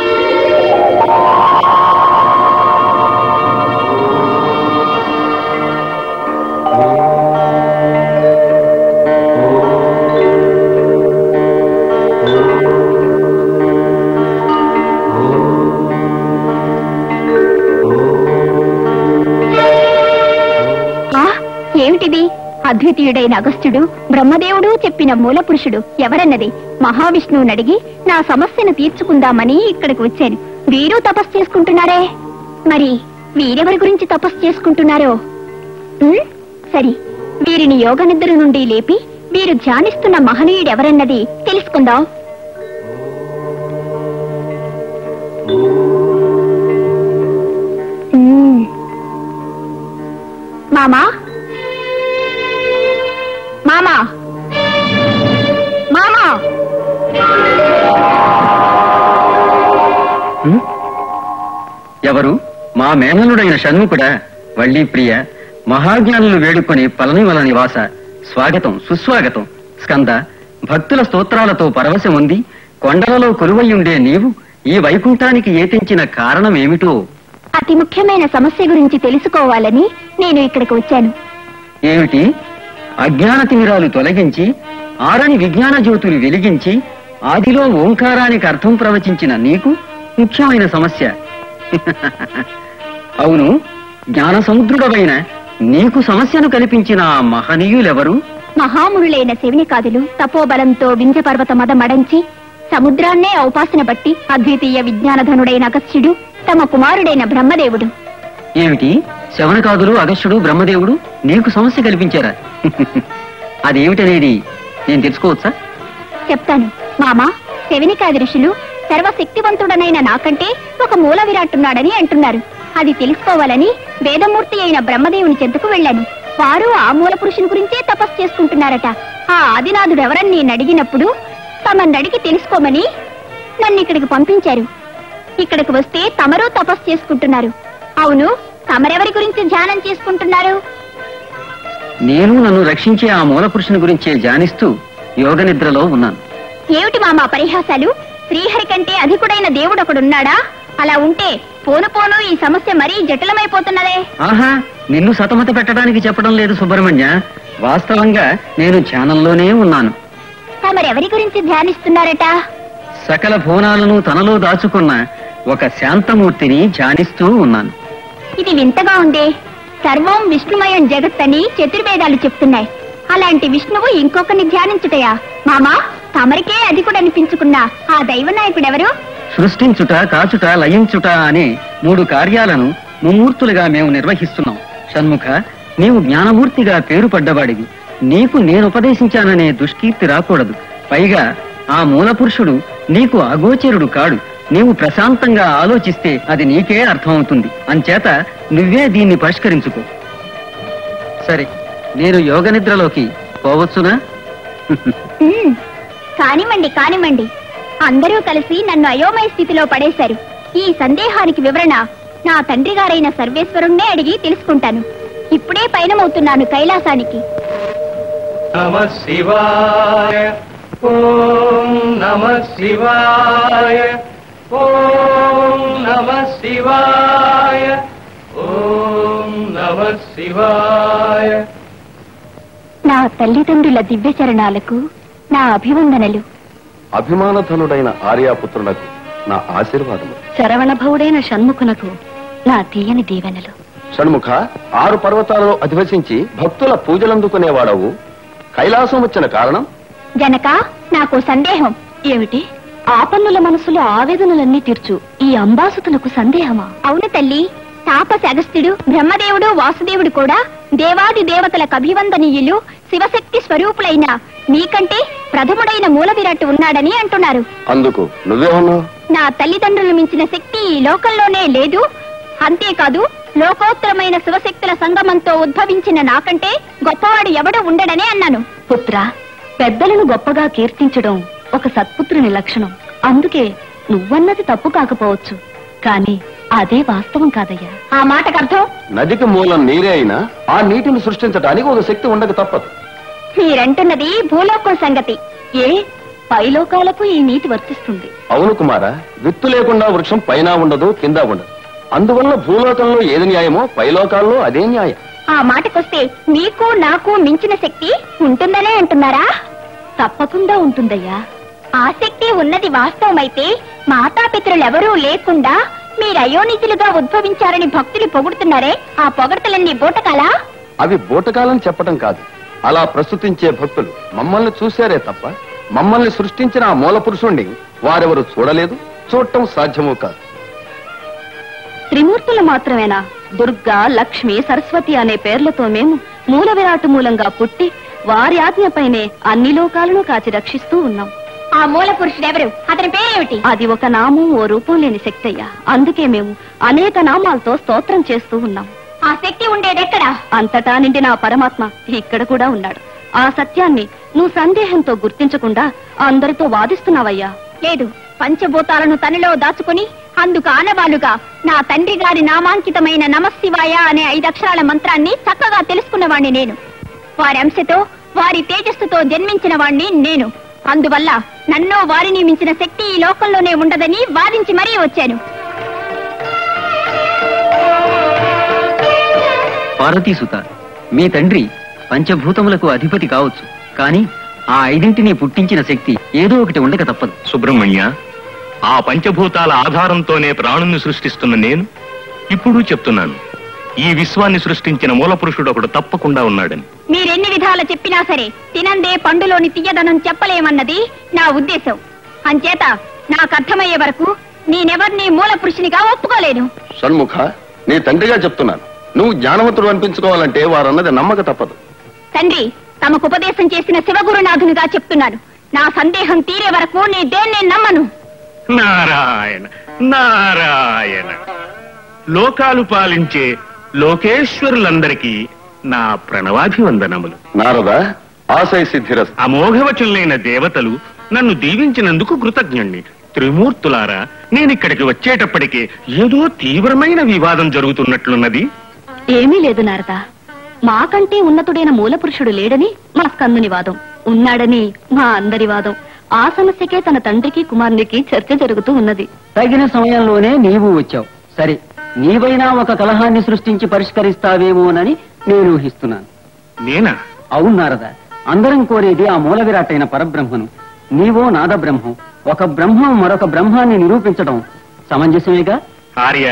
ఆ ఏమిటిది అద్వితీయుడైన అగస్త్యుడు బ్రహ్మదేవుడు చెప్పిన మూల పురుషుడు ఎవరన్నది మహావిష్ణువుని అడిగి నా సమస్యను తీర్చుకుందామని ఇక్కడికి వచ్చాను వీరు తపస్సు చేసుకుంటున్నారే మరి వీరెవరి గురించి తపస్సు చేసుకుంటున్నారో ఉమ్, సరి వీరిని యోగ నిద్ర నుండి లేపి వీరు ధ్యానిస్తున్న మహనీయుడెవరన్నది తెలుసుకుందాం ఉమ్. మామా మామా మామా ఎవరు మా మేనలుడైన షణ్ముఖుడా వళ్ళీ ప్రియ మహాజ్ఞానులు వేడుకొని పళనివల నివాస స్వాగతం సుస్వాగతం స్కంద భక్తుల స్తోత్రాలతో పరవశం ఉంది కొండలలో కొలువయ్యుండే నీవు ఈ వైకుంఠానికి ఏతించిన కారణం ఏమిటో అతి ముఖ్యమైన సమస్య గురించి తెలుసుకోవాలని నేను ఇక్కడికి వచ్చాను ఏమిటి అజ్ఞాన తిమిరాలు తొలగించి ఆరని విజ్ఞాన జ్యోతులు వెలిగించి ఆదిలో ఓంకారానికి అర్థం ప్రవచించిన నీకు ముఖ్యమైన సమస్య అవును జ్ఞాన సముద్రుడవైన నీకు సమస్యను కల్పించిన ఆ మహనీయులెవరు మహామునులైన శివునికాదులు తపోబలంతో వింధ్య పర్వత మద మడంచి సముద్రాన్నే ఔపాసన బట్టి అద్వితీయ విజ్ఞానధనుడైన అగస్త్యుడు తమ కుమారుడైన బ్రహ్మదేవుడు ఏమిటి శవనకాదులు అగస్యుడు బ్రహ్మదేవుడు నీకు సమస్య కల్పించారా అదేమిటనేది నేను తెలుసుకోవచ్చా చెప్తాను మామా శివునికాది ఋషులు సర్వశక్తివంతుడనైన నాకంటే ఒక మూల విరాట్టున్నాడని అంటున్నారు అది తెలుసుకోవాలని వేదమూర్తి అయిన బ్రహ్మదేవుని చెంతకు వెళ్ళాను వారు ఆ మూల పురుషుని గురించే తపస్సు చేసుకుంటున్నారట ఆ ఆదినాథుడు ఎవరని నేను అడిగినప్పుడు తమని అడిగి తెలుసుకోమని నన్ను ఇక్కడికి పంపించారు ఇక్కడికి వస్తే తమరు తపస్సు చేసుకుంటున్నారు అవును తమరెవరి గురించి ధ్యానం చేసుకుంటున్నారు నేను నన్ను రక్షించే ఆ మూల పురుషుని గురించే ధ్యానిస్తూ యోగ నిద్రలో ఉన్నాను ఏమిటి మామా పరిహాసాలు శ్రీహరి కంటే అధికుడైన దేవుడు ఒకడున్నాడా అలా ఉంటే పోను పోను ఈ సమస్య మరీ జటిలమైపోతున్నదే ఆహా నిన్ను సతమత పెట్టడానికి చెప్పడం లేదు సుబ్రహ్మణ్య వాస్తవంగా నేను ధ్యానంలోనే ఉన్నాను తమరెవరి గురించి ధ్యానిస్తున్నారట సకల భువనాలను తనలో దాచుకున్న ఒక శాంతమూర్తిని ధ్యానిస్తూ ఉన్నాను ఇది వింతగా ఉందే సర్వం విష్ణుమయం జగత్ అని చతుర్వేదాలు చెప్తున్నాయి అలాంటి విష్ణువు ఇంకొకరిని ధ్యానించుటయా మామా తమరికే అధికుడు అనిపించుకున్న ఆ దైవ నాయకుడెవరు సృష్టించుట కాచుట లయించుట అనే మూడు కార్యాలను ముమ్మూర్తులుగా మేము నిర్వహిస్తున్నాం షణ్ముఖ నీవు జ్ఞానమూర్తిగా పేరు పడ్డవాడివి నీకు నేను ఉపదేశించాననే దుష్కీర్తి రాకూడదు పైగా ఆ మూల పురుషుడు నీకు అగోచరుడు కాడు నీవు ప్రశాంతంగా ఆలోచిస్తే అది నీకే అర్థమవుతుంది అంచేత నువ్వే దీన్ని పరిష్కరించుకో సరే నేను యోగ నిద్రలోకి పోవచ్చునా ఉమ్, కానివ్వండి కానివ్వండి అందరూ కలిసి నన్ను అయోమయ స్థితిలో పడేశారు ఈ సందేహానికి వివరణ నా తండ్రి గారైన సర్వేశ్వరుణ్ణే అడిగి తెలుసుకుంటాను ఇప్పుడే పయనమవుతున్నాను కైలాసానికి నమ శివాయ ఓం నమ శివాయ ఓం నమ శివాయ ఓం నమ శివాయ నా తల్లిదండ్రుల దివ్య చరణాలకు నా అభివందనలు అభిమానధనుడైన ఆర్యాపుత్రులకు నా ఆశీర్వాదము శరవణభవుడైన షణ్ముఖునకు నా తీయని దీవెనలు షణ్ముఖ ఆరు పర్వతాలలో అధివసించి భక్తుల పూజలందుకునేవాడవు కైలాసం వచ్చిన కారణం జనక నాకు సందేహం ఏమిటి ఆపన్నుల మనసులో ఆవేదనలన్నీ తీర్చు ఈ అంబాసుతులకు సందేహమా అవును తల్లి తాపస అగస్త్యుడు బ్రహ్మదేవుడు వాసుదేవుడు కూడా దేవాది దేవతలకు అభివందనీయులు శివశక్తి స్వరూపులైన నీకంటే ప్రథముడైన మూల విరాట్ ఉన్నాడని అంటున్నారు అందుకు నువ్వేమన్నావు నా తల్లిదండ్రులు మించిన శక్తి ఈ లోకంలోనే లేదు అంతేకాదు లోకోత్తరమైన శివశక్తుల సంగమంతో ఉద్భవించిన నాకంటే గొప్పవాడు ఎవడు ఉండడనే అన్నాను పుత్ర పెద్దలను గొప్పగా కీర్తించడం ఒక సత్పుత్రుని లక్షణం అందుకే నువ్వన్నది తప్పు కాకపోవచ్చు కానీ అదే వాస్తవం కాదయ్యా ఆ మాటకు అర్థం నదికి మూలం నీరే అయినా ఆ నీటిని సృష్టించడానికి ఒక శక్తి ఉండక తప్పదు మీరంటున్నది భూలోకం సంగతి ఏ పైలోకాలకు ఈ నీతి వర్తిస్తుంది అవును కుమార విత్తు లేకుండా వృక్షం పైన ఉండదు కింద ఉండదు అందువల్ల భూలోకంలో ఏది న్యాయమో పైలోకాల్లో అదే న్యాయం ఆ మాటకొస్తే నీకు నాకు మించిన శక్తి ఉంటుందనే అంటున్నారా తప్పకుండా ఉంటుందయ్యా ఆ శక్తి ఉన్నది వాస్తవమైతే మాతాపితరులెవరూ లేకుండా మీరు అయోనితులుగా ఉద్భవించారని భక్తులు పొగుడుతున్నారే ఆ పొగడతలన్నీ బూటకాలా అవి బూటకాలని చెప్పటం కాదు అలా ప్రస్తుతించే భక్తులు మమ్మల్ని చూశారే తప్ప మమ్మల్ని సృష్టించిన ఆ మూల పురుషుణ్ణి వారెవరు చూడలేదు చూడటం సాధ్యమూ కాదు త్రిమూర్తులు మాత్రమేనా దుర్గా లక్ష్మి సరస్వతి అనే పేర్లతో మేము మూల విరాట్ మూలంగా పుట్టి వారి ఆజ్ఞపైనే అన్ని లోకాలను కాచి రక్షిస్తూ ఉన్నాం ఆ మూల పురుషుడెవరు అతని పేరేమిటి అది ఒక నామం ఓ రూపం లేని శక్తి అయ్యా అందుకే మేము అనేక నామాలతో స్తోత్రం చేస్తూ ఉన్నాం ఆ శక్తి ఉండేదెక్కడా అంతటా నిండిన ఆ పరమాత్మ ఇక్కడ కూడా ఉన్నాడు ఆ సత్యాన్ని నువ్వు సందేహంతో గుర్తించకుండా అందరితో వాదిస్తున్నావయ్యా లేదు పంచభూతాలను తనలో దాచుకుని అందుకు ఆనవాలుగా నా తండ్రి గారి నామాంకితమైన నమశివాయ అనే ఐదక్షరాల మంత్రాన్ని చక్కగా తెలుసుకున్నవాణ్ణి నేను వారి అంశతో వారి తేజస్సుతో జన్మించిన వాణ్ణి నేను అందువల్ల నన్ను వారిని మించిన శక్తి ఈ లోకంలోనే ఉండదని వాదించి మరీ వచ్చాను పార్వతీసుత మీ తండ్రి పంచభూతములకు అధిపతి కావచ్చు కానీ ఆ ఐదింటిని పుట్టించిన శక్తి ఏదో ఒకటి ఉండక తప్పదు సుబ్రహ్మణ్య ఆ పంచభూతాల ఆధారంతోనే ప్రాణుల్ని సృష్టిస్తున్న నేను ఇప్పుడు చెప్తున్నాను ఈ విశ్వాన్ని సృష్టించిన మూలపురుషుడు ఒకడు తప్పకుండా ఉన్నాడని మీరెన్ని విధాలు చెప్పినా సరే తినందే పండులోని తీయదనం చెప్పలేమన్నది నా ఉద్దేశం అంచేత నాకు అర్థమయ్యే వరకు నేనెవర్ని మూల పురుషునిగా ఒప్పుకోలేను షణ్ముఖ నీ తండ్రిగా చెప్తున్నాను నువ్వు జ్ఞానవంతుడు అనిపించుకోవాలంటే వారన్నది నమ్మక తప్పదు తండ్రి తమకు ఉపదేశం చేసిన శివగురునాథునిగా చెప్తున్నాను నా సందేహం తీరే వరకు నీ దేన్ని నమ్మను నారాయణ నారాయణ లోకాలు పాలించే లోకేశ్వరులందరికీ నా ప్రణవాభివందనములు నారద ఆశయ సిద్ధిరస్ అమోఘవచులైన దేవతలు నన్ను దీవించినందుకు కృతజ్ఞుణ్ణి త్రిమూర్తులారా నేనిక్కడికి వచ్చేటప్పటికే ఏదో తీవ్రమైన వివాదం జరుగుతున్నట్లున్నది ఏమీ లేదు నారద మాకంటే ఉన్నతుడైన మూల పురుషుడు లేడని మా స్కందుని వాదం ఉన్నాడని మా అందరి వాదం ఆ సమస్యకే తన తండ్రికి కుమారునికి చర్చ జరుగుతూ ఉన్నది తగిన సమయంలోనే నీవు వచ్చావు సరే నీవైనా ఒక కలహాన్ని సృష్టించి పరిష్కరిస్తావేమోనని నేను ఊహిస్తున్నాను నేనా అవును నారద అందరం కోరేది ఆ మూల విరాటైన పరబ్రహ్మను నీవో నాద బ్రహ్మం ఒక బ్రహ్మం మరొక బ్రహ్మాన్ని నిరూపించడం సమంజసమేగా ఆర్య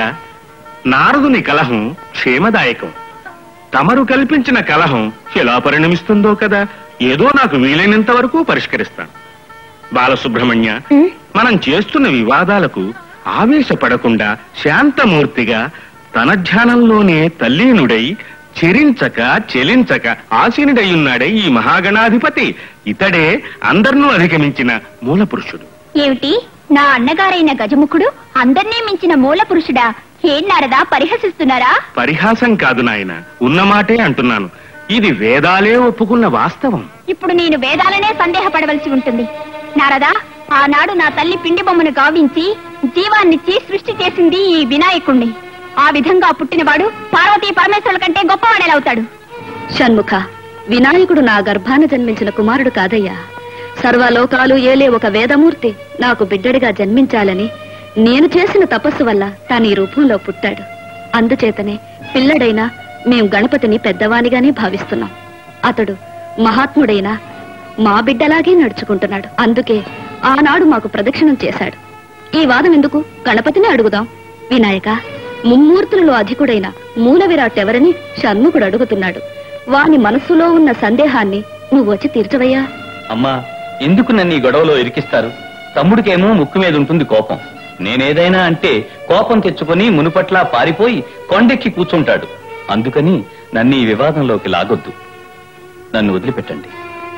నారదుని కలహం క్షేమదాయకం తమరు కల్పించిన కలహం ఎలా పరిణమిస్తుందో కదా ఏదో నాకు వీలైనంత వరకు పరిష్కరిస్తాను బాలసుబ్రహ్మణ్య మనం చేస్తున్న వివాదాలకు ఆవేశపడకుండా శాంతమూర్తిగా తన ధ్యానంలోనే తల్లీనుడై చెరించక చెలించక ఆసీనుడయ్యున్నాడే ఈ మహాగణాధిపతి ఇతడే అందర్నూ అధిగమించిన మూలపురుషుడు ఏమిటి నా అన్నగారైన గజముఖుడు అందర్నీ మించిన మూల పురుషుడా ఏన్నారదా పరిహసిస్తున్నారా పరిహాసం కాదు నాయన ఉన్నమాటే అంటున్నాను ఇది వేదాలే ఒప్పుకున్న వాస్తవం ఇప్పుడు నేను వేదాలనే సందేహపడవలసి ఉంటుంది నారదా ఆనాడు నా తల్లి పిండి బొమ్మను గావించి జీవాన్నిచ్చి సృష్టి చేసింది ఈ వినాయకుణ్ణి ఆ విధంగా పుట్టినవాడు పార్వతీ పరమేశ్వరుల కంటే గొప్పవాడెలవుతాడు షణ్ముఖ వినాయకుడు నా గర్భాన జన్మించిన కుమారుడు కాదయ్యా సర్వలోకాలు ఏలే ఒక వేదమూర్తి నాకు బిడ్డడిగా జన్మించాలని నేను చేసిన తపస్సు వల్ల తాను ఈ రూపంలో పుట్టాడు అందుచేతనే పిల్లడైనా మేం గణపతిని పెద్దవానిగానే భావిస్తున్నాం అతడు మహాత్ముడైనా మా బిడ్డలాగే నడుచుకుంటున్నాడు అందుకే ఆనాడు మాకు ప్రదక్షిణం చేశాడు ఈ వాదం ఎందుకు గణపతిని అడుగుదాం వినాయక ముమ్మూర్తులలో అధికుడైన మూల విరాట్ ఎవరని షణ్ముఖుడు అడుగుతున్నాడు వాని మనస్సులో ఉన్న సందేహాన్ని నువ్వు వచ్చి తీర్చవయ్యా అమ్మా ఎందుకు నన్ను ఈ గొడవలో ఇరికిస్తారు తమ్ముడికేమో ముక్కు మీద ఉంటుంది కోపం నేనేదైనా అంటే కోపం తెచ్చుకొని మునుపట్లా పారిపోయి కొండెక్కి కూర్చుంటాడు అందుకని నన్ను ఈ వివాదంలోకి లాగొద్దు నన్ను వదిలిపెట్టండి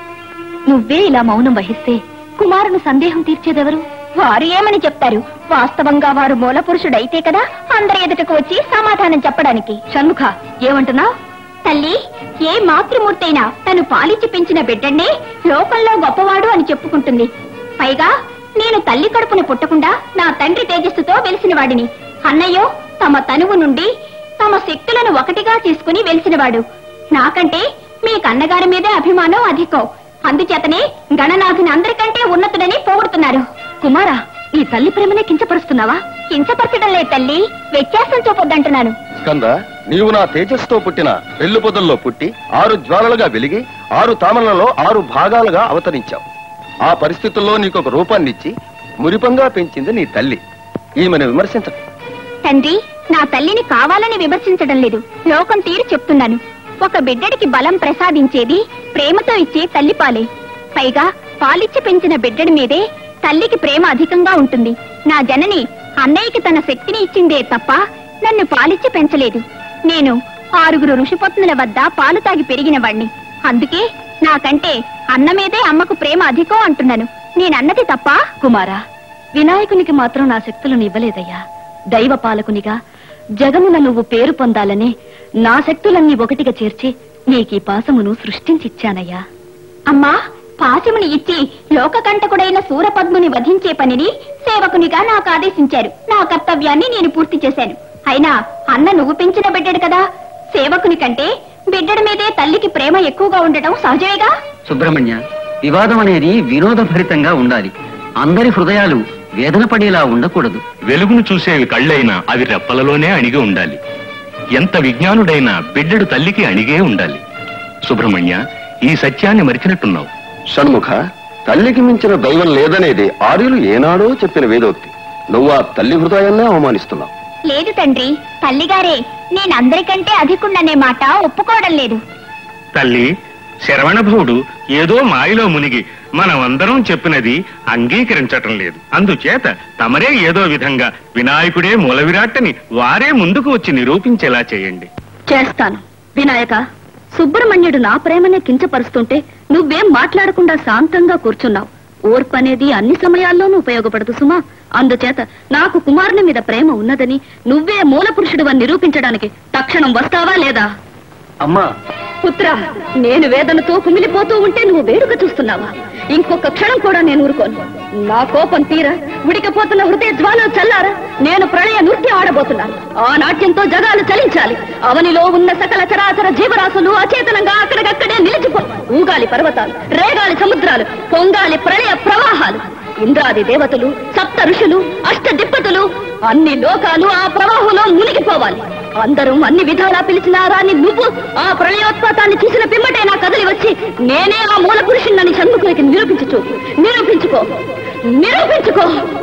నువ్వే ఇలా మౌనం వహిస్తే కుమారుని సందేహం తీర్చేదెవరు వారు ఏమని చెప్తారు వాస్తవంగా వారు మూల పురుషుడైతే కదా అందరి ఎదుటకు వచ్చి సమాధానం చెప్పడానికి షణ్ముఖ ఏమంటున్నావు తల్లి ఏ మాతృమూర్తైనా తను పాలించి పెంచిన బిడ్డనే లోకంలో గొప్పవాడు అని చెప్పుకుంటుంది పైగా నేను తల్లి కడుపున పుట్టకుండా నా తండ్రి తేజస్సుతో వెలిసిన వాడిని అన్నయ్యో తమ తనువు నుండి తమ శక్తులను ఒకటిగా తీసుకుని వెలిసినవాడు నాకంటే మీ కన్నగారి మీదే అభిమానం అధికం అందుచేతనే గణనాథుని అందరికంటే ఉన్నతుడని పోగొడుతున్నారు కుమారా నీ తల్లి ప్రేమనే కించపరుస్తున్నావా కించపరచడం లేదు తల్లి వ్యత్యాసం చూపొద్దంటున్నాను స్కంద నీవు నా తేజస్సుతో పుట్టిన పెళ్లి పొదల్లో పుట్టి ఆరు జ్వాలలుగా వెలిగి ఆరు తామలలో ఆరు భాగాలుగా అవతరించావు ఆ పరిస్థితుల్లో నీకు ఒక రూపాన్నిచ్చి మురిపంగా పెంచింది నీ తల్లి ఈమెను విమర్శించ తండ్రి నా తల్లిని కావాలని విమర్శించడం లేదు లోకం తీరు చెప్తున్నాను ఒక బిడ్డడికి బలం ప్రసాదించేది ప్రేమతో ఇచ్చే తల్లిపాలే పైగా పాలిచ్చి పెంచిన బిడ్డడి మీదే తల్లికి ప్రేమ అధికంగా ఉంటుంది నా జనని అన్నయ్యకి తన శక్తిని ఇచ్చిందే తప్ప నన్ను పాలిచ్చి పెంచలేదు నేను ఆరుగురు ఋషిపత్నుల వద్ద పాలు తాగి పెరిగిన వాణ్ణి అందుకే నాకంటే అన్న మీదే అమ్మకు ప్రేమ అధికం అంటున్నాను నేనన్నది తప్ప కుమారా వినాయకునికి మాత్రం నా శక్తులను ఇవ్వలేదయ్యా దైవ పాలకునిగా జగమున నువ్వు పేరు పొందాలనే నా శక్తులన్నీ ఒకటిగా చేర్చి నీకీ పాసమును సృష్టించిచ్చానయ్యా అమ్మా పాశముని ఇచ్చి లోకకంటకుడైన సూరపద్ముని వధించే పనిని సేవకునిగా నాకు ఆదేశించారు నా కర్తవ్యాన్ని నేను పూర్తి చేశాను అయినా అన్న నువ్వు పెంచిన బిడ్డడు కదా సేవకుని కంటే బిడ్డడి మీదే తల్లికి ప్రేమ ఎక్కువగా ఉండటం సహజమేగా సుబ్రహ్మణ్య వివాదం అనేది వినోదభరితంగా ఉండాలి అందరి హృదయాలు వేదన పడేలా ఉండకూడదు వెలుగును చూసేవి కళ్ళైనా అవి రెప్పలలోనే అణిగి ఉండాలి ఎంత విజ్ఞానుడైనా బిడ్డడు తల్లికి అణిగే ఉండాలి సుబ్రహ్మణ్య ఈ సత్యాన్ని మరిచినట్టున్నావు షణ్ముఖ తల్లికి మించిన దైవం లేదనేది ఆర్యులు ఏనాడో చెప్పిన వేదోక్తి నువ్వు ఆ తల్లి హృదయాన్నే అవమానిస్తున్నావు లేదు తండ్రి తల్లిగారే నేనందరికంటే అధికుండనే మాట ఒప్పుకోవడం లేదు తల్లి శరవణభవుడు ఏదో మాయలో మునిగి మనమందరం చెప్పినది అంగీకరించటం లేదు అందుచేత తమరే ఏదో విధంగా వినాయకుడే మూల విరాట్టని వారే ముందుకు వచ్చి నిరూపించేలా చేయండి చేస్తాను వినాయక సుబ్రహ్మణ్యుడు నా ప్రేమనే కించపరుస్తుంటే నువ్వేం మాట్లాడకుండా శాంతంగా కూర్చున్నావు ఓర్పు అనేది అన్ని సమయాల్లోనూ ఉపయోగపడదు సుమా అందుచేత నాకు కుమారుని మీద ప్రేమ ఉన్నదని నువ్వే మూల పురుషుడు నిరూపించడానికి తక్షణం వస్తావా లేదా అమ్మా పుత్ర నేను వేదనతో కుమిలిపోతూ ఉంటే నువ్వు వేడుక చూస్తున్నావా ఇంకొక క్షణం కూడా నేను ఊరుకోను నా కోపం తీర ఉడికపోతున్న హృదయ జ్వాల చల్లారా నేను ప్రళయ నృత్యం ఆడబోతున్నాను ఆ నాట్యంతో జగాలు చలించాలి అవనిలో ఉన్న సకల చరాచర జీవరాశులు అచేతనంగా అక్కడికక్కడే నిలిచిపో ఊగాలి పర్వతాలు రేగాలి సముద్రాలు పొంగాలి ప్రళయ ప్రవాహాలు ఇంద్రాది దేవతలు సప్త ఋషులు అష్ట దిప్పతులు అన్ని లోకాలు ఆ ప్రవాహంలో మునిగిపోవాలి అందరూ అన్ని విధాలా పిలిచిన రాని నువ్వు ఆ ప్రళయోత్పాతాన్ని చూసిన పిమ్మటే నా కదలి వచ్చి నేనే ఆ మూల పురుషుణ్ణని చందుకునికి నిరూపించుచు నిరూపించుకో నిరూపించుకో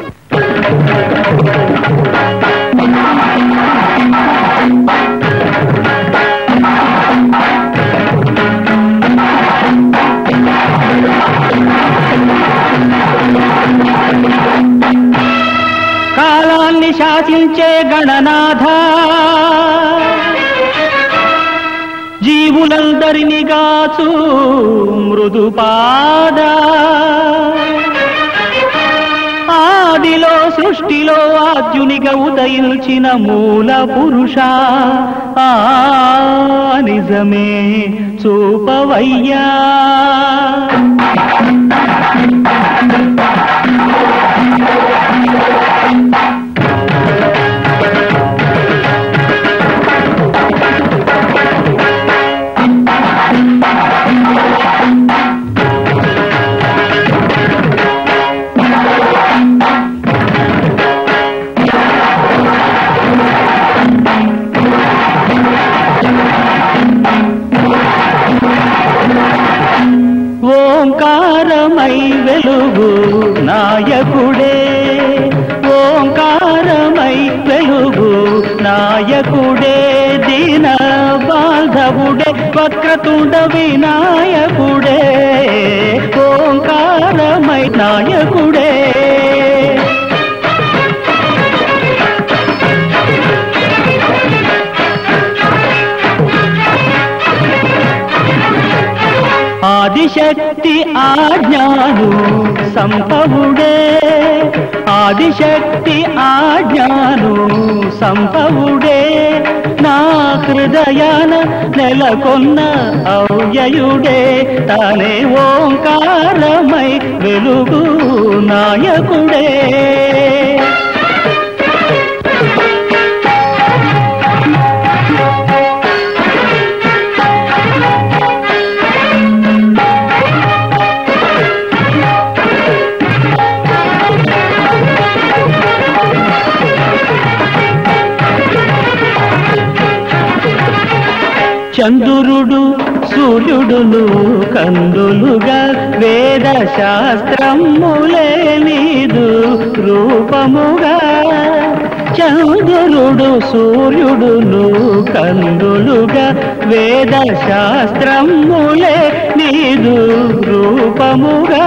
కాలాన్ని శాసించే గణనాథ జీవులందరిని గాచు మృదుపాద ఆదిలో సృష్టిలో ఆద్యునిగా ఉదయించిన మూల పురుష ఆ నిజమే చూపవయ్యా ఓంకారమై వెలుగు నాయకుడే ఓంకారమై వెలుగు నాయ నాయకుడే దీన బాంధవుడే వక్రతుండ వినాయకుడే ఓంకారమై నాయకుడే ఆదిశక్తి ఆజ్ఞాను సంభవుడే ఆదిశక్తి ఆజ్ఞాను సంభవుడే నా హృదయాన నెలకొన్న ఔయయుడే తానే ఓంకారమై వెలుగు నాయకుడే చంద్రుడు సూర్యుడును కందులుగా వేద శాస్త్రములే నీదు రూపముగా చంద్రుడు సూర్యుడును కందులుగా వేద శాస్త్రములే నీదు రూపముగా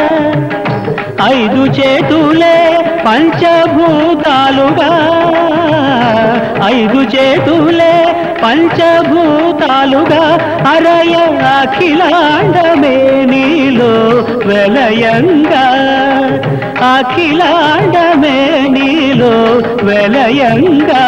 ఐదు చేతులే పంచభూతాలుగా ఐదు చేతులే పంచభూతాలుగా అరయ అఖిలాండమే నీలో వెలయంగా అఖిలాండమే నీలో వెలయంగా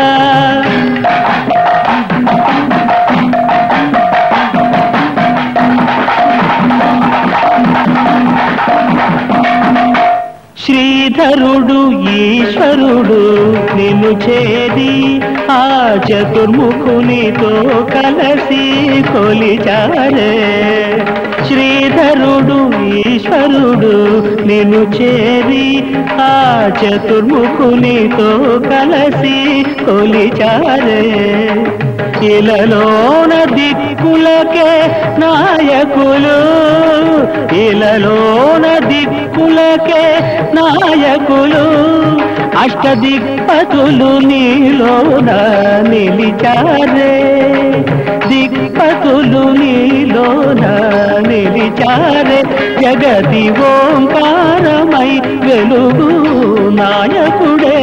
శ్రీధరుడు ఈశ్వరుడు నిన్ను చేరి ఆ చతుర్ముఖునితో కలసి కొలిచారే శ్రీధరుడు ఈశ్వరుడు నిన్ను చేరి ఆ చతుర్ముఖునితో కలసి కొలిచారే ఇలలోన దిక్కులకే నాయకులు ఇలలోన దిక్కులకే నాయకులు అష్టదిక్పతులు నీలోన నిలిచారే దిక్పతులు నీలోన నిలిచారే జగతి ఓంకారమై వెలుగు నాయకుడే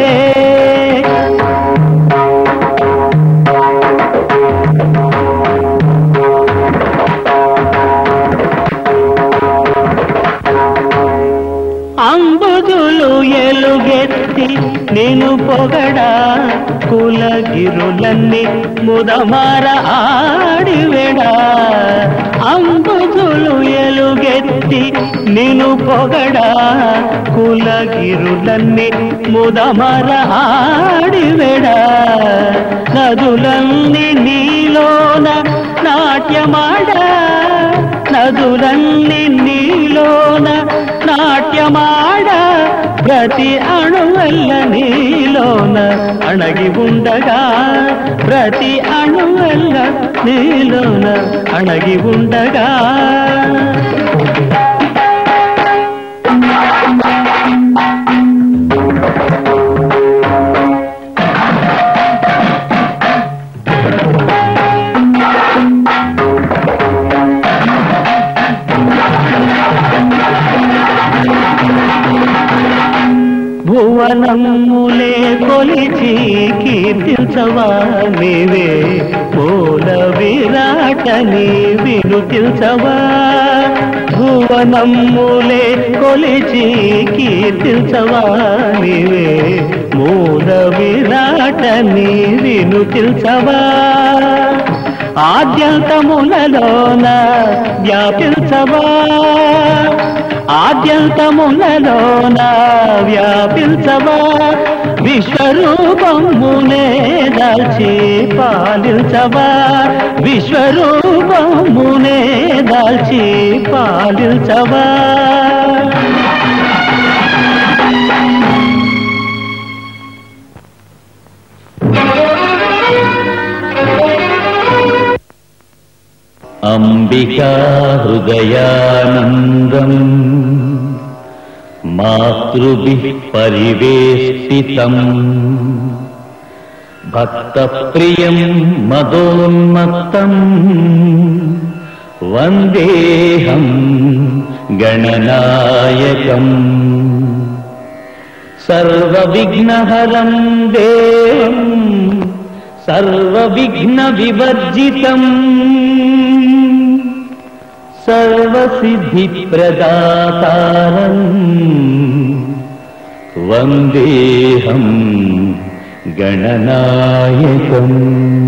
అంబుదులు ఎలుగెత్తి నేను పొగడా కులగిరులన్నీ ముదమార ఆడివెడా అంబుదులు ఎలుగెత్తి నేను పొగడా కులగిరులన్నీ ముదమర ఆడివెడా నదులన్నీ నీలోన నాట్యమాడా నదులన్నీ నీలోన నాట్యమాడ ప్రతి అణువల్ల నీలోన అణగి ఉండగా ప్రతి అణువల్ల నీలోన అణగి ఉండగా భువనములే కొలిచి కీర్తించవా నీవే మూల విరాటని వినుతించవా భువనములే కొలిచి కీర్తించవా నీవే మూల విరాటని వినుతించవా ఆద్యంతములలోన వ్యాపించవా ఆద్యంతములలోన వ్యాపించవా విశ్వరూపమునే దాల్చి పాలించవా విశ్వరూపమునే దాల్చి పాలించవా అంబికా హృదయానందం మాతృభిः పరివేష్టితం భక్తప్రియం మదోన్మత్తం వందేహం గణనాయకం సర్వవిఘ్నహరం దేవం సర్వవిఘ్న వివర్జితం సర్వసిద్ధి ప్రదాతారం వందేహం గణనాయకం